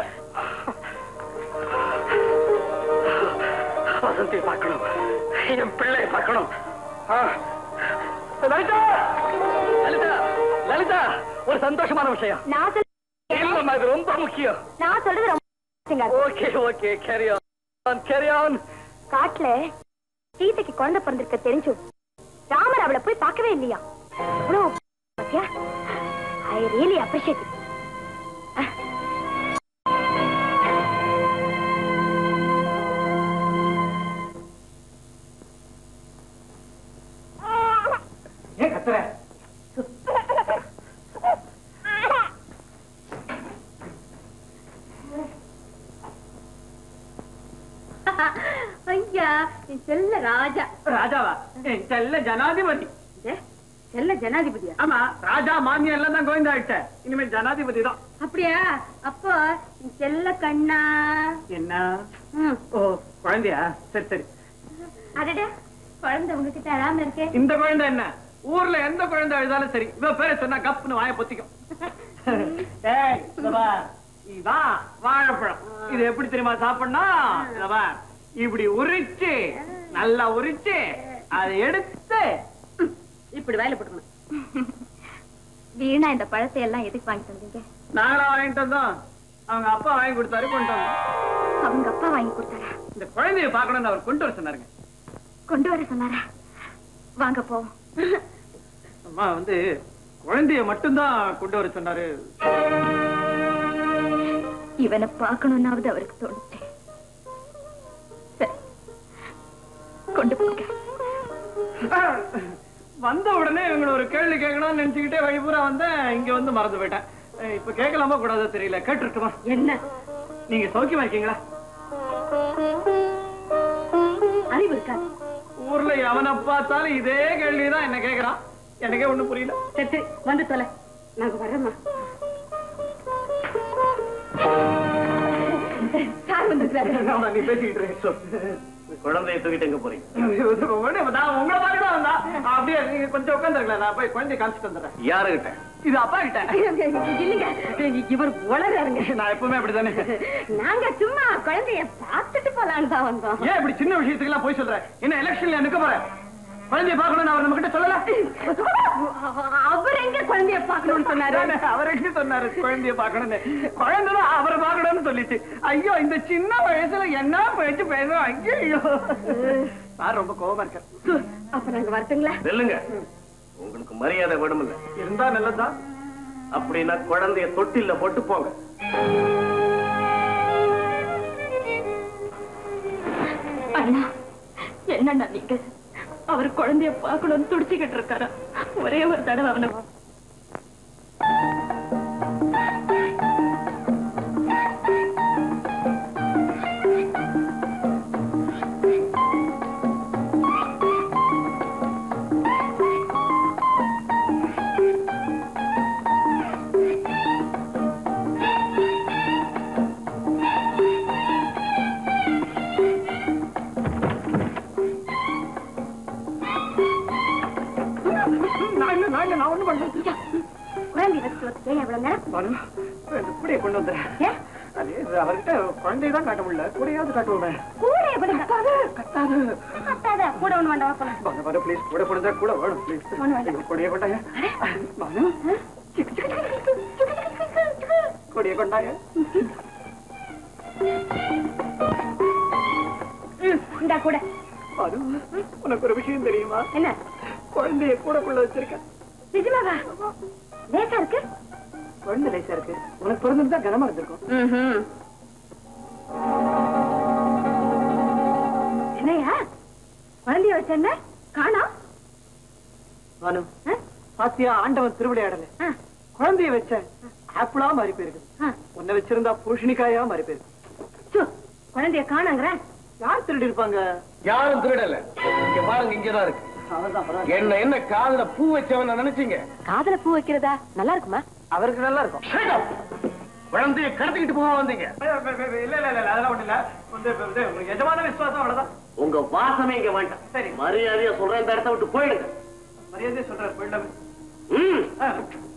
வசந்தியை பார்க்கணும் என் பிள்ளையை பார்க்கணும் ஆ. லலிதா லலிதா லலிதா ஒரு சந்தோஷமான விஷயம் நான் சொல்ல இல்லம்மா இது ரொம்ப முக்கியம் நான் சொல்றது ரொம்ப interesting-ஆ இருக்கு. Okay okay carry on carry on காட்டுல சீதைக்கு குழந்தை பிறந்திருக்க தெரிஞ்சும் ராமர் அவளை போய் பார்க்கவே இல்லையா எவ்வளவு பாத்தியா ஐ ரியலி அப்ரிஷியேட் ஏன் கத்துற ஐயா என் செல்ல ராஜா ராஜாவா ஏய், செல்ல ஜனாதிபதி ஏ, செல்ல ஜனாதிபதியா ஆமா ராஜா மாமியா எல்லாம் தான் கோவிந்தா ஆயிட்ட இனிமேல் ஜனாதிபதி தான் அப்படியா அப்போ என் செல்ல கண்ணா என்ன ம். ஓ குழந்தையா சரி சரி அடடே குழந்தை உங்ககிட்ட அழாம இருக்கே இந்த குழந்தை என்ன ஊர்ல எந்த குழந்தை அழுதாலும் சரி இவ பேரை சொன்னா கப்புன்னு வாய பொத்திக்கும் ஏய், இத பார். இதான் வாழைப்பழம் இது எப்படி தெரியுமா சாப்பிடணும் இத பார். இப்படி உரிச்சு நல்லா உரிச்சு அதை எடுத்து இப்படி வேலை போட்டுக்கணும் வீணா இந்த பழத்தை எல்லாம் எதுக்கு வாங்கி தந்தீங்க நாங்களா வாங்கிட்டு வந்தோம் அவங்க அப்பா வாங்கி கொடுத்தாரு கொண்டு வந்தோம் அவங்க அப்பா வாங்கி கொடுத்தாரா இந்த குழந்தைய பார்க்கணும்னு அவர் கொண்டு வர சொன்னாருங்க கொண்டு வர சொன்னாரா வாங்க போவோம் அம்மா வந்து குழந்தைய மட்டும்தான் கொண்டு வர சொன்னாரு இவனை பார்க்கணும்னாவது அவருக்கு தோணுச்சு சரி கொண்டு போங்க வந்த உடனே இவங்களை ஒரு கேள்வி கேட்கணும்னு நினைச்சுக்கிட்டே வழி பூரா வந்தேன் இங்க வந்து மறந்து போயிட்டேன் அஹ் இப்ப கேட்கலாமா கூடாதோ தெரியல கேட்டுருக்குமா என்ன நீங்க சௌக்கியமா இருக்கீங்களா அறிவு இருக்காது ஊர்ல எவனை பார்த்தாலும் இதே கேள்விதான் என்ன கேக்குறான் எனக்கே ஒண்ணும் புரியல சரி சரி வந்து தொலை நாங்க வர்றோம்மா சார் வந்துருக்காரு ஆமா, நீ பேசிக்கிட்டு இருக்க. குழந்தைய தூக்கிட்டு எங்க போறீங்க ஒண்ணும் நான் உங்களை மாதிரி தான் வந்தா அப்படியே நீங்க கொஞ்சம் உட்காந்துருக்கலாம் நான் போய் குழந்தைய காமிச்சிட்டு வந்துடுறேன் யாருகிட்ட இது அப்பா கிட்ட இல்லைங்க இவர் உளறாருங்க நான் எப்பவுமே அப்படித்தானே நாங்க சும்மா குழந்தைய பார்த்துட்டு போலான்னு தான் வந்தோம் ஏன் இப்படி சின்ன விஷயத்துக்கு எல்லாம் போய் சொல்ற என்ன எலெக்ஷன்ல நிக்க போறேன் குழந்தைய பார்க்கணும்னு அவர் நம்ம கிட்ட சொல்லல அவர் எங்க குழந்தைய பார்க்கணும்னு சொன்னாரு அதானே, அவர் எங்க சொன்னாரு குழந்தைய பார்க்கணும்னு குழந்தை அவரை பார்க்கணும்னு சொல்லிச்சு ஐயோ இந்த சின்ன வயசுல என்ன பேச்சு பேசும் ஐயோ சார் ரொம்ப கோபமா இருக்கார் அப்ப நாங்க வரட்டுங்களா நெல்லுங்க உங்களுக்கு மரியாதை விடுமில்ல இருந்தா நல்லதுதான் அப்படின்னா குழந்தைய தொட்டில்ல போட்டு போங்க அண்ணா என்னண்ணா நீங்க அவர் குழந்தைய பார்க்கணும்னு துடிச்சுக்கிட்டு இருக்காரா ஒரே ஒரு தடவை அவனை இல்ல நான் இல்ல நான் ஒண்ணும் பண்ணல குழந்தை வச்சுட்டு வந்து ஏன் இவ்வளவு நேரம் பானு இந்த கூடைய கொண்டு வந்துறேன் ஏன் அது இது அவர்கிட்ட குழந்தையை தான் காட்ட முடியல கூடையாவது காட்டுவோமே கூட எப்படி கத்தாது கத்தாது கத்தாத கூட ஒண்ணு வேண்டாம் போலாம் பானு பானு ப்ளீஸ் கூட கொடுத்தா கூட வேணும் ப்ளீஸ் ஒண்ணு வேண்டாம். கூடைய கொண்டாங்க பானு கூடைய கொண்டாங்க இந்த கூட பானு உனக்கு ஒரு விஷயம் தெரியுமா என்ன குழந்தைய கூடக்குள்ள வச்சிருக்கேன் நிஜமாவா லேசா இருக்கு குழந்தை லேசா இருக்கு உனக்கு பிறந்திருந்தா கனமா இருந்திருக்கும் என்னையா குழந்தைய வச்ச காணோம் பானு பாத்தியா ஆண்டவன் திருவிளையாடல ஆ, குழந்தைய வச்சேன் ஆப்பிளா மாறி போயிருக்கு ஆ. உன்னை வச்சிருந்தா பூஷணிக்காயா மாறி போயிருக்கு சு, குழந்தைய காணாங்கிறேன் யார் திருடி இருப்பாங்க யாரும் திருடல இங்க பாருங்க இங்கதான் இருக்கு அவர்தான் என்ன என்ன காதுல பூ வச்சவன் நினைச்சீங்க காதல பூ வைக்கிறதா நல்லா இருக்குமா அவருக்கு நல்லா இருக்கும் Shut up. குழந்தைய கடத்திக்கிட்டு போக வந்தீங்க இல்ல இல்ல இல்ல அதெல்லாம் ஒண்ணு இல்ல வந்து வந்து உங்களுக்கு எஜமான விசுவாசம் அவ்வளவுதான் உங்க வாசமே இங்க வேண்டாம் சரி. மரியாதையா சொல்றேன் இந்த இடத்த விட்டு போயிடுங்க மரியாதை சொல்றாரு போயிடலாமே ம். ஆ.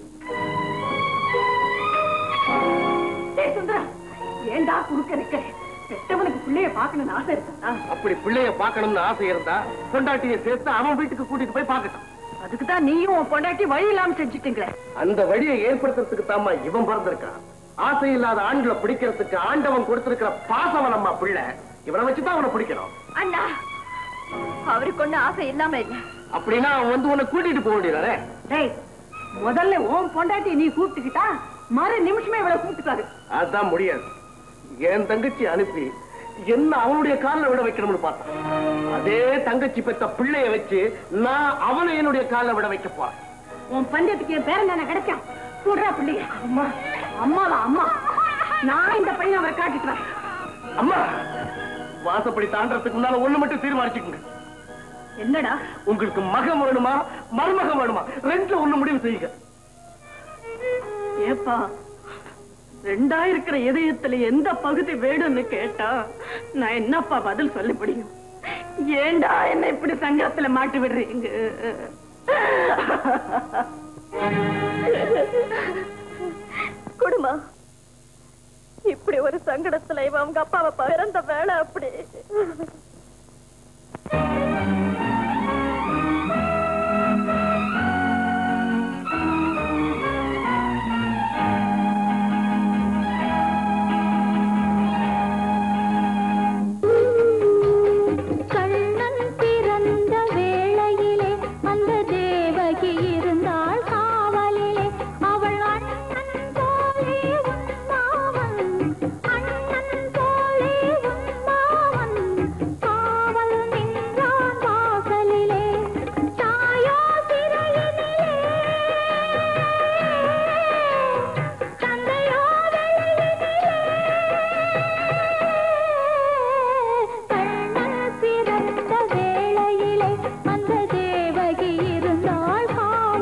டேய் சுந்தரா ஏண்டா குறுக்க இருக்க பெத்தவனுக்கு பிள்ளைய பாக்கணும்னு ஆசை இருக்கா அப்படி பிள்ளைய பார்க்கணும்னு ஆசை இருந்தா பொண்டாட்டிய சேர்த்து அவன் வீட்டுக்கு கூட்டிட்டு போய் பார்க்கட்டும் அதுக்கு தான் நீயும் உன் பொண்டாட்டி வழி இல்லாம செஞ்சுட்டீங்களே அந்த வழியை ஏற்படுத்துறதுக்கு தாமா இவன் பிறந்திருக்கான் ஆசை இல்லாத ஆண்களை பிடிக்கிறதுக்கு ஆண்டவன் கொடுத்திருக்கிற பாசவன் அம்மா பிள்ளை இவனை வச்சுதான் அவனை பிடிக்கணும் அண்ணா அவருக்கு ஒண்ணு ஆசை இல்லாம இல்ல அப்படின்னா அவன் வந்து உன்னை கூட்டிட்டு போக வேண்டியதானே டேய் முதல்ல உன் பொண்டாட்டி நீ கூப்பிட்டுக்கிட்டா மறு நிமிஷமே இவளை கூப்பிட்டுக்காரு அதான் முடியாது என் தங்கச்சி அனுப்பி என்ன அவனுடைய காலில் விட வைக்கணும்னு பார்த்தான் அதே தங்கச்சி பெத்த பிள்ளைய வச்சு நான் அவனை என்னுடைய காலில் விட வைக்க போறேன் உன் பந்தயத்துக்கு என் பேரன் தானே கிடைக்கும் சொல்றா பிள்ளைங்க அம்மா அம்மாவா அம்மா நான் இந்த பையன் அவரை காட்டிட்டு வரேன் அம்மா வாசப்படி தாண்டறதுக்கு முன்னால ஒண்ணு மட்டும் தீர்மானிச்சுக்கோங்க என்னடா உங்களுக்கு மகம் வேணுமா மருமகம் வேணுமா ரெண்டுல ஒண்ணு முடிவு செய்யுங்க ஏப்பா ரெண்டா இருக்கிற இதயத்துல எந்த பகுதி வேணும்னு கேட்டா நான் என்னப்பா பதில் சொல்ல முடியும் ஏண்டா என்ன இப்படி சங்கடத்துல மாட்டி விடுறீங்க குடுமா இப்படி ஒரு சங்கடத்துல இவன் அவங்க அப்பாவை பிறந்த வேலை அப்படி கண்ணன் பிறந்த வேளையிலே அந்த தேவகி இருந்தாள் காவலிலே அவள் அண்ணன் போலே உன்மாவன் அண்ணன் போலே உன்மாவன் காவல் நின்றான் வாசலிலே தாயோ சிறையினிலே தந்தையோ கண்ணன் பிறந்த வேளையிலே அந்த தேவகி இருந்தாள் காவலிலே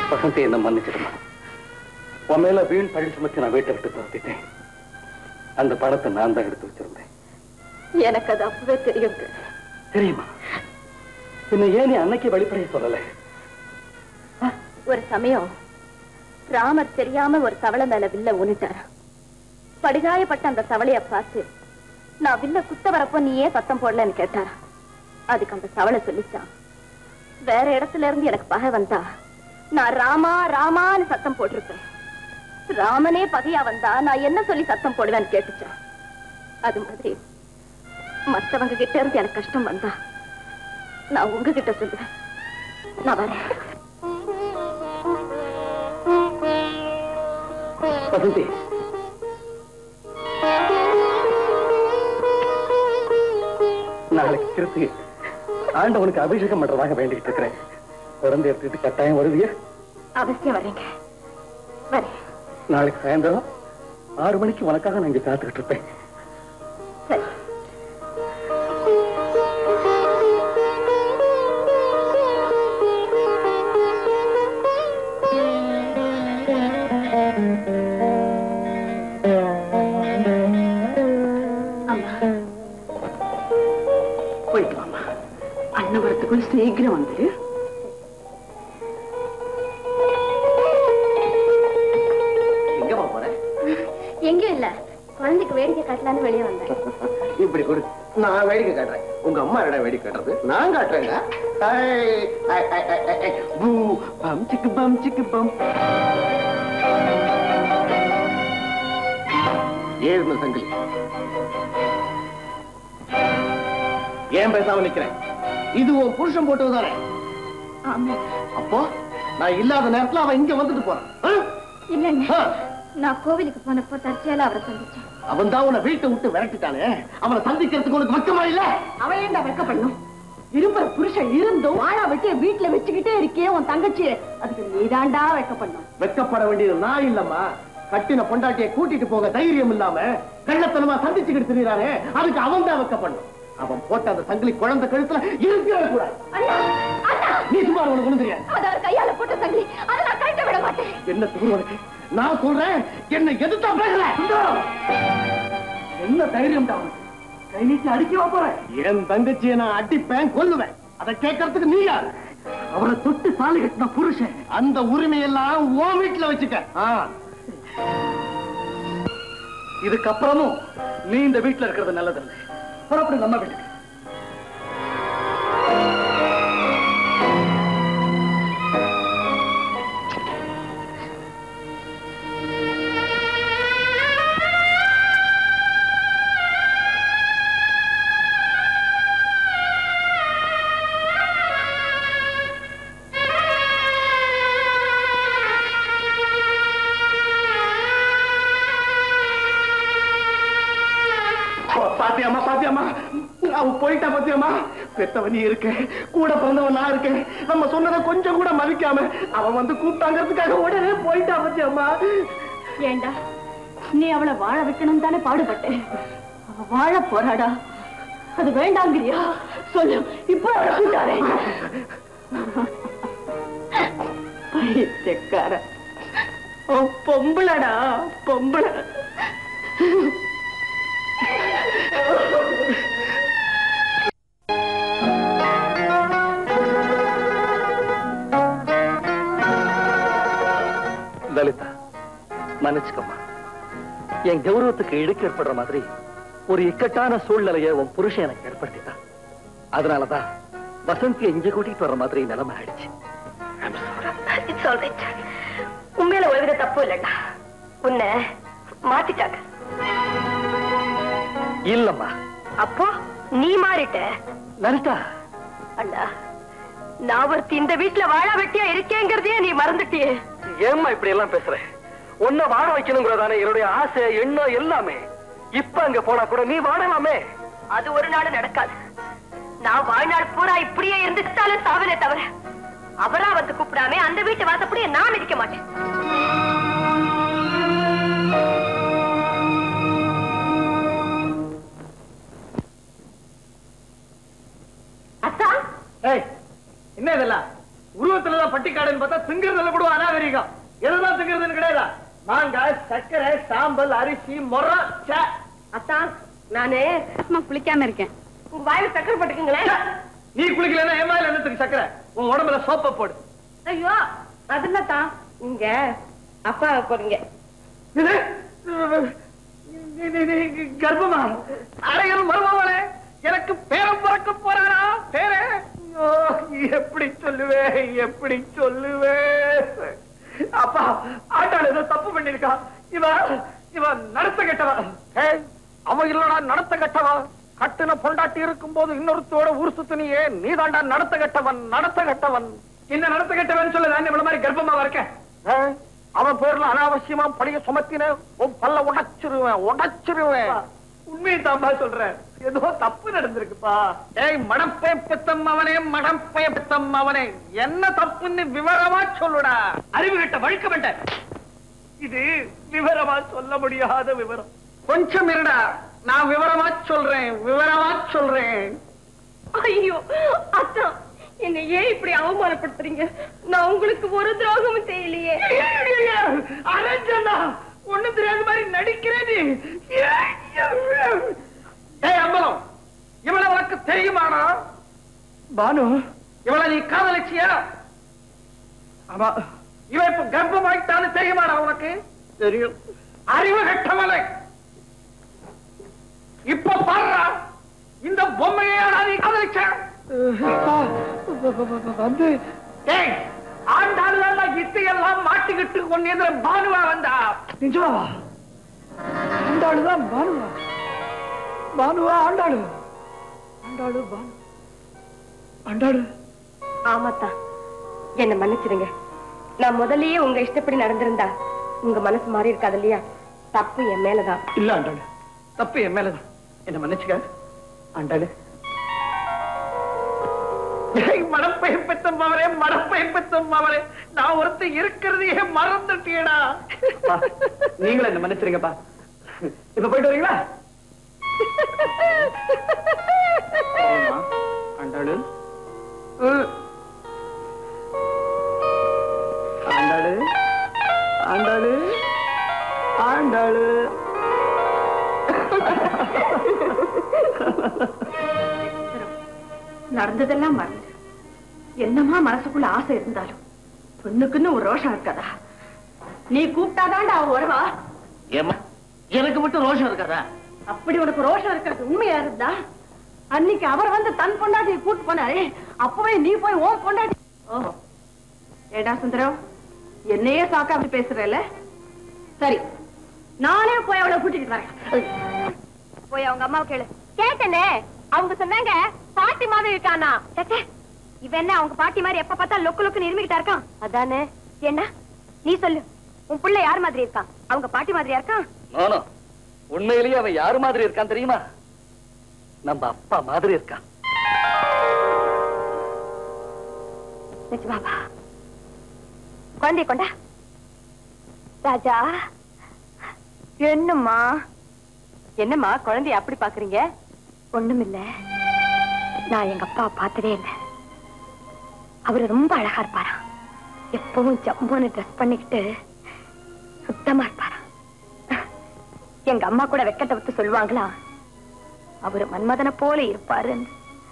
வசந்தி என்ன மன்னிச்சிடுமா உன் மேல வீண் பழி சுமத்தி நான் வீட்டை விட்டு துரத்திட்டேன் அந்த பணத்தை நான் தான் எடுத்து வச்சிருந்தேன் எனக்கு அது அப்பவே தெரியுங்க தெரியுமா பின்ன ஏன் நீ அன்னைக்கு வெளிப்படைய சொல்லல ஒரு சமயம் ராமர் தெரியாம ஒரு தவளை மேல வில்ல ஊனிட்டார் படுகாயப்பட்ட அந்த தவளைய பார்த்து நான் வில்ல குத்த வரப்போ நீ ஏன் சத்தம் போடலன்னு கேட்டாரா அதுக்கு அந்த தவளை சொல்லிச்சான் வேற இடத்துல இருந்து எனக்கு பகை வந்தா நான் ராமா ராமான்னு சத்தம் போட்டிருப்பேன் ராமனே பகையா வந்தா நான் என்ன சொல்லி சத்தம் போடுவேன்னு கேட்டுச்சான் அது மாதிரி மத்தவங்க கிட்ட இருந்து எனக்கு கஷ்டம் வந்தா நான் உங்ககிட்ட சொல்லுவேன் நான் வரேன் வசந்தி நாளைக்கு திருப்பி ஆண்டவனுக்கு அபிஷேகம் பண்றதாக வேண்டிட்டு இருக்கிறேன் குழந்தை எடுத்துட்டு கட்டாயம் வருவியா அவசியம் வரேங்க வரேன் நாளைக்கு சாயந்தரம் ஆறு மணிக்கு உனக்காக நான் இங்க காத்துக்கிட்டு இருப்பேன் சரி போயிட்டு வாமா அண்ணன் வரத்துக்குள்ள சீக்கிரம் வந்துரு எங்கம்மா போற எங்கேயும் இல்ல குழந்தைக்கு வேடிக்கை காட்டலான்னு வெளியே வந்தேன் இப்படி கொடு நான் வேடிக்கை காட்டுறேன் உங்க அம்மா என்னடா வேடிக்கை காட்டுறது நான் காட்டுறேங்க ஐ, ஐ, ஐ, ஐ, ஐ, ஐ, பூ, பம் சிக்கு பம் சிக்கு பம் ஏழும சங்கிலி ஏன் பேசாம நிக்கிறேன் இது உன் புருஷன் போட்டதுதானே ஆமா அப்போ நான் இல்லாத நேரத்துல அவன் இங்க வந்துட்டு போறான் ஆ? இல்லங்க ஆ. நான் கோவிலுக்கு போனப்போ தற்செயலா அவரை சந்திச்சேன் அவன் தான் உன்னை வீட்டை விட்டு விரட்டிட்டானே அவனை சந்திக்கிறதுக்கு உனக்கு வெக்கமா இல்ல அவன் ஏன்டா வெக்கப்படணும் விரும்புற புருஷன் இருந்தும் வாழா வெட்டி வீட்டுல வச்சுக்கிட்டே இருக்கியே உன் தங்கச்சி அதுக்கு நீதாண்டா வெக்கப்படணும் வெக்கப்பட வேண்டியது நான் இல்லம்மா கட்டின பொண்டாட்டியை கூட்டிட்டு போக தைரியம் இல்லாம கள்ளத்தனமா சந்திச்சுக்கிட்டு திரியிறானே அதுக்கு அவன் தான் வெக்கப்படணும் அவன் போட்ட அந்த சங்கிலி குழந்தை கழுத்துல இருக்கவே கூடாது அண்ணா அண்ணா நீ சும்மா உனக்கு ஒண்ணு தெரியாது அது அவர் கையால போட்ட சங்கிலி அதை நான் கழட்ட விட மாட்டேன் என்ன தூரம் உனக்கு நான் சொல்றேன் என்ன எதிர்த்தா பேசல என்ன தைரியம் தான் கை நீட்டி அடிக்கவா போறேன் என் தங்கச்சியை நான் அடிப்பேன் கொல்லுவேன் அதை கேட்கறதுக்கு நீ யாரு அவரை தொட்டு தாலி கட்டின புருஷன் அந்த உரிமையெல்லாம் உன் வீட்டுல வச்சுக்க ஆ. இதுக்கப்புறமும் நீ இந்த வீட்டுல இருக்கிறது நல்லதில்லை புறப்படு நம்ம வீட்டுக்கு பாத்தியாமா பாத்தியாமா அவ போயிட்டா பாத்தியாமா பெத்தவன் நீ இருக்க கூட பிறந்தவன் நான் இருக்கேன் நம்ம சொன்னதை கொஞ்சம் கூட மதிக்காம அவன் வந்து கூப்பிட்டாங்கிறதுக்காக உடனே போயிட்டா பாத்தியாமா ஏண்டா நீ அவளை வாழ வைக்கணும் தானே பாடுபட்டேன் அவ வாழ போறாடா அது வேண்டாங்கிறியா சொல்லு இப்போ அவளை கூட்டாரே பைத்தியக்கார ஓ பொம்பளடா பொம்பளை லலிதா மன்னிச்சுக்கம்மா என் கௌரவத்துக்கு இழுக்கு ஏற்படுற மாதிரி ஒரு இக்கட்டான சூழ்நிலையை உன் புருஷன் எனக்கு ஏற்படுத்திட்டான் அதனாலதான் வசந்தி இங்க கூட்டிட்டு வர்ற மாதிரி நிலைமை ஆயிடுச்சு இட்ஸ் ஆல் ரைட் உண்மையில ஒரு வித தப்பு இல்லடா உன்னை மாத்திட்டாங்க இல்லம்மா அப்போ நீ மாறிட்ட லலிதா அண்ணா நான் ஒருத்தி இந்த வீட்டுல வாழ வெட்டியா இருக்கேங்கிறதையே நீ மறந்துட்டியே ஏம்மா இப்படி எல்லாம் பேசுற உன்னை வாழ வைக்கணுங்கிறதானே என்னுடைய ஆசை எண்ணம் எல்லாமே இப்ப அங்க போனா கூட நீ வாழலாமே அது ஒரு நாள் நடக்காது நான் வாழ்நாள் பூரா இப்படியே இருந்துட்டாலும் சாவனே தவிர அவரா வந்து கூப்பிடாம அந்த வீட்டு வாசப்படியே நான் மிதிக்க மாட்டேன் அத்தா ஏய் என்ன இதெல்லாம் உருவத்துலதான் பட்டிக்காடுன்னு பார்த்தா திங்கிறதுல கூட அநாகரிகம் எதுதான் திங்கிறதுன்னு கிடையாது மாங்காய் சர்க்கரை சாம்பல் அரிசி முறம் சே அத்தான் நானு சும்மா குளிக்காம இருக்கேன் உங்க வாயில சக்கரை போட்டுக்கீங்களேன் நீ குளிக்கலன்னா என் மேல என்னத்துக்கு சக்கரை உன் உடம்புல சோப்பை போடு ஐயோ அதுல தான் நீங்க அப்பா போறீங்க இது, நீ- நீ- நீ கர்ப்பமா அரையல் மருமவளே எனக்கு பேரம் பிறக்க போறாரா பேரே ஐயோ, எப்படி சொல்லுவே எப்படி சொல்லுவே அப்பா ஆட்டாள் ஏதோ தப்பு பண்ணிருக்கா இவ இவ நடத்த கெட்டவ ஏய், அவ இல்லடா நடத்த கெட்டவ கட்டுன பொண்டாட்டி இருக்கும் போது இன்னொருத்தோட ஊர் சுத்தினியே நீதாண்டா நடத்த கெட்டவன் நடத்த கெட்டவன் என்ன நடத்த கெட்டவன் சொல்ல நான் இவ்வளவு மாதிரி கர்ப்பமா இருக்கேன் ஏய், அவன் பேர்ல அனாவசியமா பழைய சுமத்தின உன் பல்ல உடைச்சிருவேன் உடைச்சிருவேன் உண்மையை தான்பா சொல்றேன் ஏதோ தப்பு நடந்திருக்குப்பா ஏய் மடப்பை பித்தம் அவனே மடப்பை பித்தம் அவனே என்ன தப்புன்னு விவரமா சொல்லுடா அறிவு கட்ட வழுக்க வேண்டாம் இது விவரமா சொல்ல முடியாத விவரம் கொஞ்சம் இருடா நான் விவரமா சொல்றேன் விவரமா சொல்றேன் ஐயோ அத்தான் என்ன ஏன் இப்படி அவமானப்படுத்துறீங்க நான் உங்களுக்கு ஒரு துரோகமும் செய்யலையே அரஞ்சனா ஒண்ணு தெரியாத மாதிரி நடிக்கிறேன் நீ ஏய் அம்பலம் இவளை உனக்கு தெரியுமாடா பானு இவளை நீ காதலிச்சியா ஆமா இவ இப்ப கர்ப்பமாயிட்டான்னு தெரியுமாடா உனக்கு தெரியும் அறிவு கட்டவலை இப்ப பாருடா இந்த பொம்மையாடா நீ காதலிச்ச வந்து டேய் ஆண்டாளுதான் இசையெல்லாம் மாட்டிக்கிட்டு கொண்டு பானுவா வந்தா நிஜமாவா ஆண்டாளுதான் பானுவா பானுவா ஆண்டாளு ஆண்டாளு பானு ஆண்டாளு ஆமாத்தான் என்ன மன்னிச்சிடுங்க நான் முதல்லயே உங்க இஷ்டப்படி நடந்திருந்தா உங்க மனசு மாறி இருக்காது இல்லையா தப்பு என் மேலதான் இல்ல ஆண்டாளு தப்பு என் மேலதான் என்ன மன்னிச்சுக்க ஆண்டாளு ஏய், மடப்பைய பெத்தம் அவரே மடப்பைய பெத்தம் அவரே நான் ஒருத்தன் இருக்கிறதையே மறந்துட்டியடா நீங்களும் என்ன மன்னிச்சிருங்கப்பா இப்ப போயிட்டு வரீங்களா போமா, ஆண்டாளு உம். ஆண்டாளு ஆண்டாளு ஆண்டாளு நடந்ததெல்லாம் மறந்து என்னமா மனசுக்குள்ள ஆசை இருந்தாலும் பொண்ணுக்குன்னு ஒரு ரோஷம் இருக்காதா நீ கூப்பிட்டாதான்டா அவ வருவா ஏம்மா எனக்கு மட்டும் ரோஷம் இருக்காதா அப்படி உனக்கு ரோஷம் இருக்கிறது உண்மையா இருந்தா அன்னைக்கு அவர் வந்து தன் பொண்டாட்டியை கூட்டு போனாரே அப்பவே நீ போய் ஓ பொண்டாட்டி ஓஹோ ஏடா சுந்தரம் என்னையே சாக்கா அப்படி பேசுறல சரி நானே போய் அவளை கூட்டிட்டு வரேன் போய் அவங்க அம்மாவை கேளு கேட்டனே அவங்க சொன்னாங்க பாட்டி மாதிரி இருக்கானா சச்சே, இவன் என்ன அவங்க பாட்டி மாதிரி எப்ப பார்த்தா லொக்கு லொக்குன்னு இருமிக்கிட்டா இருக்கான் அதானே என்ன நீ சொல்லு உன் புள்ள யார் மாதிரி இருக்கான் அவங்க பாட்டி மாதிரியா இருக்கான் நானும் உண்மையிலேயே அவன் யாரு மாதிரி இருக்கான் தெரியுமா நம்ம அப்பா மாதிரி இருக்கான் நிஜமாவா குழந்தைய கொண்டா ராஜா என்னம்மா என்னம்மா குழந்தைய அப்படி பாக்குறீங்க ஒண்ணுமில்ல நான் எங்க அப்பா பார்த்ததே இல்லை அவரு ரொம்ப அழகா இருப்பாராம் எப்பவும் ஜம்முன்னு ட்ரெஸ் பண்ணிக்கிட்டு சுத்தமா இருப்பாராம் எங்க அம்மா கூட வெக்கத்தை விட்டு சொல்லுவாங்களா அவரு மன்மதனை போல இருப்பாருன்னு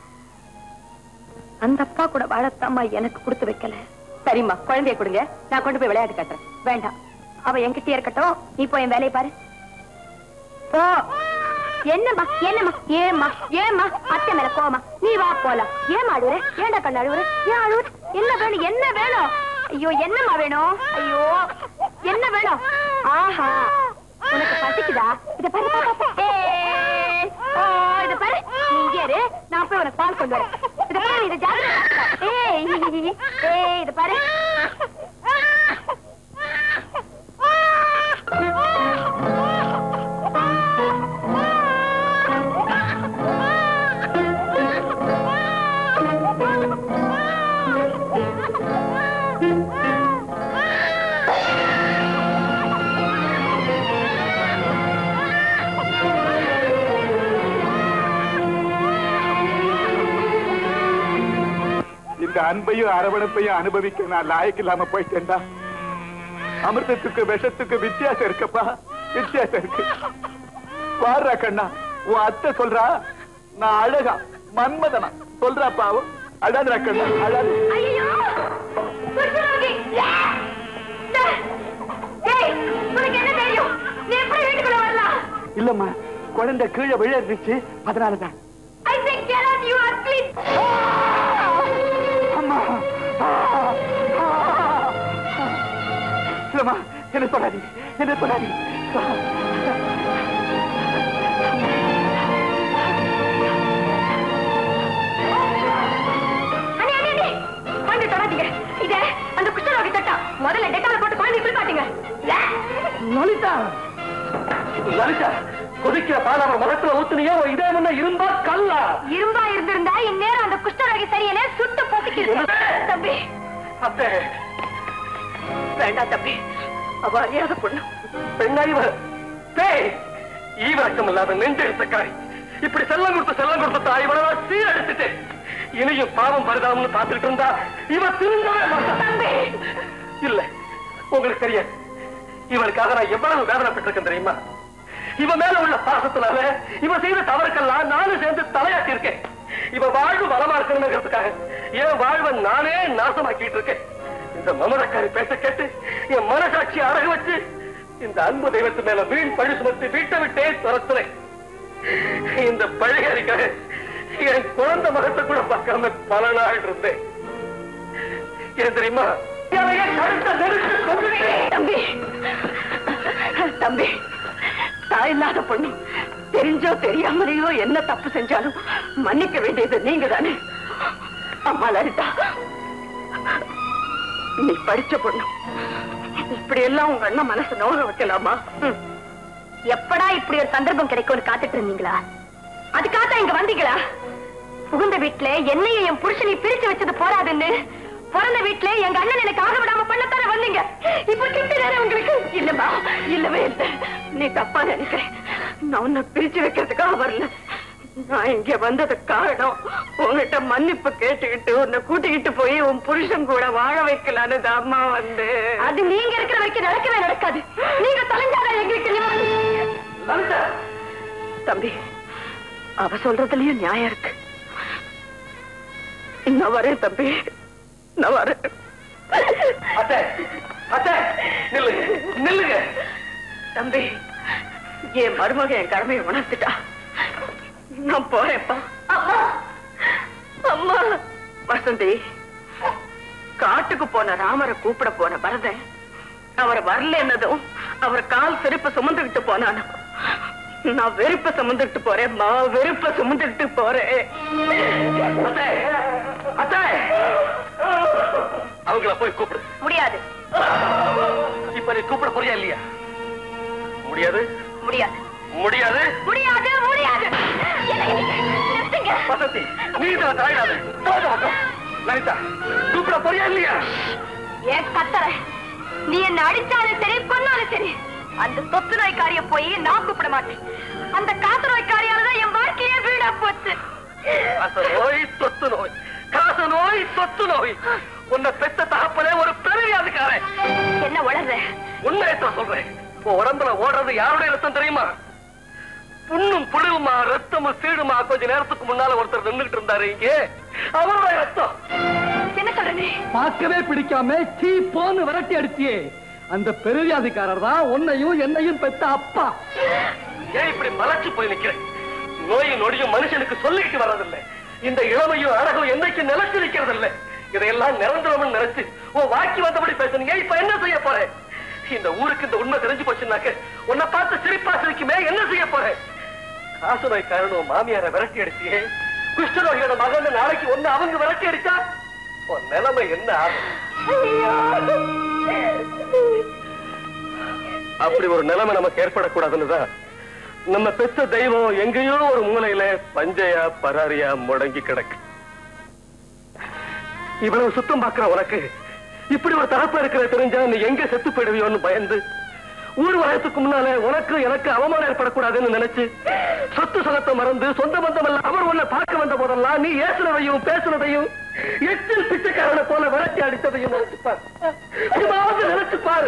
அந்த அப்பா கூட வாழத்தாம்மா எனக்கு கொடுத்து வைக்கல சரிம்மா குழந்தைய கொடுங்க நான் கொண்டு போய் விளையாட்டு காட்டுறேன் வேண்டாம் அவ என்கிட்டயே இருக்கட்டும் நீ போய் என் வேலையை பாரு போ என்னம்மா என்னம்மா ஏம்மா ஏம்மா அத்தை மேல கோமா நீ வா போலாம் ஏன் அழுவுற ஏன்டா கண்ணு அழுவுற ஏன் அழுவுற என்ன வேணும் என்ன வேணும் ஐயோ என்னம்மா வேணும் ஐயோ என்ன வேணும் ஆஹா உனக்கு பசிக்குதா இத பாரு பாரு, பாரு. ஏய், ஓ, இத பாரு நீ இங்கே இரு நான் போய் உனக்கு பால் கொண்டு வரேன் இத பாரு இத ஜாக்கிரதை ஏய் ஏய் இத பாரு இந்த அன்பையும் அரவணைப்பையும் அனுபவிக்க நான் லாயக்கு இல்லாம போயிட்டேன்டா அமிர்தத்துக்கு விஷத்துக்கு வித்தியாசம் இருக்குப்பா வித்தியாசம் இருக்கு பாடுறா கண்ணா உன் அத்தை சொல்றா நான் அழகா மன்மதனா சொல்றாப்பா அவ அழாதுரா கண்ணா அழாது ஐயோ குஷ்டரோகி ஏய் உனக்கு என்ன தெரியும் நீ எப்படி வீட்டுக்குள்ள வரலாம் இல்லம்மா குழந்தை கீழே விழ இருந்துச்சு அதனாலதான் I say get out you are please அம்மா இல்லம்மா என்ன சொல்லாதீங்க என்ன சொல்லாதீங்க அண்ணே அண்ணே அண்ணே வந்து தொடாதீங்க இத அந்த குஷ்டரோகி தட்டா முதல்ல டெட்டால் போட்டு குழந்தை குளிப்பாட்டுங்க லலிதா லலிதா கொதிக்கிற பாலாம மரத்துல ஊத்துனியோ இதே முன்ன இருந்தா கல்லா இரும்பா இருந்திருந்தா இந்நேரம் அந்த குஷ்டரோகி சரியனே சுட்டு பொசுக்கிருக்கு தம்பி அத்தை வேண்டாம் தம்பி அவ அறியாத பொண்ணு பெண்ணா இவ பேய் ஈவரக்கம் இல்லாத நெஞ்செடுத்தக்காரி இப்படி செல்லம் கொடுத்து செல்லம் கொடுத்த தாய் இவனை நான் சீரழிச்சிட்டேன் இனியும் பாவம் பரிதாபம்னு பார்த்துட்டு இருந்தா இவ திருந்தவே மாட்டான் இல்ல உங்களுக்கு தெரியாது இவளுக்காக நான் எவ்வளவு வேதனைப்பட்டிருக்கேன் தெரியுமா இவ மேல உள்ள பாசத்தினால இவ செய்த தவறுக்கெல்லாம் நானும் சேர்ந்து தலையாட்டி இருக்கேன் இவ வாழ்வு பலமா இருக்கணுங்கிறதுக்காக என் வாழ்வை நானே நாசமாக்கிட்டு இருக்கேன் இந்த மமதக்காரி பேச கேட்டு என் மனசாட்சி அடகு வச்சு இந்த அன்பு தெய்வத்து மேல வீண் பழி சுமத்தி வீட்டை விட்டே துரத்துறேன் இந்த பழிகாரிக்காக என் குழந்தை மகத்தை கூட பார்க்காம பல நாள் இருந்தேன் ஏன் தெரியுமா என் கழுத்தை நெரிச்சு கொன்னுட்டேன். தம்பி தம்பி தாய் இல்லாத பொண்ணு தெரிஞ்சோ தெரியாமலையோ என்ன தப்பு செஞ்சாலும் மன்னிக்க வேண்டியது நீங்க தானே அம்மா லலிதா நீ படிச்ச பொண்ணு இப்படி எல்லாம் உங்க அண்ணன் மனசு நோக வைக்கலாமா எப்படா இப்படி ஒரு சந்தர்ப்பம் கிடைக்கும்னு காத்துட்டு இருந்தீங்களா அதுக்காக இங்க வந்தீங்களா புகுந்த வீட்டுல என்னையும் என் புருஷனை பிரிச்சு வச்சது போராதுன்னு பிறந்த வீட்டுல எங்க அண்ணன் எனக்கு ஆக விடாம பண்ணத்தானே வந்தீங்க இப்ப கிட்ட நேரம் உங்களுக்கு இல்லம்மா இல்லவே இல்லை நீ தப்பா நினைக்கிறேன் நான் உன்னை பிரிச்சு வைக்கிறதுக்காக வரல நான் இங்க வந்தது காரணம் உங்ககிட்ட மன்னிப்பு கேட்டுக்கிட்டு உன்னை கூட்டிக்கிட்டு போய் உன் புருஷன் கூட வாழ வைக்கலான்னு அம்மா வந்து அது நீங்க இருக்கிற வரைக்கும் நடக்கவே நடக்காது நீங்க தொலைஞ்சாதான் எங்களுக்கு நிம்மதி. தம்பி அவ சொல்றதுலயும் நியாயம் இருக்கு நான் வரேன் தம்பி நான் வரேன் அத்தை அத்தை நில்லுங்க நில்லுங்க தம்பி என் மருமக என் கடமையை உணர்த்துட்டா நான் போறேன்ப்பா அம்மா அம்மா வசந்தி காட்டுக்கு போன ராமரை கூப்பிட போன பரதன் அவர் வரல என்னதும் அவர் கால் செருப்ப சுமந்துகிட்டு போனானோ நான் வெறுப்ப சுமந்துகிட்டு போறேன்மா வெறுப்ப சுமந்துகிட்டு போறேன் அத்தை அத்தை அவங்கள போய் கூப்பிடு முடியாது இப்ப நீ கூப்பிட போறியா இல்லையா முடியாது முடியாது முடியாது முடியாது முடியாது என்னை நிறுத்துங்க. வசந்தி நீ தான் தாயிடாது போது பக்கம் லலிதா கூப்பிட போறியா இல்லையா ஏன் கத்தற நீ என்ன அடிச்சாலும் சரி கொன்னாலும் சரி அந்த சொத்து நோய்க்காரிய போய் நான் கூப்பிட மாட்டேன் அந்த காசு நோய்க்காரியாலதான் என் வாழ்க்கையே வீணா போச்சு காச நோய் சொத்து நோய் காச நோய் சொத்து நோய் உன்னை பெத்த தகப்பனே ஒரு பெருவியாதுக்காரன் என்ன வளர்ற உண்மையத்தான் சொல்றேன் உன் உடம்புல ஓடுறது யாருடைய ரத்தம் தெரியுமா புண்ணும் புழுவுமா ரத்தமும் சீடுமா கொஞ்ச நேரத்துக்கு முன்னால ஒருத்தர் நின்றுட்டு இருந்தாரு இங்கே அவருடைய ரத்தம் என்ன சொல்ற நீ பார்க்கவே பிடிக்காம சீ போன்னு விரட்டி அடிச்சியே அந்த பெருவியாதிக்காரர் தான் உன்னையும் என்னையும் பெத்த அப்பா ஏன் இப்படி மலைச்சு போய் நிக்கிறேன் நோயும் நொடியும் மனுஷனுக்கு சொல்லிக்கிட்டு வர்றதில்லை இந்த இளமையும் அழகும் என்னைக்கு நிலைச்சு நிக்கிறதில்லை இதையெல்லாம் நிரந்தரம்னு நினைச்சு உன் வாக்கி வந்தபடி பேசுனீங்க இப்ப என்ன செய்ய போறேன் இந்த ஊருக்கு இந்த உண்மை தெரிஞ்சு போச்சுன்னாக்க உன்னை பார்த்து சிரிப்பா சிரிக்குமே என்ன செய்ய போறேன் காசு நோய் காரணம் மாமியாரை விரட்டி அடிச்சியே குஷ்டரோகியோட மகன் நாளைக்கு ஒண்ணு அவங்க விரட்டி அடிச்சா உன் நிலைமை என்ன ஆகும் அப்படி ஒரு நிலைமை நமக்கு ஏற்படக்கூடாதுன்னு தான் நம்ம பெத்த தெய்வம் எங்கேயோ ஒரு மூலையில பஞ்சையா பராரியா முடங்கி கிடக்கு இவ்வளவு சுத்தம் பார்க்கிற உனக்கு இப்படி ஒரு தரப்பு இருக்கிற தெரிஞ்சா நீ எங்க செத்து போயிடுவியோன்னு பயந்து ஊர் வளயத்துக்கு முன்னால உனக்கு எனக்கு அவமானம் ஏற்படக்கூடாதுன்னு நினைச்சு சொத்து சுகத்தை மறந்து சொந்த பந்தம் எல்லாம் அவர் உன்னை பார்க்க வந்த போதெல்லாம் நீ ஏசுனதையும் பேசுனதையும் எச்சில் பிச்சைக்காரனை போல விரட்டி அடித்ததையும் நினைச்சு பாரு இதாவது நினைச்சு பாரு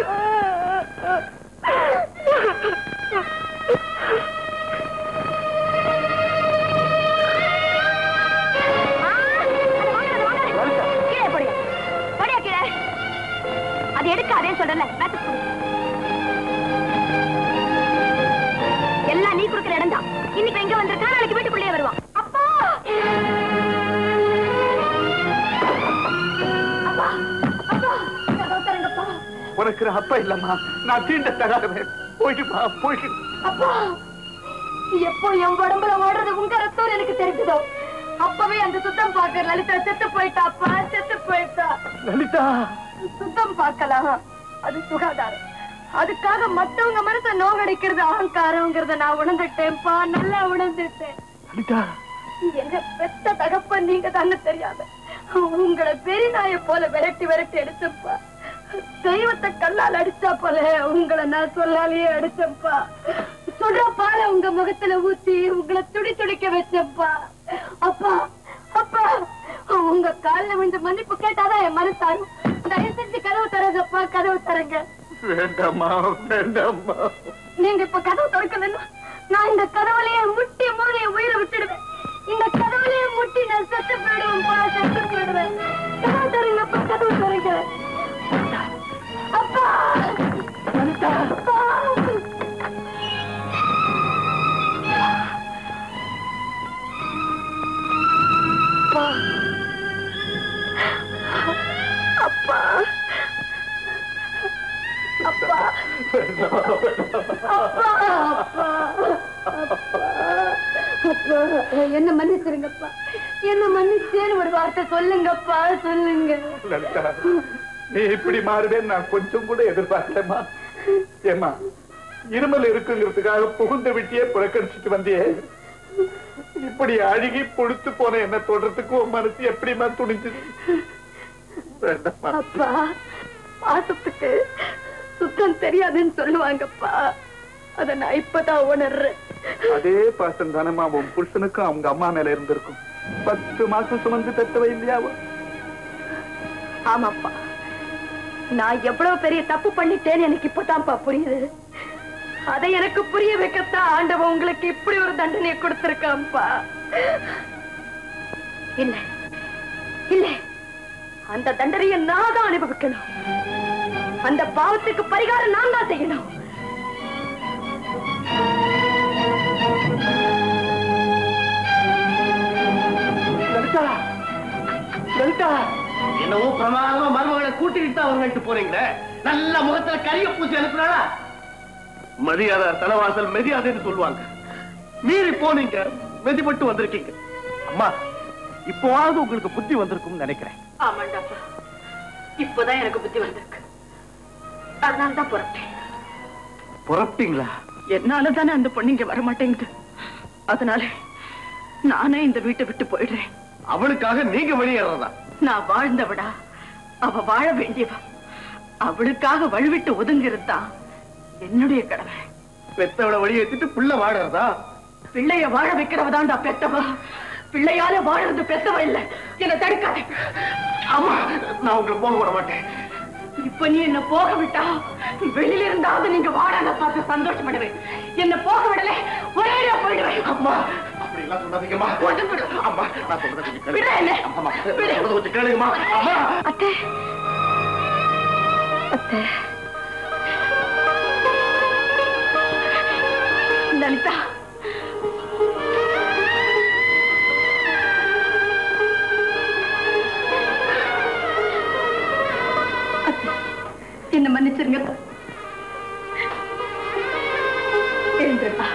கீழே போடியா போடியா கீழே அது எடுக்க அதே சொல்றல மேட்ச் போடு எல்லாம் நீ கொடுக்கிற இடம் தான் இன்னைக்கு எங்க வந்திருக்கா நாளைக்கு வீட்டுக்குள்ளேயே வருவான் அப்பா அப்பா அப்பா கதவு திறங்கப்பா. உனக்கு ஒரு அப்பா இல்லம்மா நான் தீண்ட தகாதவன் போயிட்டுமா போயிட்டு அப்பா எப்போ என் உடம்புல ஓடுறது உங்க ரத்தம் எனக்கு தெரிஞ்சதோ அப்பவே அந்த சுத்தம் பாக்குற லலிதா செத்து போயிட்டா அப்பா செத்து போயிட்டா லலிதா சுத்தம் பார்க்கலாம் அது சுகாதாரம் அதுக்காக மத்தவங்க மனச நோகடிக்கிறது அகங்காரங்கிறத நான் உணர்ந்துட்டேன்ப்பா நல்லா உணர்ந்துட்டேன் லலிதா என்ன பெத்த தகப்பன் நீங்க தானே தெரியாத உங்களை பெரிய நாயை போல விரட்டி விரட்டி அடிச்சப்பா தெய்வத்தை கல்லால் அடிச்சா போல உங்களை நான் சொல்லாலேயே அடிச்சப்பா சுட பால உங்க முகத்துல ஊத்தி உங்களை துடி துடிக்க வச்சப்பா அப்பா அப்பா உங்க கால்ல விழுந்து மன்னிப்பு கேட்டாதான் என் மனசாரும் தயவு செஞ்சு கதவு தரங்கப்பா கதவு தரங்க வேண்டாம்மா வேண்டாம்மா நீங்க இப்ப கதவு திறக்கலன்னா நான் இந்த கதவுலயே முட்டி மூடி என் உயிரை விட்டுடுவேன் இந்த கதவுலயே முட்டி நான் செத்து போயிடுவேன் செத்து போயிடுவேன் கதவு தரங்கப்பா கதவு தரங்க அப்பா அப்பா அப்பா அப்பா அப்பா என்ன மன்னிச்சிருங்கப்பா என்ன மன்னிச்சேன்னு ஒரு வார்த்தை சொல்லுங்கப்பா சொல்லுங்க லலிதா நீ இப்படி மாறுவேன்னு நான் கொஞ்சம் கூட எதிர்பார்க்கலம்மா ஏமா இருமல் இருக்குங்கிறதுக்காக புகுந்த விட்டியே புறக்கணிச்சிட்டு வந்தியே இப்படி அழுகி பொழுத்து போன என்ன தொடர்றதுக்கு உன் மனசு எப்படிமா துணிஞ்சது வேண்டாம்மா அப்பா பாசத்துக்கு சுத்தம் தெரியாதுன்னு சொல்லுவாங்கப்பா அத நான் இப்பதான் உணர்றேன் அதே பாசம் தானம்மா உன் புருஷனுக்கும் அவங்க அம்மா மேல இருந்திருக்கும் பத்து மாசம் சுமந்து பெத்தவ இல்லையா அவ? ஆமாப்பா நான் எவ்வளவு பெரிய தப்பு பண்ணிட்டேன்னு எனக்கு இப்பதான்ப்பா புரியுது அதை எனக்கு புரிய வைக்கத்தான் ஆண்டவன் உங்களுக்கு இப்படி ஒரு தண்டனையை கொடுத்திருக்கான்ப்பா இல்ல இல்ல அந்த தண்டனையை நான் தான் அனுபவிக்கணும் அந்த பாவத்துக்கு பரிகாரம் நான் தான் செய்யணும் லலிதா லலிதா என்னவோ பிரமாதமா மருமகளை கூட்டிக்கிட்டு அவங்கள்ட்ட போறீங்களே நல்ல முகத்துல கரிய பூசி அனுப்புறாளா மரியாதை தலைவாசல் மரியாதைன்னு சொல்லுவாங்க மீறி போனீங்க மெதிப்பட்டு வந்திருக்கீங்க அம்மா இப்போவாவது உங்களுக்கு புத்தி வந்திருக்கும்னு நினைக்கிறேன் ஆமாண்டாப்பா இப்பதான் எனக்கு புத்தி வந்திருக்கு அதனால தான் புறப்பட்டேன் புறப்பட்டீங்களா என்னால தானே அந்த பொண்ணு இங்க வர மாட்டேங்குது அதனால நானே இந்த வீட்டை விட்டு போயிடுறேன் அவளுக்காக நீங்க வெளியேறதா நான் வாழ்ந்தவடா அவ வாழ வேண்டியவ அவளுக்காக வழிவிட்டு ஒதுங்கிறது தான் என்னுடைய கடமை பெத்தவளை வெளியேற்றிட்டு புள்ள வாடுறதா பிள்ளைய வாழ வைக்கிறவதான்டா பெத்தவ பிள்ளையால வாழறது பெத்தவ இல்ல என்ன தடுக்காதே ஆமா நான் உங்களை போக விட மாட்டேன் இப்ப நீ என்ன போக விட்டா வெளியில இருந்தாவது நீங்க வாழாத பார்த்து சந்தோஷப்படுவேன் என்ன போக விடல ஒரே போயிடுவேன் அம்மா அப்படி எல்லாம் சொல்லாதீங்கம்மா கொஞ்சம் விடு. அம்மா நான் சொல்றதை கொஞ்சம் விடு என்ன. கேளுங்க அம்மா விடு. சொல்றதை கொஞ்சம் கேளுங்கம்மா அம்மா அத்தை அத்தை லலிதா அத்தை, என்ன மன்னிச்சிருங்க எழுந்திருப்பா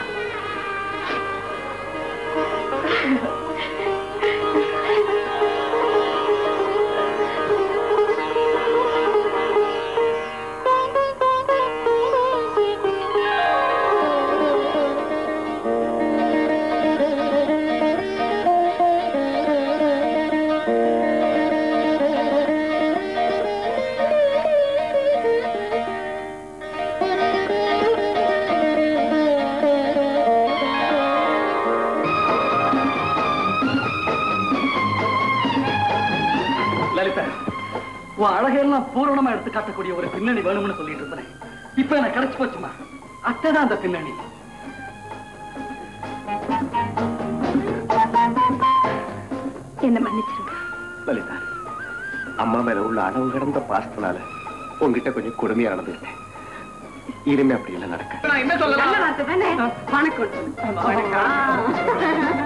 உண்மையெல்லாம் பூரணமா எடுத்து காட்டக்கூடிய ஒரு பின்னணி வேணும்னு சொல்லிட்டு இருந்தேன் இப்ப எனக்கு கிடைச்சு போச்சுமா அத்தைதான் அந்த பின்னணி என்ன மன்னிச்சிருங்க லலிதா அம்மா மேல உள்ள அளவு கடந்த பாசத்தினால உங்ககிட்ட கொஞ்சம் கொடுமையா நடந்துட்டேன் இனிமே அப்படி இல்லை நடக்க நான் என்ன சொல்லலாம் நல்ல வார்த்தை தானே வணக்கம் வணக்கம்.